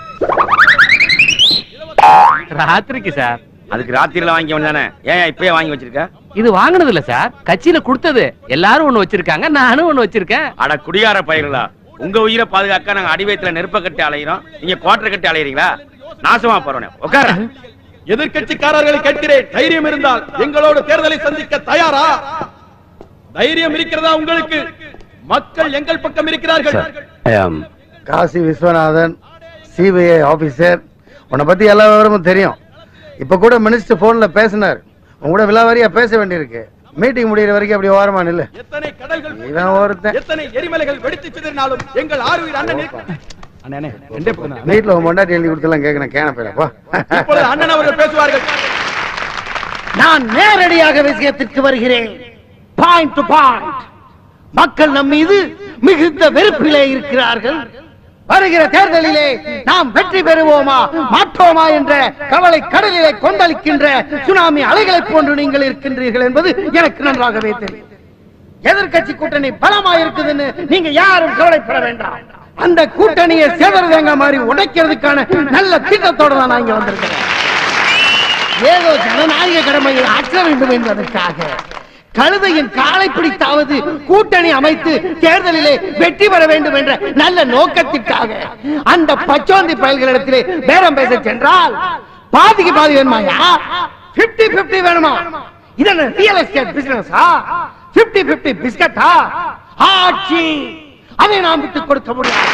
ராத்திரிக்கு சார் அதுக்கு ராத்திரில வாங்கி வந்தானே ஏன் இப்பயே வாங்கி வச்சிருக்க இது வாங்குனது இல்ல சார் கட்சியில கொடுத்தது எல்லாரும் ஒண்ணு வச்சிருக்காங்க நானும் ஒண்ணு வச்சிருக்கேன் அட குடியார பயிர்களா உங்க உயிரை பாதுகாக்க நாங்க அடிவயத்துல நெருப்ப கட்டி அலையிறோம் நீங்க குவாட்டர் கட்டி அலையறீங்களா நாசமா போறோனே உட்கார எதிர்க்கட்சிக்காரர்களை கேட்கிறேன் தைரியம் இருந்தால் எங்களோட தேர்தலை சந்திக்க தயாரா தைரியம் இருக்கிறதா உங்களுக்கு மக்கள் எங்கள் பக்கம் இருக்கிறார்கள் காசி விஸ்வநாதன் சிபிஐ ஆபீசர் உன்னை பத்தி எல்லா விவரமும் தெரியும் இப்ப கூட மினிஸ்டர் போன்ல பேசினார் உன் கூட விலாவாரியா பேச வேண்டியிருக்கு மீட்டிங் முடியிற வரைக்கும் அப்படி ஓரமா நில்லு எத்தனை கடல்கள் இவன் ஒருத்தன் எத்தனை எரிமலைகள் வெடித்து சிதறினாலும் எங்கள் ஆறுயிர் அண்ணன் இருக்கிறார். வீட்டுல உன் பொண்டாட்டி எழுதி கொடுத்தெல்லாம் கேட்கணும் கேன போயிடப்பா இப்பொழுது அண்ணன் அவர்கள் பேசுவார்கள் நான் நேரடியாக விஷயத்திற்கு வருகிறேன் பாயிண்ட் டு பாயிண்ட் மக்கள் நம் மீது மிகுந்த வெறுப்பிலே இருக்கிறார்கள் வருகிற தேர்தலிலே நாம் வெற்றி பெறுவோமா மாட்டோமா என்ற கவலை கடலிலே கொந்தளிக்கின்ற சுனாமி அலைகளைப் போன்று நீங்கள் இருக்கின்றீர்கள் என்பது எனக்கு நன்றாகவே தெரியும் எதிர்க்கட்சி கூட்டணி பலமா இருக்குதுன்னு நீங்க யாரும் கவலைப்பட வேண்டாம் அந்த கூட்டணியை சேதறதங்க மாதிரி உடைக்கிறதுக்கான நல்ல திட்டத்தோட தான் நான் இங்க வந்திருக்கிறேன் ஏதோ ஜனநாயக கடமையை ஆற்ற வேண்டும் என்பதற்காக கழுதையின் காலை பிடித்தாவது கூட்டணி அமைத்து தேர்தலிலே வெற்றி பெற வேண்டும் என்ற நல்ல நோக்கத்திற்காக அந்த பச்சோந்தி பயல்களிடத்திலே பேரம் பேச சென்றால் பாதிக்கு பாதி வேணுமாயா பிப்டி பிப்டி வேணுமா இதென்ன ரியல் எஸ்டேட் பிசினஸா பிப்டி பிப்டி பிஸ்கட்டா ஆட்சி அதை நாம் விட்டுக் கொடுக்க முடியாது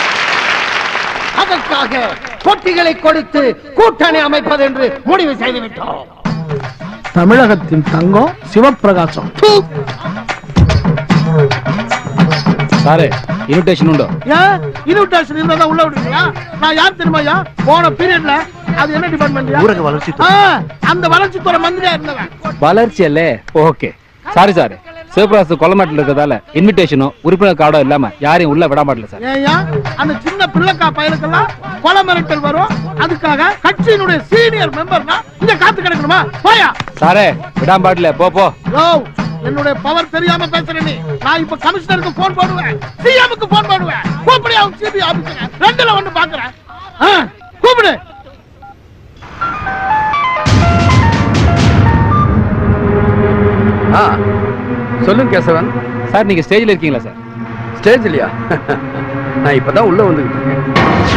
அதற்காக பொட்டிகளை கொடுத்து கூட்டணி அமைப்பது என்று முடிவு செய்து விட்டோம் தமிழகத்தின் தங்கம் சிவப்பிரகாசம் சாரு இன்விடேஷன் உண்டோ ஏன் இன்விடேஷன் இருந்தா தான் உள்ள விடுறீங்களா நான் யார் தெரியுமாயா போன பீரியட்ல அது என்ன டிபார்ட்மெண்ட் ஊரக வளர்ச்சி அந்த வளர்ச்சி துறை மந்திரியா இருந்தவன் வளர்ச்சி அல்ல ஓகே சாரி சார் சிவபிராசு கொல்லமாட்டில் இருக்கிறதால இன்விடேஷனும் உறுப்பினர் கார்டும் இல்லாம யாரையும் உள்ள விட மாட்டல சார் ஏயா அந்த சின்ன பிள்ளைக்கா பையனுக்கெல்லாம் கொலை மிரட்டல் வரும் அதுக்காக கட்சியினுடைய சீனியர் மெம்பர்னா இங்க காத்து கிடக்கணுமா போயா சாரே விடாம பாட்டில போ போ யோ என்னுடைய பவர் தெரியாம பேசுற நீ நான் இப்ப கமிஷனருக்கு போன் போடுவேன் சிஎம்க்கு போன் போடுவேன் கூப்பிடு அவங்க சிபி ஆபீசர் ரெண்டுல ஒண்ணு பாக்குறேன் ஆ, கூப்பிடு ஆ சொல்லுங்க கேசவன் சார் நீங்க ஸ்டேஜ்ல இருக்கீங்களா சார் ஸ்டேஜ்லயா நான் இப்பதான் உள்ள வந்துகிட்டு இருக்கேன்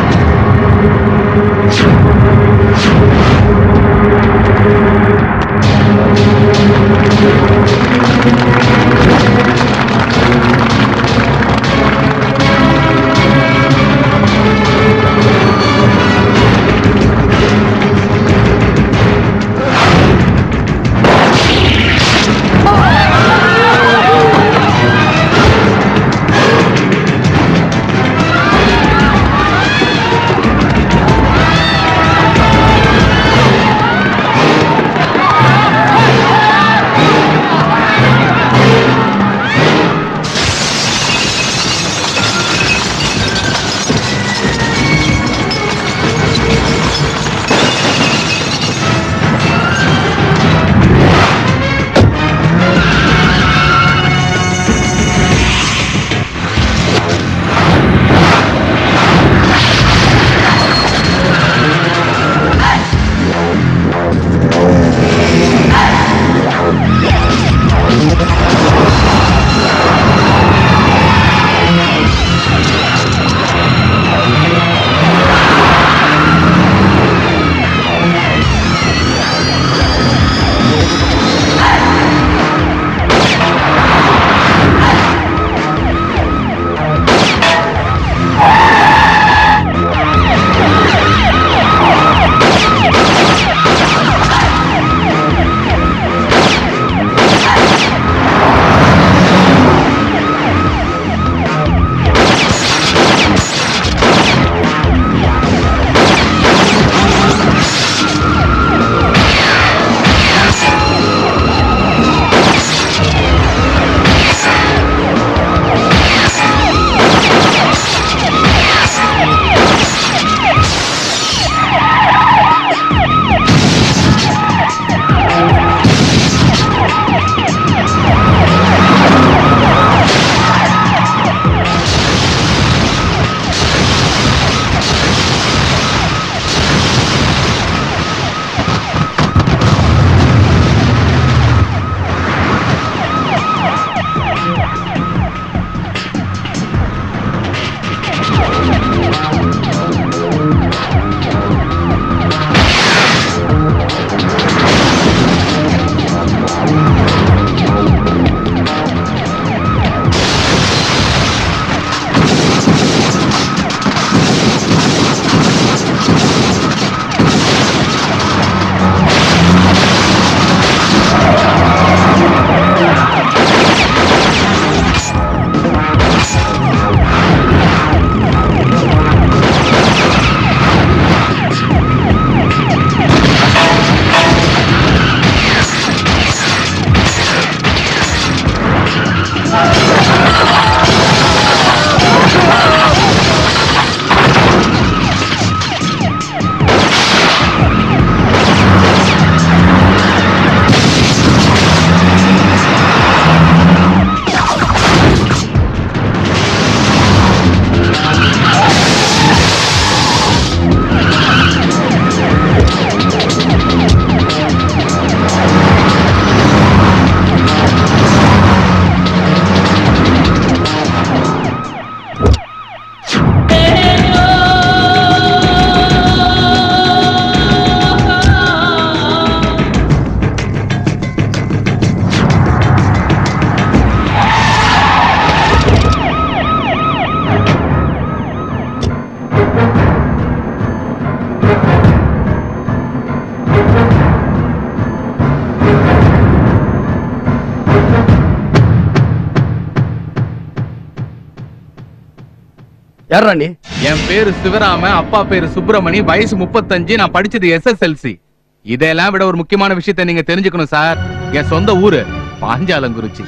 யாரா நீ என் பேரு சிவராம அப்பா பேரு சுப்பிரமணி வயசு முப்பத்தஞ்சு நான் படிச்சது எஸ்எஸ்எல்சி இதெல்லாம் விட ஒரு முக்கியமான விஷயத்தை நீங்க தெரிஞ்சுக்கணும் சார் என் சொந்த ஊரு பாஞ்சாலங்குறிச்சி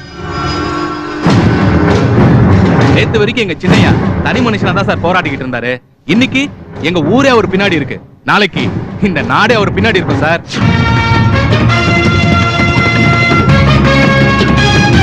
நேத்து வரைக்கும் எங்க சின்னையா தனி மனுஷனா தான் சார் போராடிக்கிட்டு இருந்தாரு இன்னைக்கு எங்க ஊரே அவர் பின்னாடி இருக்கு நாளைக்கு இந்த நாடே அவர் பின்னாடி இருக்கும் சார்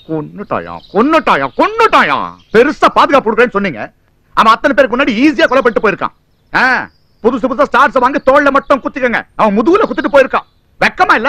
கொன்னுட்டாயா கொன்னுட்டாயா கொன்னுட்டாயா பெருசா பாதுகாப்பு கொடுக்குறேன்னு சொன்னீங்க அவன் அத்தனை பேருக்கு முன்னாடி ஈஸியா கொலை பண்ணிட்டு போயிருக்கான் ஆ, புதுசு புதுசா ஸ்டார்ஸ் வாங்கி தோல்ல மட்டும் குத்திக்கங்க அவன் முதுகுல குத்திட்டு போயிருக்கான் வெக்கமா இல்ல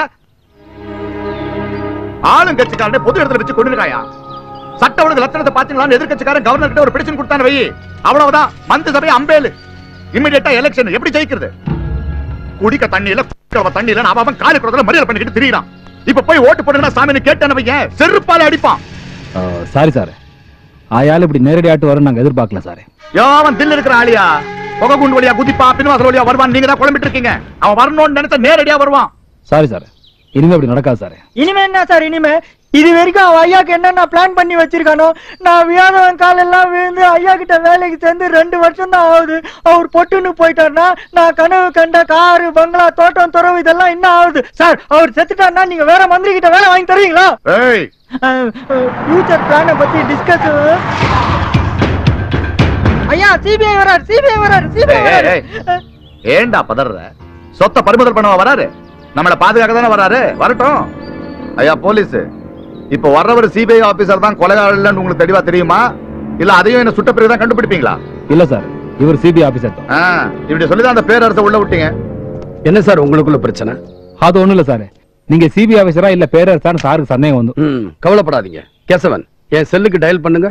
ஆளுங்கட்சிக்காரனே பொது இடத்துல வச்சு கொண்டுருக்காயா சட்ட ஒழுங்கு லட்சணத்தை பாத்தீங்களா எதிர்க்கட்சிக்காரன் கவர்னர் கிட்ட ஒரு பெடிஷன் கொடுத்தான வை அவ்வளவுதான் மந்திரி சபை அம்பேலு இமிடியேட்டா எலெக்ஷன் எப்படி ஜெயிக்கிறது குடிக்க தண்ணியில குடிக்க தண்ணியில அவன் அவன் காலி குடத்துல மரியாதை பண்ணிக்கிட்டு திரியிறான் இப்ப போய் ஓட்டு போடுங்கடா சாமின்னு கேட்டான வையன் செருப்பால அடிப்பான் சாரி சார் ஆயால் இப்படி நேரடியாட்டு வரும் நாங்க எதிர்பார்க்கல சார் யாவன் தில் இருக்கிற ஆளியா புகை குண்டு வழியா குதிப்பா பின்வாசல் வழியா வருவான் நீங்க தான் குழம்பிட்டு இருக்கீங்க அவன் வரணும்னு நினைச்சா நேரடியா வருவான் சாரி சார் இனிமே அப்படி நடக்காது சார் இனிமே என்ன சார் இனிமே இது வரைக்கும் அவன் ஐயாக்கு என்னென்ன பிளான் பண்ணி வச்சிருக்கானோ நான் வியாதவன் காலெல்லாம் விழுந்து ஐயா கிட்ட வேலைக்கு சேர்ந்து ரெண்டு வருஷம் தான் ஆகுது அவர் பொட்டுன்னு போயிட்டாருன்னா நான் கனவு கண்ட காரு பங்களா தோட்டம் துறவு இதெல்லாம் என்ன ஆகுது சார் அவர் செத்துட்டாருன்னா நீங்க வேற மந்திரி கிட்ட வேலை வாங்கி தருவீங்களா ஏய் ஃபியூச்சர் பிளானை பத்தி டிஸ்கஸ் ஐயா சிபிஐ வரார் சிபிஐ வரார் சிபிஐ ஏய், வரார் ஏய், ஏய். ஏன்டா பதற சொத்தை பறிமுதல் பண்ணவா வராரு நம்மள பாதுகாக்க தானே வராரு வரட்டும் ஐயா போலீஸ் இப்ப வர்றவர் சிபிஐ ஆபீசர் தான் கொலைகாரன் உங்களுக்கு தெளிவா தெரியுமா இல்ல அதையும் என்ன சுட்ட பிறகு தான் கண்டுபிடிப்பீங்களா இல்ல சார் இவர் சிபிஐ ஆபீசர் தான் ஆ, இப்படி சொல்லிதான் அந்த பேரரசை உள்ள விட்டீங்க என்ன சார் உங்களுக்குள்ள பிரச்சனை அது ஒண்ணும் இல்ல சார் நீங்க சிபிஐ ஆபீசரா இல்ல பேரரசான்னு சாருக்கு சந்தேகம் வந்து ம் கவலைப்படாதீங்க கேசவன் என் செல்லுக்கு டயல் பண்ணுங்க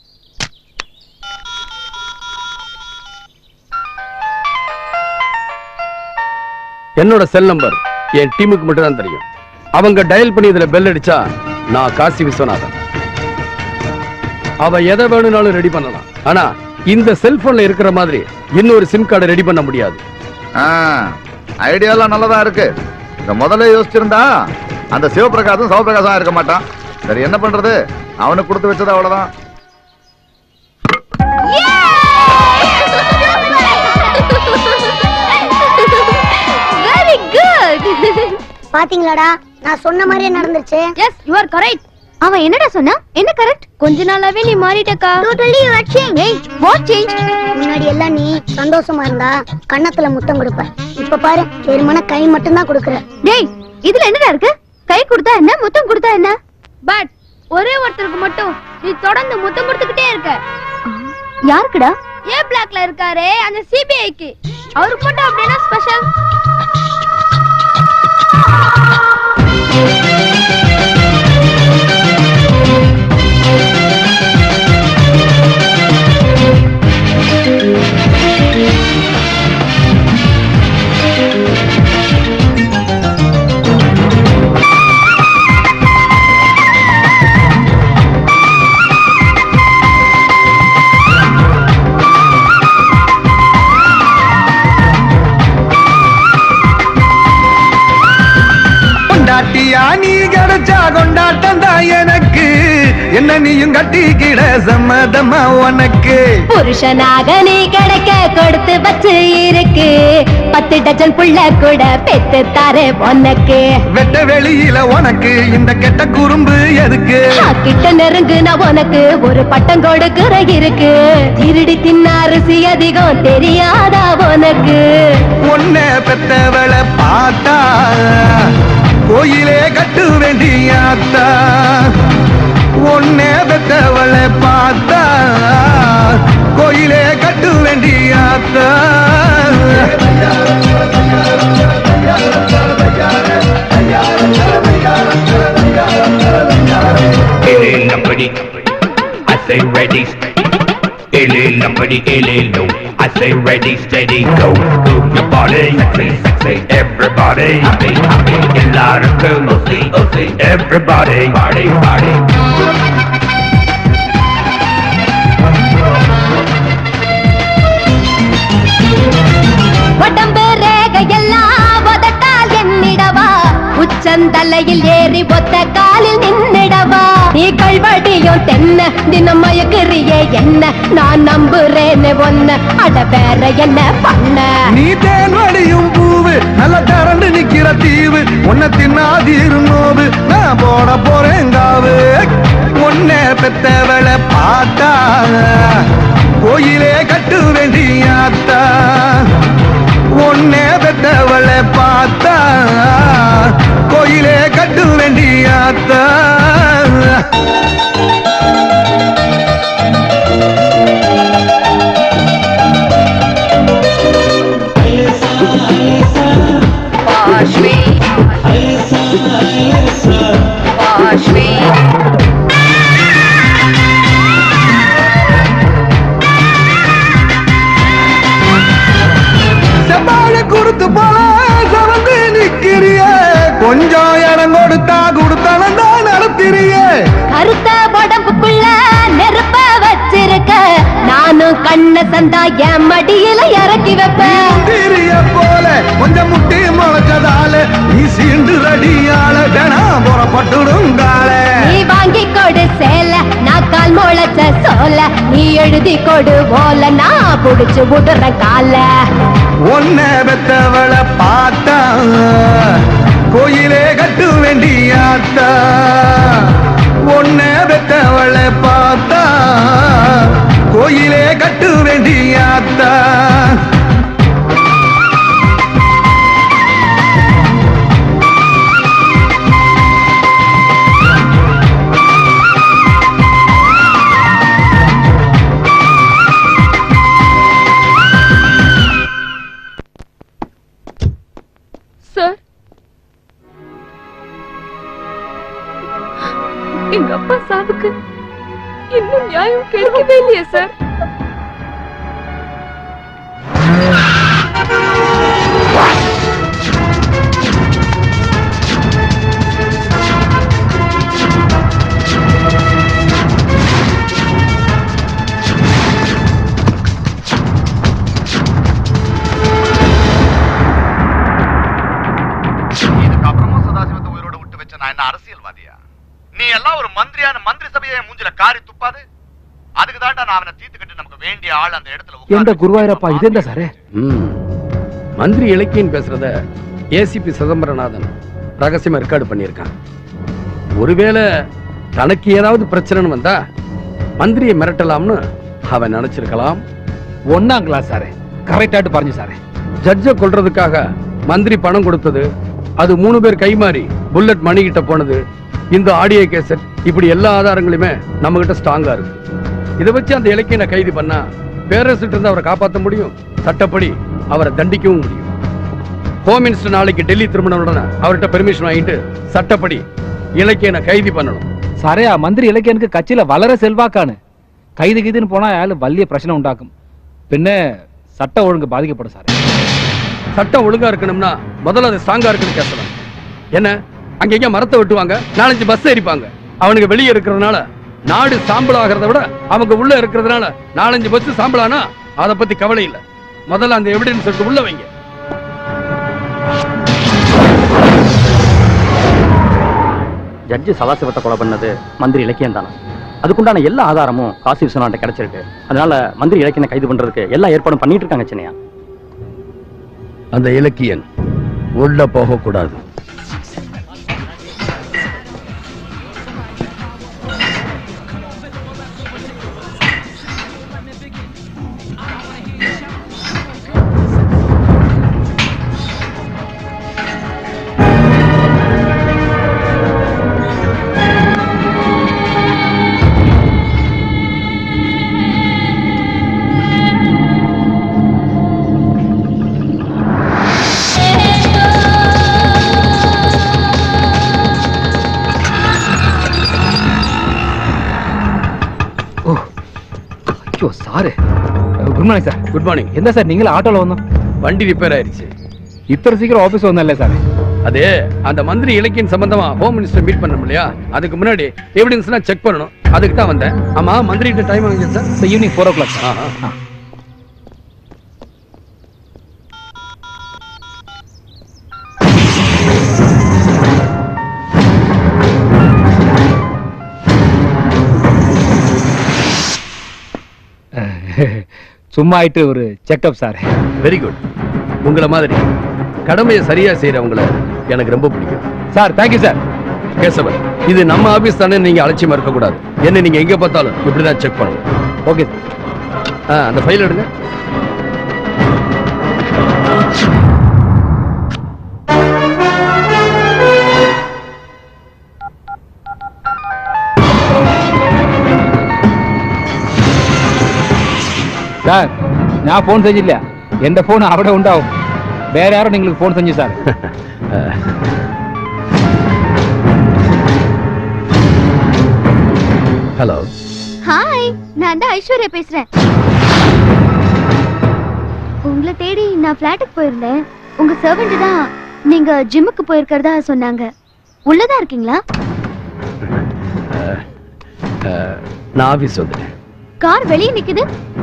என்னோட செல் நம்பர் என் டீமுக்கு மட்டும் தான் தெரியும் அவங்க டயல் பண்ணி இதுல பெல் அடிச்சா நான் காசி விஸ்வநாதன் அவ எதை வேணும்னாலும் ரெடி பண்ணலாம் ஆனா இந்த செல்போன்ல இருக்கிற மாதிரி இன்னொரு சிம் கார்டு ரெடி பண்ண முடியாது ஐடியாலாம் நல்லதா இருக்கு இந்த முதல்ல யோசிச்சிருந்தா அந்த சிவபிரகாசம் சிவபிரகாசம் இருக்க மாட்டான் சரி என்ன பண்றது அவனுக்கு கொடுத்து வச்சது அவ்வளவுதான் வெரி குட் பாத்தீங்களாடா நான் சொன்ன மாதிரியே நடந்துருச்சு எஸ் யூ ஆர் கரெக்ட் அவன் என்னடா சொன்னா என்ன கரெக்ட் கொஞ்ச நாளாவே நீ மாறிட்டக்கா டோட்டலி யூ ஆர் சேஞ்ச் ஏய் வாட் சேஞ்ச் முன்னாடி எல்லாம் நீ சந்தோஷமா இருந்தா கன்னத்துல முத்தம் கொடுப்ப இப்ப பாரு வெறுமன கை மட்டும் தான் கொடுக்கற டேய் இதுல என்னடா இருக்கு கை கொடுத்தா என்ன முத்தம் கொடுத்தா என்ன பட் ஒரே ஒருத்தருக்கு மட்டும் நீ தொடர்ந்து முத்தம் கொடுத்துக்கிட்டே இருக்க யாருக்குடா ஏ பிளாக்ல இருக்காரே அந்த சிபிஐக்கு அவருக்கு மட்டும் அப்படின்னா ஸ்பெஷல் கொண்டாட்டியா நீ கிடைச்சா கொண்டாட்டம் தான் எனக்கு என்ன நீயும் கட்டிக்கிட சம்மதமா உனக்கு புருஷனாக நீ கிடைக்க கொடுத்து வச்சு இருக்கு பத்து டஜன் புள்ள கூட பெத்து தாரே உனக்கு வெட்ட வெளியில உனக்கு இந்த கெட்ட குறும்பு எதுக்கு நான் கிட்ட நெருங்குனா உனக்கு ஒரு பட்டம் கொடுக்கிற இருக்கு திருடி தின்ன அரிசி அதிகம் தெரியாதா உனக்கு உன்ன பெத்தவளை பார்த்தா கோயிலே கட்டு வேண்டியாத்தா உன்னை பெத்தவளை பார்த்தா கோயிலே கட்டு வேண்டியாத்தா Ele lambadi, I say ready. Ele lambadi, ele low. I say ready, steady, go. Move your body, sexy, sexy. Everybody, happy, happy. எல்லாருக்கும் ஒசி, ஒசி. Everybody, party, party. உடம்பு ரேகையெல்லாம் உதட்டால் எண்ணிடவா உச்சந்தலையில் ஏறி ஒத்த காலில் நின்னிடவா நீ கல்வடியும் தென்ன தினம் மயக்குறியே என்ன நான் நம்புறேன்னு ஒன்ன அட வேற என்ன பண்ண நீ தேன் வடியும் பூவு நல்ல திரண்டு நிக்கிற தீவு உன்னை தின்னாதீரும் நோவு நான் போட போறேன் காவு உன்னை பெத்தவளை பார்த்தா கோயிலே கட்டு வேண்டியாத்தா உன்னை பெத்தவளை பார்த்தா கோயிலே கட்டு வேண்டியாத்தா செம்பாழ குறுத்து போல சவந்து நிக்கிறிய கொஞ்சம் இடம் கொடுத்தா கொடுத்தனம் தான் நடத்திறிய கருத்த உடம்புக்குள்ள நெருப்ப வச்சிருக்க நானும் கண்ண சந்தா என் மடியில இறக்கி வைப்பேன் திரிய போல கொஞ்சம் முட்டி முளைச்சதால நீ சீண்டு ரடியால கணா புறப்பட்டுடுங்கால நீ வாங்கி கொடு சேல நான் கால் முளைச்ச சோல நீ எழுதி கொடு ஓல நான் புடிச்சு விடுற கால ஒன்ன பெத்தவள பார்த்தா கோயிலே கட்டு வேண்டியாத்தா ஒன்ன பெத்தவள பார்த்தா கோயிலே கட்டு வேண்டியாத்தா சார் எங்க அப்பா சாவுக்கு இன்னும் நியாயம் கிடைக்கவே இல்லையா சார் இதுக்கப்புறமும் சதாசிவத்தை உயிரோட விட்டு வச்ச நான் என்ன அரசியல்வாதியா நீ எல்லாம் ஒரு மந்திரியான மந்திரி சபையை என் மூஞ்சில காரி துப்பாது அதுக்கு தான்டா நான் அவனை தீர்த்து கட்டி நமக்கு வேண்டிய ஆள் அந்த இடத்துல எந்த குருவாயூரப்பா இது என்ன சார் ம். மந்திரி இலக்கியன் பேசுறத ஏசிபி சிதம்பரநாதன் ரகசியமா ரெக்கார்டு பண்ணியிருக்கான் ஒருவேளை தனக்கு ஏதாவது பிரச்சனைன்னு வந்தா மந்திரியை மிரட்டலாம்னு அவன் நினைச்சிருக்கலாம் ஒன்னாம் கிளாஸ் சாரே கரெக்டாட்டு பாருங்க சாரே ஜட்ஜை கொல்றதுக்காக மந்திரி பணம் கொடுத்தது அது மூணு பேர் கைமாறி புல்லட் மணி கிட்ட போனது இந்த ஆடியோ கேசட் இப்படி எல்லா ஆதாரங்களுமே நம்ம கிட்ட ஸ்ட்ராங்கா இருக்கு இதை வச்சு அந்த இலக்கியனை கைது பண்ணா பேரரசிட்டு இருந்து அவரை காப்பாற்ற முடியும் சட்டப்படி அவரை தண்டிக்கவும் முடியும் ஹோம் மினிஸ்டர் நாளைக்கு டெல்லி திரும்பின உடனே அவர்கிட்ட பெர்மிஷன் வாங்கிட்டு சட்டப்படி இலக்கியனை கைது பண்ணணும் சாரே ஆ மந்திரி இலக்கியனுக்கு கட்சியில வளர செல்வாக்கானு கைது கைதுன்னு போனா ஆளு வலிய பிரச்சனை உண்டாக்கும் பின்ன சட்ட ஒழுங்கு பாதிக்கப்படும் சார் சட்டம் ஒழுங்கா இருக்கணும்னா முதல்ல அது ஸ்ட்ராங்கா இருக்குன்னு பேசலாம் என்ன அங்க எங்க மரத்தை வெட்டுவாங்க நாலஞ்சு பஸ் எரிப்பாங்க அவனுக்கு வெளியே இருக்கிறதுனால நாடு சாம்பல் ஆகிறத விட அவங்க உள்ள இருக்கிறதுனால நாலஞ்சு பஸ் சாம்பலானா அதை பத்தி கவலை இல்ல முதல்ல அந்த எவிடன்ஸ் எடுத்து உள்ள வைங்க ஜட்ஜி சதாசிவத்தை கொலை பண்ணது மந்திரி இலக்கியம் தானே அதுக்குண்டான எல்லா ஆதாரமும் காசி விஸ்வநாட்ட கிடைச்சிருக்கு அதனால மந்திரி இலக்கியனை கைது பண்றதுக்கு எல்லா ஏற்பாடும் பண்ணிட்டு இருக்காங்க சின்னையா அந்த இலக்கியன் உள்ள போக கூடாது ஐயோ sir good morning sir good morning என்ன சார் நீங்களும் ஆட்டோல வந்தோம் வண்டி ரிப்பேர் ஆயிருச்சு இத்தனை சீக்கிரம் ஆபீஸ் வந்தேன்ல சார் அது அந்த மந்திரி இலக்கியன் சம்பந்தமா ஹோம் மினிஸ்டர் மீட் பண்ணணும் இல்லையா அதுக்கு முன்னாடி எவிடன்ஸ்லாம் செக் பண்ணணும் அதுக்கு தான் வந்தேன் ஆமா மந்திரி கிட்ட டைம் ஆகுது sir evening four o'clock சும்மா ஆயிட்டு ஒரு செக்அப் சார் வெரி குட் உங்களை மாதிரி கடமையை சரியா செய்யறவங்கள எனக்கு ரொம்ப பிடிக்கும் சார் தேங்க்யூ சார் கேசவன் இது நம்ம ஆபீஸ் தானே நீங்க அலட்சியமா இருக்க கூடாது என்ன நீங்க எங்க பார்த்தாலும் இப்படிதான் செக் பண்ணணும் ஓகே அந்த ஃபைல் எடுங்க സാർ ഞാൻ ഫോൺ സെഞ്ചില്ല എന്റെ ഫോൺ അവിടെ ഉണ്ടാവും വേറെ ആരും നിങ്ങൾക്ക് ഫോൺ സെഞ്ചു സാർ ஹலோ ஹாய் நான் தான் ஐஸ்வர்யா பேசுறேன் உங்களை தேடி நான் ஃபிளாட்டுக்கு போயிருந்தேன் உங்க சர்வெண்ட் தான் நீங்க ஜிம்முக்கு போயிருக்கிறதா சொன்னாங்க உள்ளதா இருக்கீங்களா நான் ஆஃபீஸ் வந்துட்டேன் கார் வெளியே நிக்குது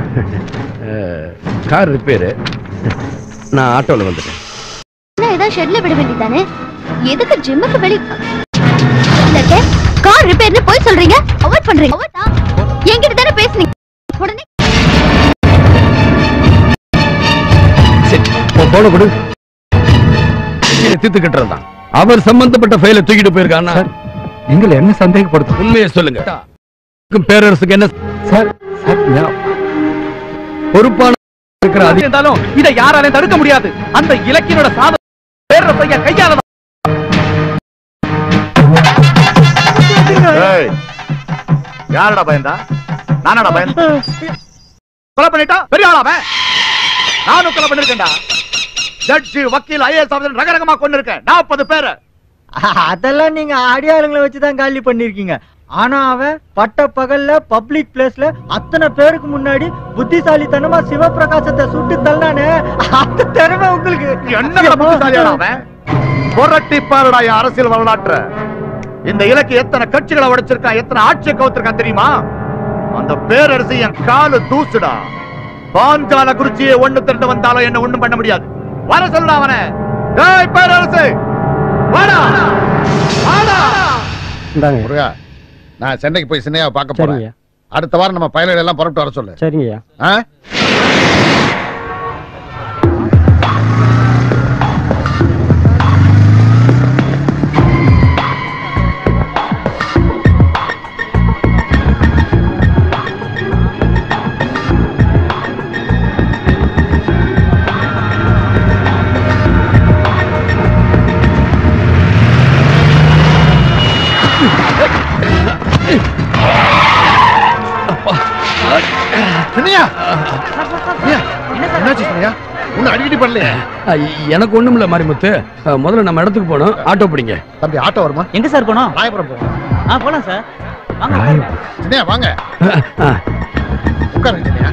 கார் ரிப்பேரு நான் ஆட்டோவில் வந்துட்டேன் நான் ஏதாவது ஷெட்ல விட வேண்டியதானே எதுக்கு ஜிம்முக்கு வெளிய கார் ரிப்பேர்னு போய் சொல்றீங்க அவாய்ட் பண்றீங்க Avoid ஆ? என்கிட்ட தானே பேசுனீங்க உடனே போன கொடு தீர்த்து கட்டுறதான் அவர் சம்பந்தப்பட்ட ஃபைலை தூக்கிட்டு போயிருக்கானா நீங்கள் என்ன சந்தேகப்படுத்த உண்மையை சொல்லுங்க பேரரசுக்கு என்ன சார் பொறுப்பான இருக்கிற அதிக இருந்தாலும் இதை யாராலையும் தடுக்க முடியாது அந்த இலக்கியனோட சாதம் பேரரசையா கையால ஏய், யாருடா பயந்தா நானடா பயந்தா கொலை பண்ணிட்டா பெரிய ஆளா அவன் நானும் கொலை பண்ணிருக்கேன்டா ஜட்ஜி வக்கீல் ஐஏஎஸ் ஆஃபீஸர் ரகரகமா கொண்டு இருக்கேன் நாற்பது பேரை அதெல்லாம் நீங்க அடியாளுங்களை வச்சுதான் காலி பண்ணிருக்கீங்க ஆனா அவன் பட்ட பகல்ல பப்ளிக் பிளேஸ்ல அத்தனை பேருக்கு முன்னாடி புத்திசாலித்தனமா சிவபிரகாசத்தை சுட்டு தள்ளானே அந்த திறமை உங்களுக்கு என்ன புத்திசாலியாடா அவன் புரட்டி பாருடா என் அரசியல் வரலாற்ற இந்த இலக்கு எத்தனை கட்சிகளை உடைச்சிருக்கான் எத்தனை ஆட்சியை கவுத்திருக்கான் தெரியுமா அந்த பேரரசு என் காலு தூசுடா பாஞ்சால குறிச்சியை ஒண்ணு திரண்டு வந்தாலும் என்ன ஒண்ணும் பண்ண முடியாது வர சொல்லுடா அவனை ஏய் பேரரசு வாடா வாடா முருகா நான் சென்னைக்கு போய் சின்னையா பார்க்க போறேன் அடுத்த வாரம் நம்ம பைலட் எல்லாம் புறப்பட்டு வர சொல்லு சரிங்கய்யா ஆ? சின்னையா சின்னையா, என்னாச்சு சின்னையா ஒன்னும் அடிக்கடி பண்ணலையே எனக்கு ஒண்ணும் இல்ல மாரிமுத்து அஹ், முதல்ல நம்ம இடத்துக்கு போகணும் ஆட்டோ பிடிங்க தம்பி ஆட்டோ வருமா எங்க சார் போனோம் ராயபுரம் போகணும் ஆ போலாம் சார் சின்னையா வாங்க உட்காருங்க சின்னையா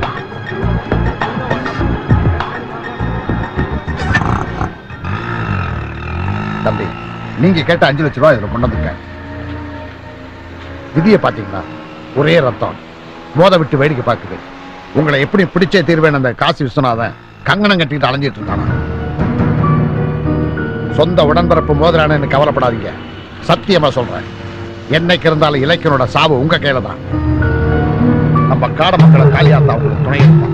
தம்பி நீங்க கேட்ட அஞ்சு லட்ச ரூபாய் இதுல கொண்டு வந்திருக்கேன் விதியை பாத்தீங்களா ஒரே ரத்தம் மோத விட்டு வேடிக்கை பார்க்குது உங்களை எப்படி பிடிச்சே தீர்வேன் அந்த காசி விஸ்வநாதன் கங்கணம் கட்டிட்டு அலைஞ்சிட்டு இருக்கானா சொந்த உடன்பிறப்பு மோதிரானு கவலைப்படாதீங்க சத்தியமா சொல்றேன் என்னைக்கு இருந்தாலும் இலக்கியனோட சாவு உங்க கையில தான் நம்ம காட மக்களை காலியாத்தா உங்களுக்கு துணை இருப்பான்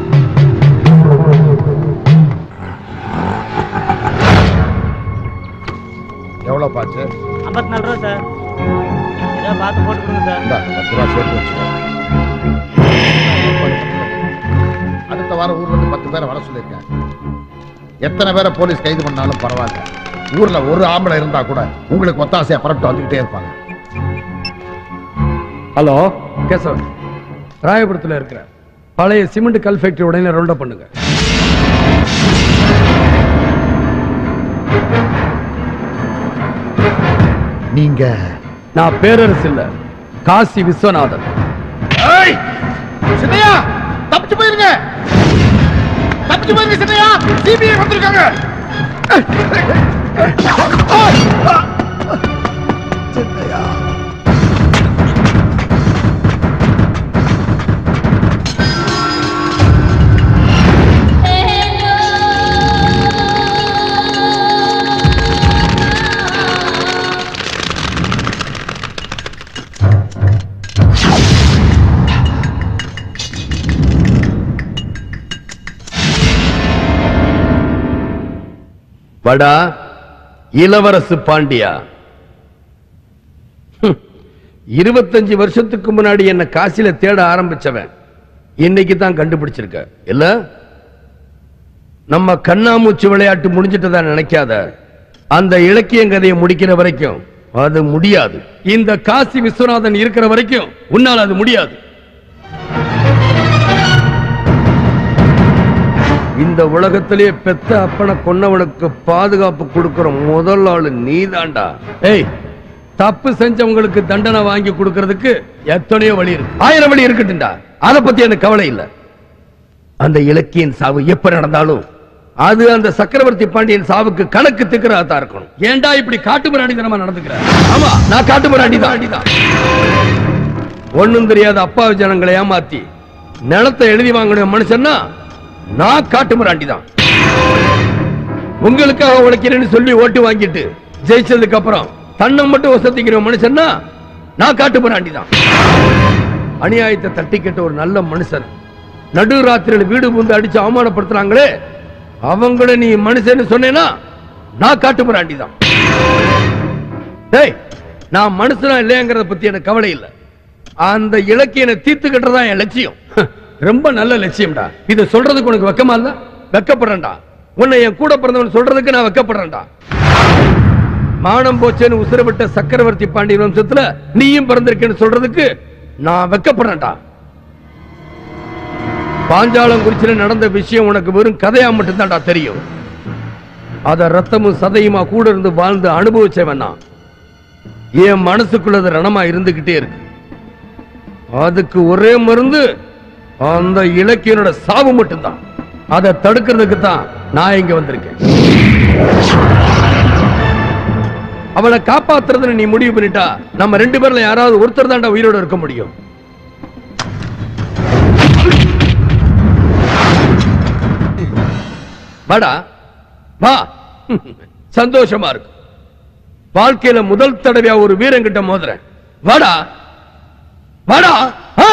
எவ்வளவு பாச்சு ஐம்பத்தி நாலு ரூபா சார் ஏதாவது பார்த்து போட்டு கொடுங்க சார் இந்தா, பத்து ரூபா சேர்த்து வச்சுக்கோ அடுத்த வாரம் ஊர்ல இருந்து பத்து பேரை வர சொல்லியிருக்கேன் எத்தனை பேரை போலீஸ் கைது பண்ணாலும் பரவாயில்ல ஊர்ல ஒரு ஆம்பளை இருந்தா கூட உங்களுக்கு ஒத்தாசையா புறப்பட்டு வந்துகிட்டே இருப்பாங்க ஹலோ கேசவன் ராயபுரத்துல இருக்கிற பழைய சிமெண்ட் கல் ஃபேக்டரி உடனே ரவுண்ட் அப் பண்ணுங்க நீங்க நான் பேரரசு இல்ல காசி விஸ்வநாதன் சின்னையா தப்பிச்சு போயிருங்க தப்பிச்சு போயிருங்க சின்னையா சிபிஐ வந்திருக்காங்க சின்னையா வடா இளவரசு பாண்டியா ஹம், இருபத்தஞ்சு வருஷத்துக்கு முன்னாடி என்ன காசில தேட ஆரம்பிச்சவன் இன்னைக்கு தான் கண்டுபிடிச்சிருக்க இல்ல நம்ம கண்ணாமூச்சி விளையாட்டு முடிஞ்சிட்டதா நினைக்காத அந்த இலக்கியங்கதையை முடிக்கிற வரைக்கும் அது முடியாது இந்த காசி விஸ்வநாதன் இருக்கிற வரைக்கும் உன்னால் அது முடியாது இந்த உலகத்திலேயே பெத்த அப்பனை கொன்னவனுக்கு பாதுகாப்பு கொடுக்கிற முதல் ஆளு நீதான்டா ஏய் தப்பு செஞ்சவங்களுக்கு தண்டனை வாங்கி கொடுக்கறதுக்கு எத்தனையோ வழி இருக்கு ஆயிரம் வழி இருக்கட்டும்டா அதை பத்தி எனக்கு கவலை இல்ல அந்த இலக்கியன் சாவு எப்ப நடந்தாலும் அது அந்த சக்கரவர்த்தி பாண்டியன் சாவுக்கு கணக்கு திக்கிறதா தான் இருக்கணும் ஏன்டா இப்படி காட்டுமிராண்டித்தனமா நடந்துக்கிற ஆமா நான் காட்டுமிராண்டி தான் ஒண்ணும் தெரியாத அப்பாவி ஜனங்களை ஏமாத்தி நிலத்தை எழுதி வாங்கின மனுஷன்னா நான் காட்டுமிராண்டி தான் உங்களுக்காக உழைக்கிறேன்னு சொல்லி ஓட்டு வாங்கிட்டு ஜெயிச்சதுக்கு அப்புறம் தன்னை மட்டும் வசதிக்கிற மனுஷன்னா நான் காட்டுமிராண்டி தான் அநியாயத்தை தட்டி கேட்ட ஒரு நல்ல மனுஷன் நடு ராத்திரியில வீடு புந்து அடிச்சு அவமானப்படுத்துறாங்களே அவங்கள நீ மனுஷன்னு சொன்னேன்னா நான் காட்டுமிராண்டி தான் டேய் நான் மனுஷனா இல்லையாங்கிறத பத்தி எனக்கு கவலை இல்லை அந்த இலக்கியனை தீர்த்து கட்டுறதா என் லட்சியம் ரொம்ப நல்ல லட்சியம்டா இதை சொல்றதுக்கு உனக்கு வெக்கமா இல்ல வெக்கப்படுறேன்டா உன்னை என் கூட பிறந்தவன் சொல்றதுக்கு நான் வெக்கப்படுறேன்டா மானம் போச்சேன்னு உசுரப்பட்ட சக்கரவர்த்தி பாண்டிய வம்சத்துல நீயும் பிறந்திருக்கேன்னு சொல்றதுக்கு நான் வெக்கப்படுறேன்டா பாஞ்சாலங்குறிச்சியில நடந்த விஷயம் உனக்கு வெறும் கதையா மட்டும்தான்டா தெரியும் அத ரத்தமும் சதையுமா கூட இருந்து வாழ்ந்து அனுபவிச்சவன் நான் என் மனசுக்குள்ள அது ரணமா இருந்துகிட்டே இருக்கு அதுக்கு ஒரே மருந்து அந்த இலக்கியனோட சாவு மட்டும்தான் அதை தடுக்கிறதுக்கு தான் நான் இங்க வந்திருக்கேன் அவனை காப்பாத்துறதுன்னு நீ முடிவு பண்ணிட்டா நம்ம ரெண்டு பேர்ல யாராவது ஒருத்தர் தான்டா உயிரோட இருக்க முடியும் வாடா வா சந்தோஷமா இருக்கு வாழ்க்கையில முதல் தடவையா ஒரு வீரங்கிட்ட மோதுறேன் வாடா வாடா ஆ!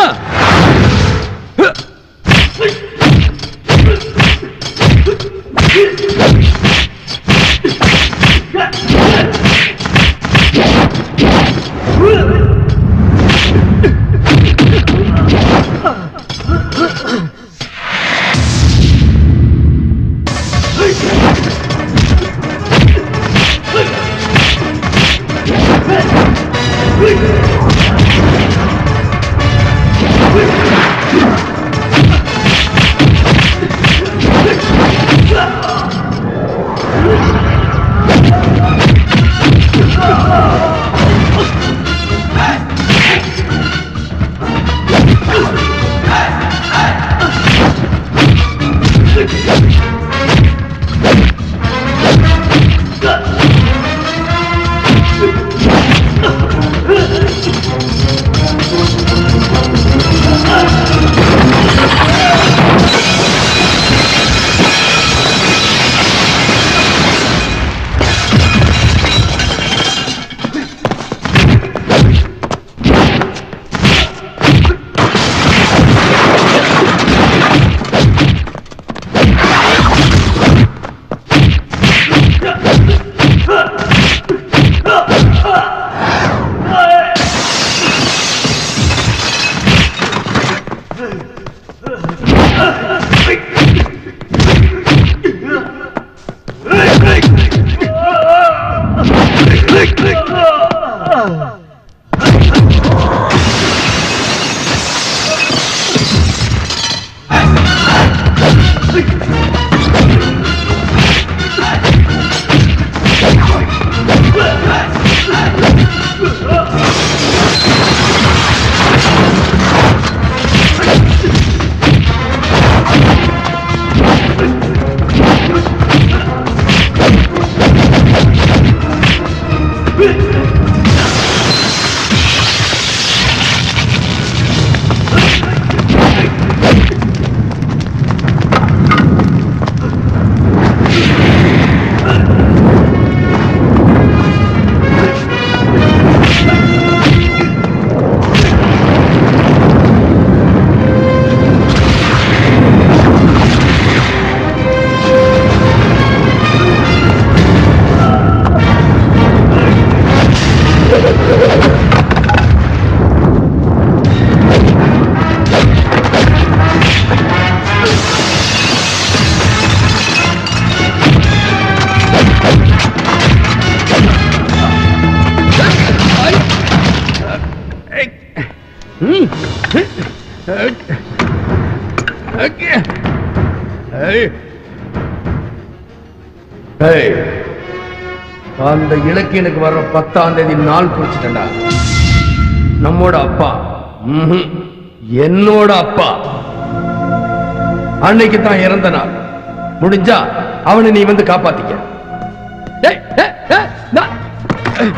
ஏய், அந்த இலக்கியனுக்கு வர்ற பத்தாம் தேதி நாள் குறிச்சிட்டா நம்மோட அப்பா ம்ஹும், என்னோட அப்பா அன்னைக்கு தான் இறந்த நாள் முடிஞ்சா அவனை நீ வந்து காப்பாத்திக்க ஏய், ஏய், ஏய், நான்- ஏய்.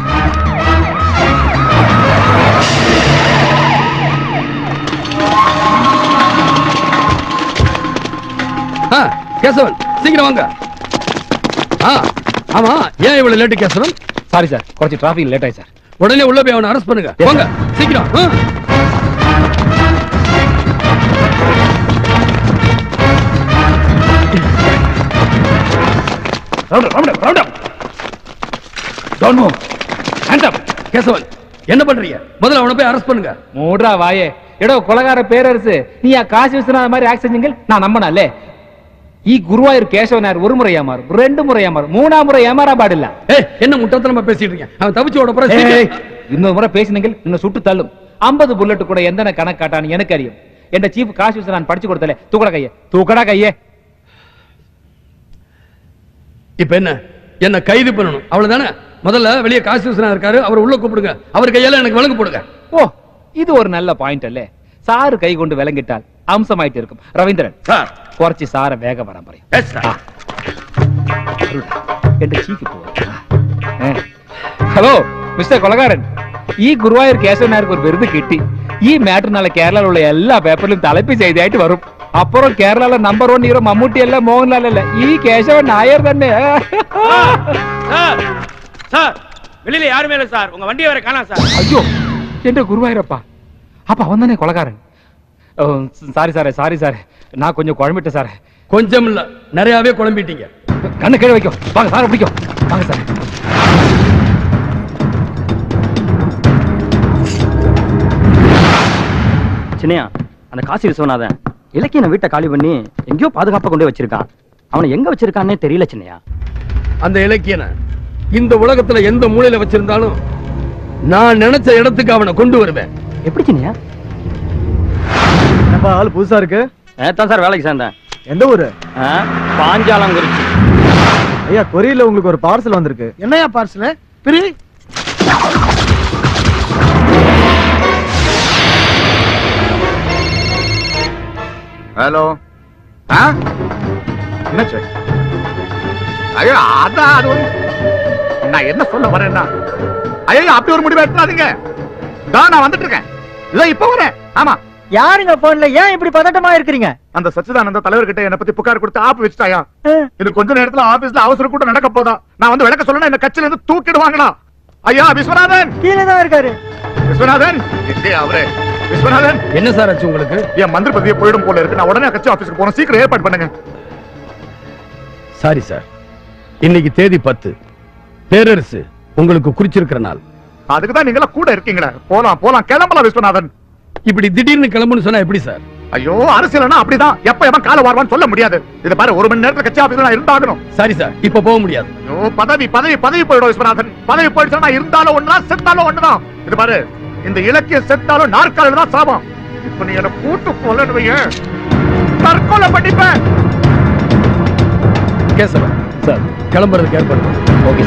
ஆ, கேசவன் சீக்கிரம் வாங்க ஆ ஆமா ஏன் இவ்வளவு லேட்டு கேசவன் சாரி சார் கொஞ்சம் டிராபிக் லேட் ஆயிடுச்சு சார் உடனே உள்ள போய் அவனை அரெஸ்ட் பண்ணுங்க வாங்க சீக்கிரம் ஆ. Round up, round up, round up. Don't move. Hands up. Kesavan என்ன பண்றீங்க முதல்ல அவனை போய் அரெஸ்ட் பண்ணுங்க மூடுறா வாயே எடோ கொலகார பேரரசு நீ யா காசு விசுனாத மாதிரி ஆக்ட் செஞ்சீங்க நான் நம்பினாலே ಈ ಗುರುವಾಯೂರ್ ಕೇಶವನಾர் ஒரு முறை ஏமாறு ரெண்டு முறை ஏமாறு மூணாம் முறை ஏமாறா பாடில்ல ஏய் என்ன முட்டத்தனமா பேசிட்டு இருக்கீங்க அவன் தப்பிச்சு ஓட போற ஏய், இன்னொரு முறை பேசினீங்க இன்னும் சுட்டு தள்ளும் ஐம்பது புல்லட் கூட எந்த கணக்கு காட்டான்னு எனக்கு அறியும் என் சீஃப் காசு நான் படிச்சு கொடுத்தல தூக்கடா கையே தூக்கடா கையே இப்ப என்ன என்ன கைது பண்ணணும் அவ்வளவுதானே முதல்ல வெளியே காசு விசுனா இருக்காரு அவர் உள்ள கூப்பிடுங்க அவர் கையால எனக்கு விலங்கு போடுங்க ஓ இது ஒரு நல்ல பாயிண்ட் அல்லே சாரு கை கொண்டு விளங்கிட்டால் அம்சமாயிட்டு இருக்கும் ரவீந்திரன் சார் കുറച്ച് സാറെ വേഗം വരാൻ പറയും എന്റെ ചീക്ക് ഹലോ മിസ്റ്റർ കൊലകാരൻ ഈ ഗുരുവായൂർ കേശവനാർക്ക് ഒരു വെറുതെ കിട്ടി ഈ മാറ്റർ നാളെ കേരളയിലുള്ള എല്ലാ പേപ്പറിലും തലപ്പി ചെയ്തായിട്ട് വരും അപ്പുറം കേരളയിലെ നമ്പർ വൺ ഹീറോ മമ്മൂട്ടി അല്ല മോഹൻലാൽ അല്ല ഈ കേശവൻ നായർ തന്നെ சார் சார் வெளியில யாருமே இல்ல சார் உங்க வண்டியை வேற காணாம் சார் അയ്യോ എന്റെ ഗുരുവായൂരപ്പ അപ്പൊ അവൻ തന്നെ കൊലകാരൻ സാരി സാറേ സാരി സാറേ நான் கொஞ்சம் குழம்பிட்டேன் சார் கொஞ்சம் இல்ல நிறையவே குழம்பிட்டீங்க கண்ணு கீழே வைக்கும் வாங்க சாரை பிடிக்கும் வாங்க சார் சின்னையா அந்த காசி விஸ்வநாதன் இலக்கியனை வீட்டை காலி பண்ணி எங்கேயோ பாதுகாப்பா கொண்டு போய் வச்சிருக்கான் அவனை எங்க வச்சிருக்கான்னே தெரியல சின்னையா அந்த இலக்கியனை இந்த உலகத்துல எந்த மூலையில வச்சிருந்தாலும் நான் நினைச்ச இடத்துக்கு அவனை கொண்டு வருவேன் எப்படி சின்னையா என்னப்பா ஆள் புதுசா இருக்கு நேத்தான் சார் வேலைக்கு சேர்ந்தேன் எந்த ஊரு பாஞ்சாலங்குறிச்சி ஐயா கொரியர்ல உங்களுக்கு ஒரு பார்சல் வந்திருக்கு என்னையா பார்சல் பிரி ஹலோ ஆ என்னாச்சு ஐயோ அதான் அது வந்து- நான் என்ன சொல்ல வரேன்னா ஐயோ அப்படி ஒரு முடிவு எடுத்துறாதீங்க தான் நான் வந்துட்டு இருக்கேன் இதோ இப்ப வரேன் ஆமா யாருங்க போன்ல ஏன் இப்படி பதட்டமா இருக்கிறீங்க அந்த சச்சிதானந்த தலைவர்கிட்ட என்ன பத்தி புகார் கொடுத்து ஆப் வச்சுட்டாயா இது கொஞ்ச நேரத்துல ஆபீஸ்ல அவசர கூட்டம் நடக்க போதா நான் வந்து விளக்க சொல்லணும் என்ன கட்சியில இருந்து தூக்கிடுவாங்களா ஐயா விஸ்வநாதன் கீழே தான் இருக்காரு விஸ்வநாதன் எங்கே அவரே விஸ்வநாதன் என்ன சார் ஆச்சு உங்களுக்கு என் மந்திரி பதவியை போயிடும் போல இருக்கு நான் உடனே கட்சி ஆபீஸ்க்கு போறேன் சீக்கிரம் ஏற்பாடு பண்ணுங்க சாரி சார் இன்னைக்கு தேதி பத்து பேரரசு உங்களுக்கு குறிச்சிருக்கிற நாள் அதுக்கு தான் நீங்க கூட இருக்கீங்களே போலாம் போலாம் கிளம்பலாம் விஸ்வநாதன் இப்படி திடீர்னு கிளம்புன்னு சொன்னா எப்படி சார் ஐயோ அரசியல்னா அப்படிதான் எப்ப எவன் கால வாருவான்னு சொல்ல முடியாது இது பாரு ஒரு மணி நேரத்துல கட்சி ஆபீஸ்ல நான் இருந்தாகணும் சரி சார் இப்ப போக முடியாது ஐயோ பதவி பதவி பதவி போயிடும் விஸ்வநாதன் பதவி போயிடுச்சுன்னா நான் இருந்தாலும் ஒண்ணுதான் செத்தாலும் ஒண்ணுதான் இது பாரு இந்த இலக்கியம் செத்தாலும் நாற்காலில் தான் சாபம் இப்ப நீ என்ன கூட்டு கொல்லணுவீங்க தற்கொலை பண்ணிப்பேன் கேசவன் சார் கிளம்புறதுக்கு ஏற்பாடு ஓகே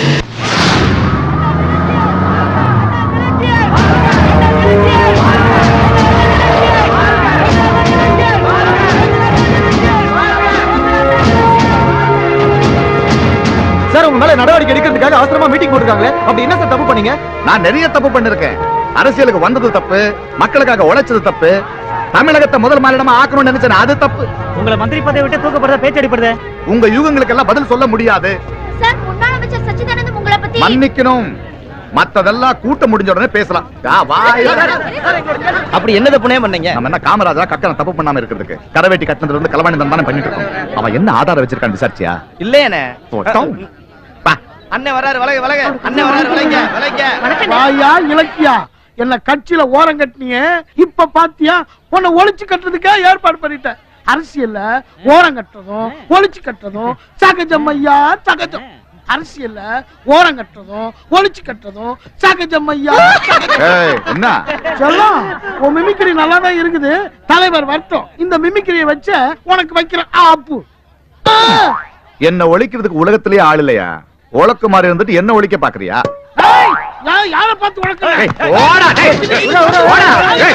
சார் உங்க மேல நடவடிக்கை எடுக்கிறதுக்காக அவசரமா மீட்டிங் போட்டுருக்காங்களே அப்படி என்ன சார் தப்பு பண்ணீங்க நான் நிறைய தப்பு பண்ணிருக்கேன் அரசியலுக்கு வந்தது தப்பு மக்களுக்காக உழைச்சது தப்பு தமிழகத்தை முதல் மாநிலமா ஆக்கணும்னு நினைச்சேன் அது தப்பு உங்களை மந்திரி பதவி விட்டு தூக்கப்படுறத பேச்சு அடிப்படுது உங்க யூகங்களுக்கு எல்லாம் பதில் சொல்ல முடியாது சார் முன்னாள் அமைச்சர் சச்சிதானந்தம் உங்களை பத்தி மன்னிக்கணும் மத்ததெல்லாம் கூட்டம் முடிஞ்ச உடனே பேசலாம் ஆ, வாய். அப்படி என்ன தப்புனே பண்ணீங்க நம்ம என்ன காமராஜா கக்கன தப்பு பண்ணாம இருக்கிறதுக்கு கரவேட்டி கட்டினதுல இருந்து களவாணி தானே பண்ணிட்டு இருக்கோம் அவன் என்ன ஆதாரம் வச்சிருக்கான் விசாரிச்சியா இல்லையானே போட்டோம். அண்ணன் வராரு வளைக வளைக அண்ணன் வராரு வளைங்க வளைங்க வாயா இலக்கியா என்ன கட்சியில ஓரம் கட்டினீங்க இப்ப பாத்தியா உன்னை ஒளிச்சு கட்டுறதுக்கே ஏற்பாடு பண்ணிட்டேன் அரசியல்ல ஓரம் கட்டுறதும் ஒளிச்சு கட்டுறதும் சகஜம் ஐயா சகஜம் அரசியல்ல ஓரம் கட்டுறதும் ஒளிச்சு கட்டுறதும் சகஜம் ஐயா சகஜம். ஏய், என்ன செல்லம் உன் மிமிக்ரி நல்லா தான் இருக்குது தலைவர் வரட்டும் இந்த மிமிக்ரியை வச்சு உனக்கு வைக்கிற ஆப்பு ஆ! என்ன ஒழிக்கிறதுக்கு உலகத்திலேயே ஆள் இல்லையா உழக்கு மாதிரி இருந்துட்டு என்ன ஒழிக்க பாக்குறியா யார பார்த்து உனக்கு ஏய், ஓடா, டேய். ஓடா, டேய்.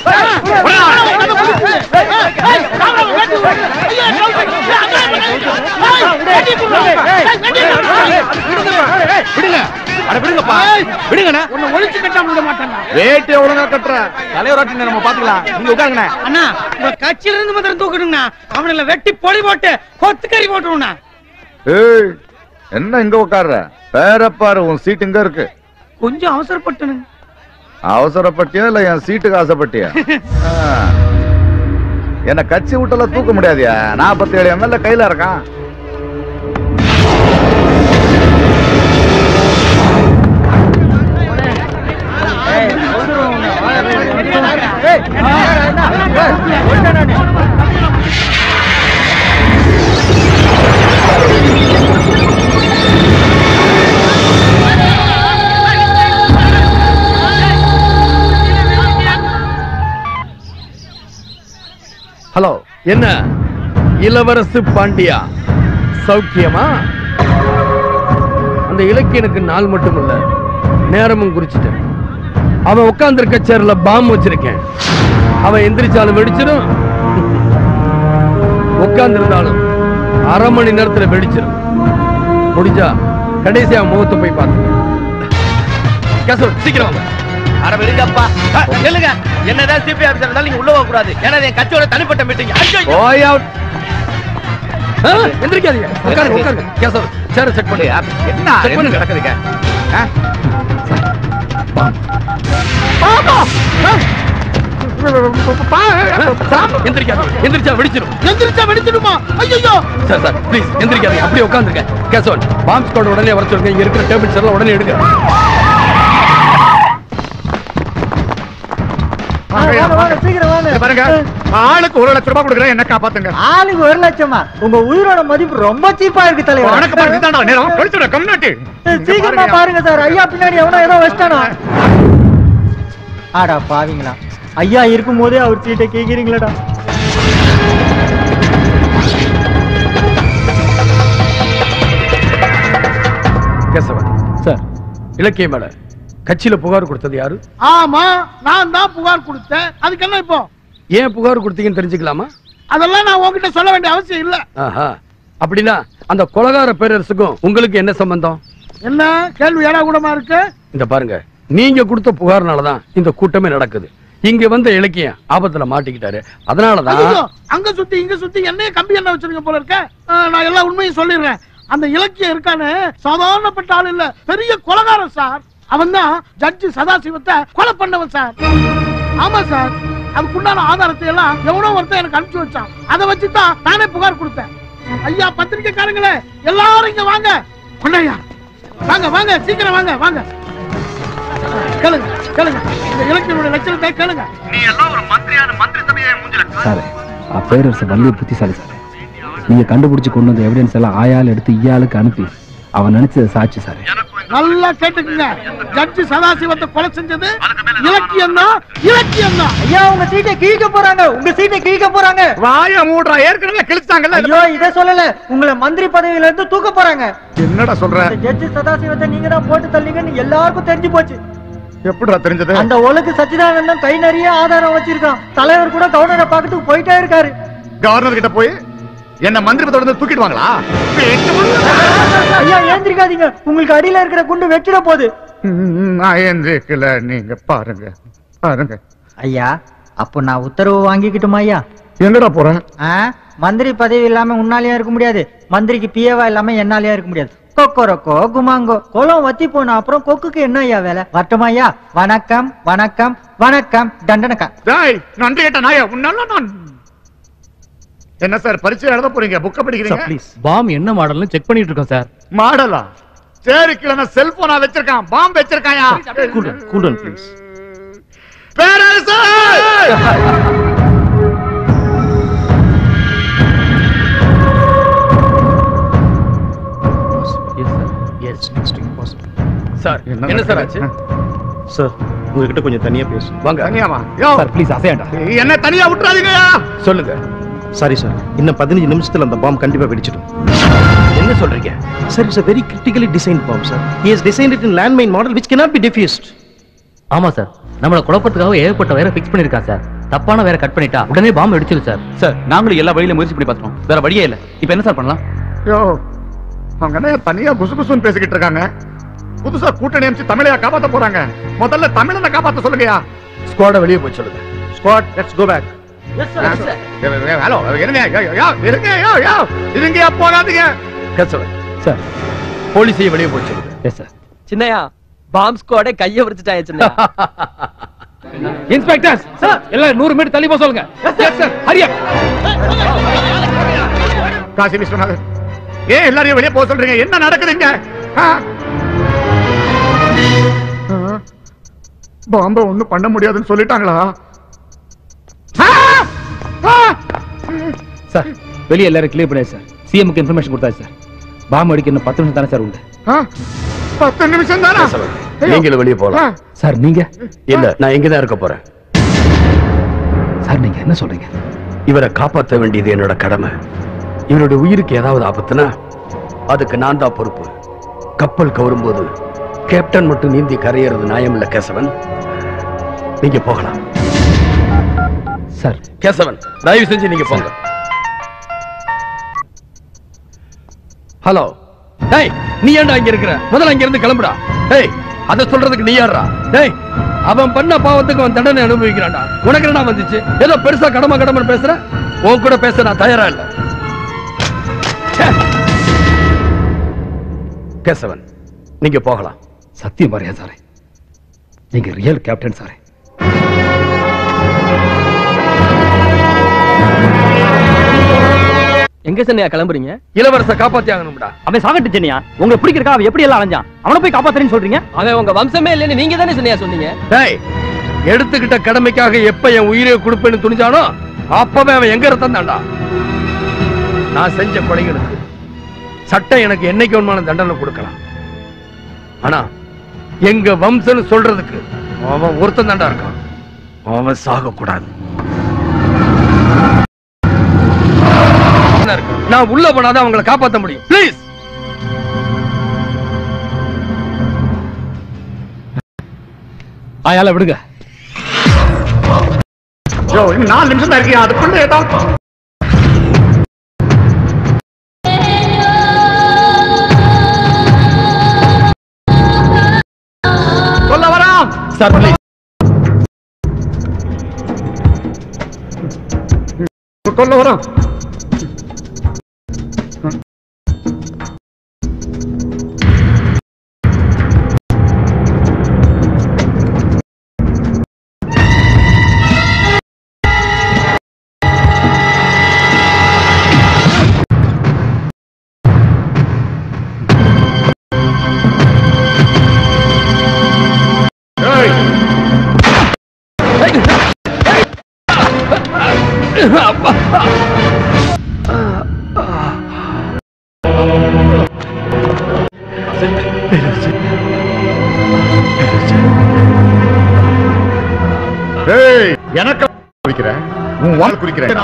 விடுங்க அட விடுங்கப்பா விடுங்கண்ணா உன்னை ஒழிச்சு கட்டாம விட மாட்டேன் வேட்டை ஒழுங்கா கட்டுற தலைவராட்டி நம்ம பாத்துக்கலாம் நீங்க உட்காருங்கண்ணே அண்ணா உங்க கட்சியில இருந்து மாத்திரம் தூக்கணுங்கண்ணா அவனை வெட்டி பொடி போட்டு கொத்துக்கறி போட்டுருங்கண்ணா ஏய் என்ன இங்க உட்கார்ற பேரப்பாரு உன் சீட் இங்க இருக்கு கொஞ்சம் அவசரப்பட்டனு அவசரப்பட்டியா இல்ல என் சீட்டுக்கு ஆசைப்பட்டியா ஆ. என்ன கட்சி விட்டெல்லாம் தூக்க முடியாதியா நாற்பத்தி ஏழு எம்எல்ஏ கையில இருக்கான் ஹலோ என்ன இளவரசு பாண்டியா சௌக்கியமா அந்த இலக்கியனுக்கு நாள் மட்டும் இல்ல நேரமும் குறிச்சிட்டேன் அவன் உட்கார்ந்திருக்க சேர்ல பாம் வச்சிருக்கேன் அவன் எந்திரிச்சாலும் வெடிச்சிடும் உட்கார்ந்திருந்தாலும் அரை மணி நேரத்துல வெடிச்சிடும் முடிஞ்சா கடைசியா முகத்தை போய் பார்த்து கேசவன் சீக்கிரம் வாங்க அட விடுங்கப்பா அஹ், நில்லுங்க என்னதான் சிபி ஆபீசர் இருந்தாலும் நீங்க உள்ள போக கூடாது ஏன்னா இது என் கட்சியோட தனிப்பட்ட மீட்டிங் போய் out. ஆ, எந்திரிக்காதீங்க உட்காருங்க உட்காருங்க கேசவன் சேர செக் பண்ணு என்ன செக் பண்ணுங்க நடக்குதுங்க எந்திரிக்காதீங்க எந்திரிச்சா வெடிச்சிடும் எந்திரிச்சா வெடிச்சிடுமா ஐயோ சார் சார் ப்ளீஸ் எந்திரிக்காதீங்க அப்படியே உட்காந்துருங்க கேசவன் பாம்ப் ஸ்குவாட் உடனே வர சொல்லுங்க இங்க இருக்கிற டேபிள்ஸ் எல்லாம் உடனே எடுங்க வாங்க வாங்க சீக்கிரம் வாங்க பாருங்க ஆளுக்கு ஒரு லட்சம் ரூபாய் கொடுக்குறேன் என்ன காப்பாத்துங்க ஆளுக்கு ஒரு லட்சமா உங்க உயிரோட மதிப்பு ரொம்ப சீப்பா இருக்கு தலைவர் உனக்கு பாருங்க இதாண்டா நேரம் கழிச்சுட கம்நாட்டு சீக்கிரமா பாருங்க சார் ஐயா பின்னாடி எவனோ ஏதோ வச்சிட்டானோ ஆடா பாவீங்களா ஐயா இருக்கும் போதே அவர் சீட்டை கேக்குறீங்களாடா கேசவன் சார் இலக்கிய மேல கட்சியில புகார் கொடுத்தது யாரு ஆமா நான் தான் புகார் கொடுத்தேன் அதுக்கு என்ன இப்போ ஏன் புகார் கொடுத்தீங்கன்னு தெரிஞ்சுக்கலாமா அதெல்லாம் நான் உன்கிட்ட சொல்ல வேண்டிய அவசியம் இல்ல ஆஹா அப்படின்னா அந்த கொலகார பேரரசுக்கும் உங்களுக்கு என்ன சம்பந்தம் என்ன கேள்வி ஏடா கூடமா இருக்கு இந்த பாருங்க நீங்க கொடுத்த புகார்னாலதான் இந்த கூட்டமே நடக்குது இங்க வந்த இலக்கியம் ஆபத்துல மாட்டிக்கிட்டாரு அதனாலதான் ஐயோ, அங்க சுத்தி இங்க சுத்தி என்னைய கம்பி என்ன வச்சிருக்க போல இருக்க ஆ, நான் எல்லா உண்மையும் சொல்லிடுறேன் அந்த இலக்கியம் இருக்கானே சாதாரணப்பட்ட ஆள் இல்ல பெரிய கொலகாரன் சார் அவன் தான் ஜட்ஜி சதாசிவத்தை கொலை பண்ணவன் சார் ஆமா சார் அதுக்குண்டான ஆதாரத்தை எல்லாம் எவனோ ஒருத்தன் எனக்கு அனுப்பிச்சு வச்சான் அதை வச்சு தான் நானே புகார் கொடுத்தேன் ஐயா பத்திரிக்கைக்காரங்களே எல்லாரும் இங்க வாங்க கொண்டையா வாங்க வாங்க சீக்கிரம் வாங்க வாங்க கேளுங்க கேளுங்க இந்த இலக்கியனுடைய லட்சணத்தை கேளுங்க நீ எல்லாம் ஒரு மந்திரியான மந்திரி சபையை மூஞ்சில சார் ஆ பேரரசு வள்ளிய புத்திசாலி சார் நீங்க கண்டுபிடிச்சு கொண்டு வந்த எவிடன்ஸ் எல்லாம் ஆயால் எடுத்து ஈயாளுக்கு அனுப்பி அவன் நினைச்சது சாட்சி சார் நல்லா கேட்டுக்குங்க ஜட்ஜி சதாசிவத்தை கொலை செஞ்சது இலக்கியம் தான் இலக்கியம் தான் ஐயா உங்க சீட்டை கிழிக்க போறாங்க உங்க சீட்டை கிழிக்க போறாங்க வாய மூடுறா ஏற்கனவே கிழிச்சாங்கல்ல ஐயோ இத சொல்லல உங்களை மந்திரி பதவியில இருந்து தூக்க போறாங்க என்னடா சொல்ற இந்த ஜட்ஜி சதாசிவத்தை நீங்க தான் போட்டு தள்ளீங்கன்னு எல்லாருக்கும் தெரிஞ்சு போச்சு எப்படிடா தெரிஞ்சது அந்த ஒழுக்கு சச்சிதானந்தம் கை நிறைய ஆதாரம் வச்சிருக்கான் தலைவர் கூட கவர்னரை பார்க்கறதுக்கு போயிட்டே இருக்காரு கவர்னர் கிட்ட போய் என்ன மந்திரி பதவியில இருந்து தூக்கிடுவாங்களா ஐயா ஏந்திரிக்காதீங்க உங்களுக்கு அடியில இருக்கிற குண்டு வெச்சிட போகுது ம், நான் ஏந்திரிக்கல நீங்க பாருங்க பாருங்க ஐயா அப்போ நான் உத்தரவு வாங்கிக்கிட்டுமா ஐயா எங்கடா போறேன் ஆ, மந்திரி பதவி இல்லாம உன்னாலயா இருக்க முடியாது மந்திரிக்கு பிஏவா இல்லாம என்னாலயா இருக்க முடியாது கொக்கோரக்கோ குமாங்கோ குளம் வத்தி போன அப்புறம் கொக்குக்கு என்ன ஐயா வேலை வரட்டுமா ஐயா வணக்கம் வணக்கம் வணக்கம் தண்டனக்கா டேய் நன்றி கேட்ட நாயா உன்னால நான் என்ன சார் பரீட்சை எழுத போறீங்க புக்க படிக்கிறீங்க ப்ளீஸ் பாம் என்ன மாடல்னு செக் பண்ணிட்டு இருக்கோம் சார் மாடலா சரி கிழமை செல்போனா வச்சிருக்கான் பாம்பு வச்சிருக்காயா கூடன் please Perarasu yes next possible sir என்ன சார் ஆச்சு சார் உங்ககிட்ட கொஞ்சம் தனியா பேசு வாங்க தனியாவா யோ சார் ப்ளீஸ் அசையாண்டா என்ன தனியா விட்டுறாதீங்கயா சொல்லுங்க சாரி சார் இன்னும் பதினஞ்சு நிமிஷத்துல அந்த பாம் கண்டிப்பா வெடிச்சிடும் என்ன சொல்றீங்க sir it's a very critically designed bomb sir he has designed it in landmine model which cannot be defused ஆமா சார் நம்மள குழப்பத்துக்காக ஏகப்பட்ட வேற ஃபிக்ஸ் பண்ணிருக்கான் சார் தப்பான வேற கட் பண்ணிட்டா உடனே பாம்பு வெடிச்சிடும் சார் சார் நாங்களும் எல்லா வழியில முயற்சி பண்ணி பார்த்துட்டோம் வேற வழியே இல்ல இப்போ என்ன சார் பண்ணலாம் யோ அவங்க என்ன தனியா குசு குசுன்னு பேசிக்கிட்டு இருக்காங்க புதுசா கூட்டணி அமைச்சு தமிழையா காப்பாத்த போறாங்க முதல்ல தமிழனை காப்பாத்த சொல்லுங்கயா ஸ்குவாட வெளியே போய் சொல்லுங்க squad let's go back hello இருங்க யோ, யோ, யோ, இருங்க யோ, யோ, இருங்கயா போகாதீங்க கேசவன் சார் போலீஸையே வெளியே போய் சொல்லுங்க எஸ் சார் சின்னையா பாம்ப் ஸ்குவாடே கைய விரிச்சிட்டாங்க சின்னையா இன்ஸ்பெக்டர்ஸ் சார் எல்லாம் நூறு மீட்டர் தள்ளி போக சொல்லுங்க எஸ் சார் ஹரியா காசி விஸ்வநாதன் ஏன் எல்லாரையும் வெளியே போக சொல்றீங்க என்ன நடக்குதுங்க ஆ? ஆ? பாம்ப ஒண்ணும் பண்ண முடியாதுன்னு சொல்லிட்டாங்களா சார் வெளியே எல்லாரும் கிளியர் பண்ணி சார் சிஎம்க்கு இன்ஃபர்மேஷன் கொடுத்தாச்சு சார் பாம்பு அடிக்க இன்னும் பத்து நிமிஷம் தானே சார் உண்டு ஆ? பத்து நிமிஷம் தானா நீங்களும் வெளியே போலாம் சார் நீங்க இல்ல நான் இங்கதான் இருக்க போறேன் சார் நீங்க என்ன சொல்றீங்க இவரை காப்பாற்ற வேண்டியது என்னோட கடமை இவருடைய உயிருக்கு ஏதாவது ஆபத்துனா அதுக்கு நான் தான் பொறுப்பு கப்பல் கவரும்போது கேப்டன் மட்டும் நீந்தி கரையறது நியாயம் இல்ல கேசவன் நீங்க போகலாம் சார் கேசவன் தயவு செஞ்சு நீங்க போங்க ஹலோ டேய் நீ ஏன்டா இங்க இருக்கிற முதல்ல இங்க இருந்து கிளம்புடா டேய் அத சொல்றதுக்கு நீ யாரா டேய் அவன் பண்ண பாவத்துக்கு அவன் தண்டனை அனுபவிக்கிறான்டா உனக்கு என்ன வந்துச்சு ஏதோ பெருசா கடமை கடமை பேசுற உன் கூட பேச நான் தயாரா இல்ல ச்சே. கேசவன் நீங்க போகலாம் சத்தியம் பாரியா சாரே நீங்க ரியல் கேப்டன் சாரே எங்க சின்னையா கிளம்புறீங்க இளவரச காப்பாத்தி ஆகணும்டா அவன் சாகட்டு சென்னையா உங்களை பிடிக்கிறக்கா அவன் எப்படி எல்லாம் அலைஞ்சான் அவனை போய் காப்பாத்துறேன்னு சொல்றீங்க அவன் உங்க வம்சமே இல்லைன்னு நீங்க தானே சின்னையா சொன்னீங்க டேய் எடுத்துக்கிட்ட கடமைக்காக எப்ப என் உயிரை கொடுப்பேன்னு துணிச்சானோ அப்பவே அவன் எங்க ரத்தம் தான்டா நான் செஞ்ச கொலைகளுக்கு சட்டம் எனக்கு என்னைக்கு ஒன்றான தண்டனை கொடுக்கலாம் ஆனா எங்க வம்சம்னு சொல்றதுக்கு அவன் ஒருத்தன் தாண்டா இருக்கான் அவன் சாக கூடாது நான் உள்ள போனாதான் அவங்களை காப்பாத்த முடியும் ப்ளீஸ் ஆயால விடுங்க யோ, இன்னும் நாலு நிமிஷம் தான் இருக்கியா அதுக்குள்ள ஏதாவது சொல்ல வரான் சார் சொல்ல வரான் ஏய் எனக்கு குறிக்கிறேன் உன் வாழ் குறிக்கிறேன்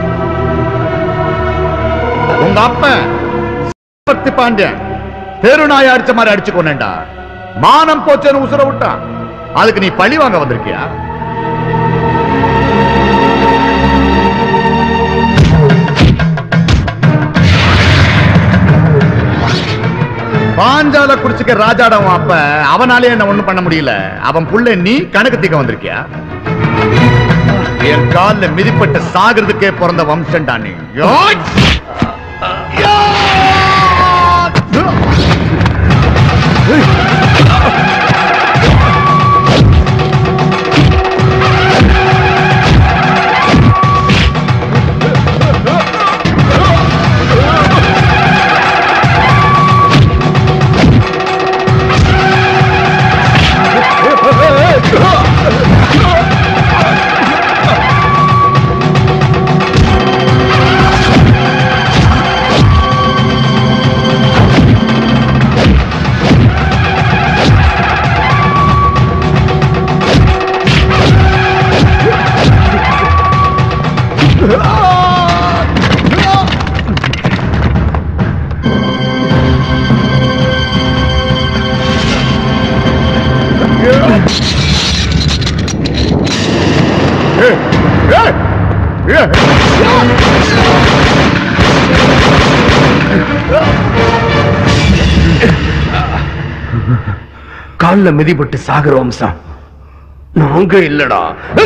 உங்க அப்பன் பத்தி பாண்டியன் தெருநாய் அடிச்ச மாதிரி அடிச்சு கொண்டா மானம் போச்சேன்னு உசுர விட்டான் அதுக்கு நீ பழி வாங்க வந்திருக்கியா பாஞ்சால குடிச்சுக்க ராஜாடம் அப்ப அவனாலே என்ன ஒண்ணும் பண்ண முடியல அவன் புள்ள நீ கணக்கு தீக்க வந்திருக்கியா என் கால்ல மிதிப்பட்ட சாகிறதுக்கே பிறந்த வம்சம்டா நீ யோய்! கால்ல மிதிப்பட்டு சாகர வம்சம் நாங்க இல்லடா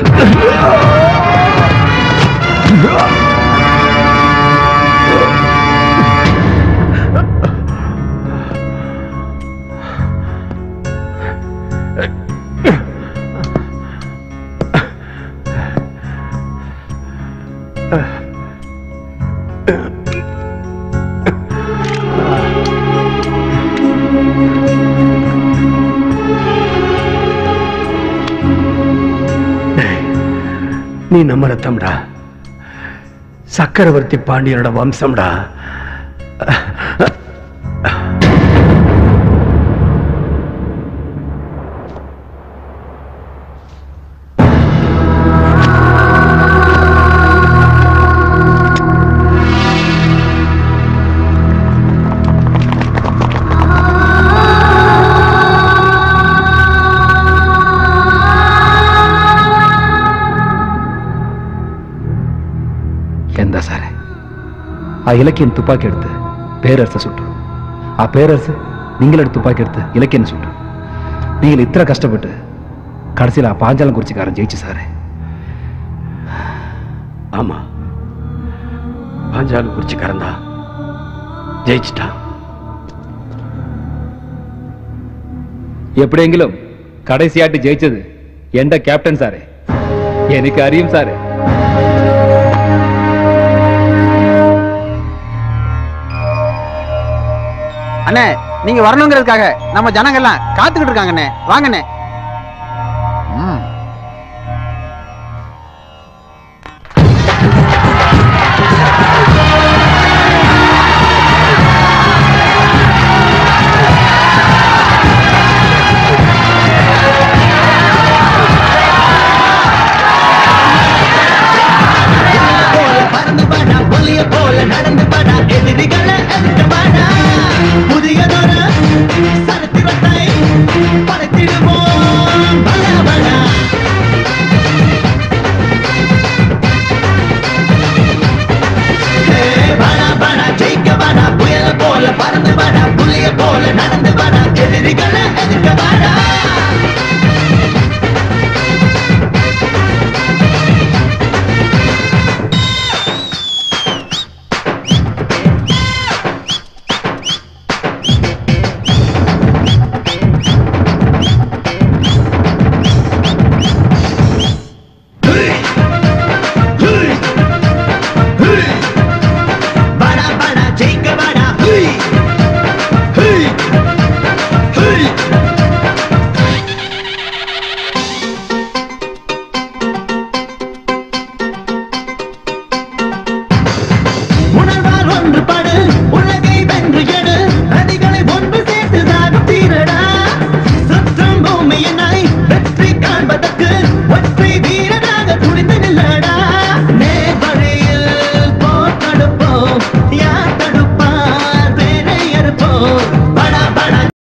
நீ நம்ம ரத்தம்டா சக்கரவர்த்தி பாண்டியனோட வம்சம்டா ಎಂದ ಸಾರೆ ಆ ಇಲಕ್ಕಿಯನ್ನು ತುಪಾಕಿ எடுத்து பேரரச சுட்டு ಆ பேரரசு நீங்கள் எடுத்து துப்பாக்கி எடுத்து இலக்கியன்னு சுட்டு நீங்கள் இத்தனை கஷ்டப்பட்டு கடைசியில் ஆ பாஞ்சாலம் குறிச்சிக்காரன் ஜெயிச்சு சாரே ஆமா பாஞ்சாலு குறிச்சிக்காரன் தான் ஜெயிச்சிட்டான் எப்படியெങ്കിലും கடைசியாட்டு ஜெயிச்சது எந்த கேப்டன் சாரே எனக்கு அறியும் சாரே அண்ணே நீங்க வரணுங்கிறதுக்காக நம்ம ஜனங்கள்லாம் காத்துக்கிட்டு இருக்காங்கண்ணே வாங்கண்ணே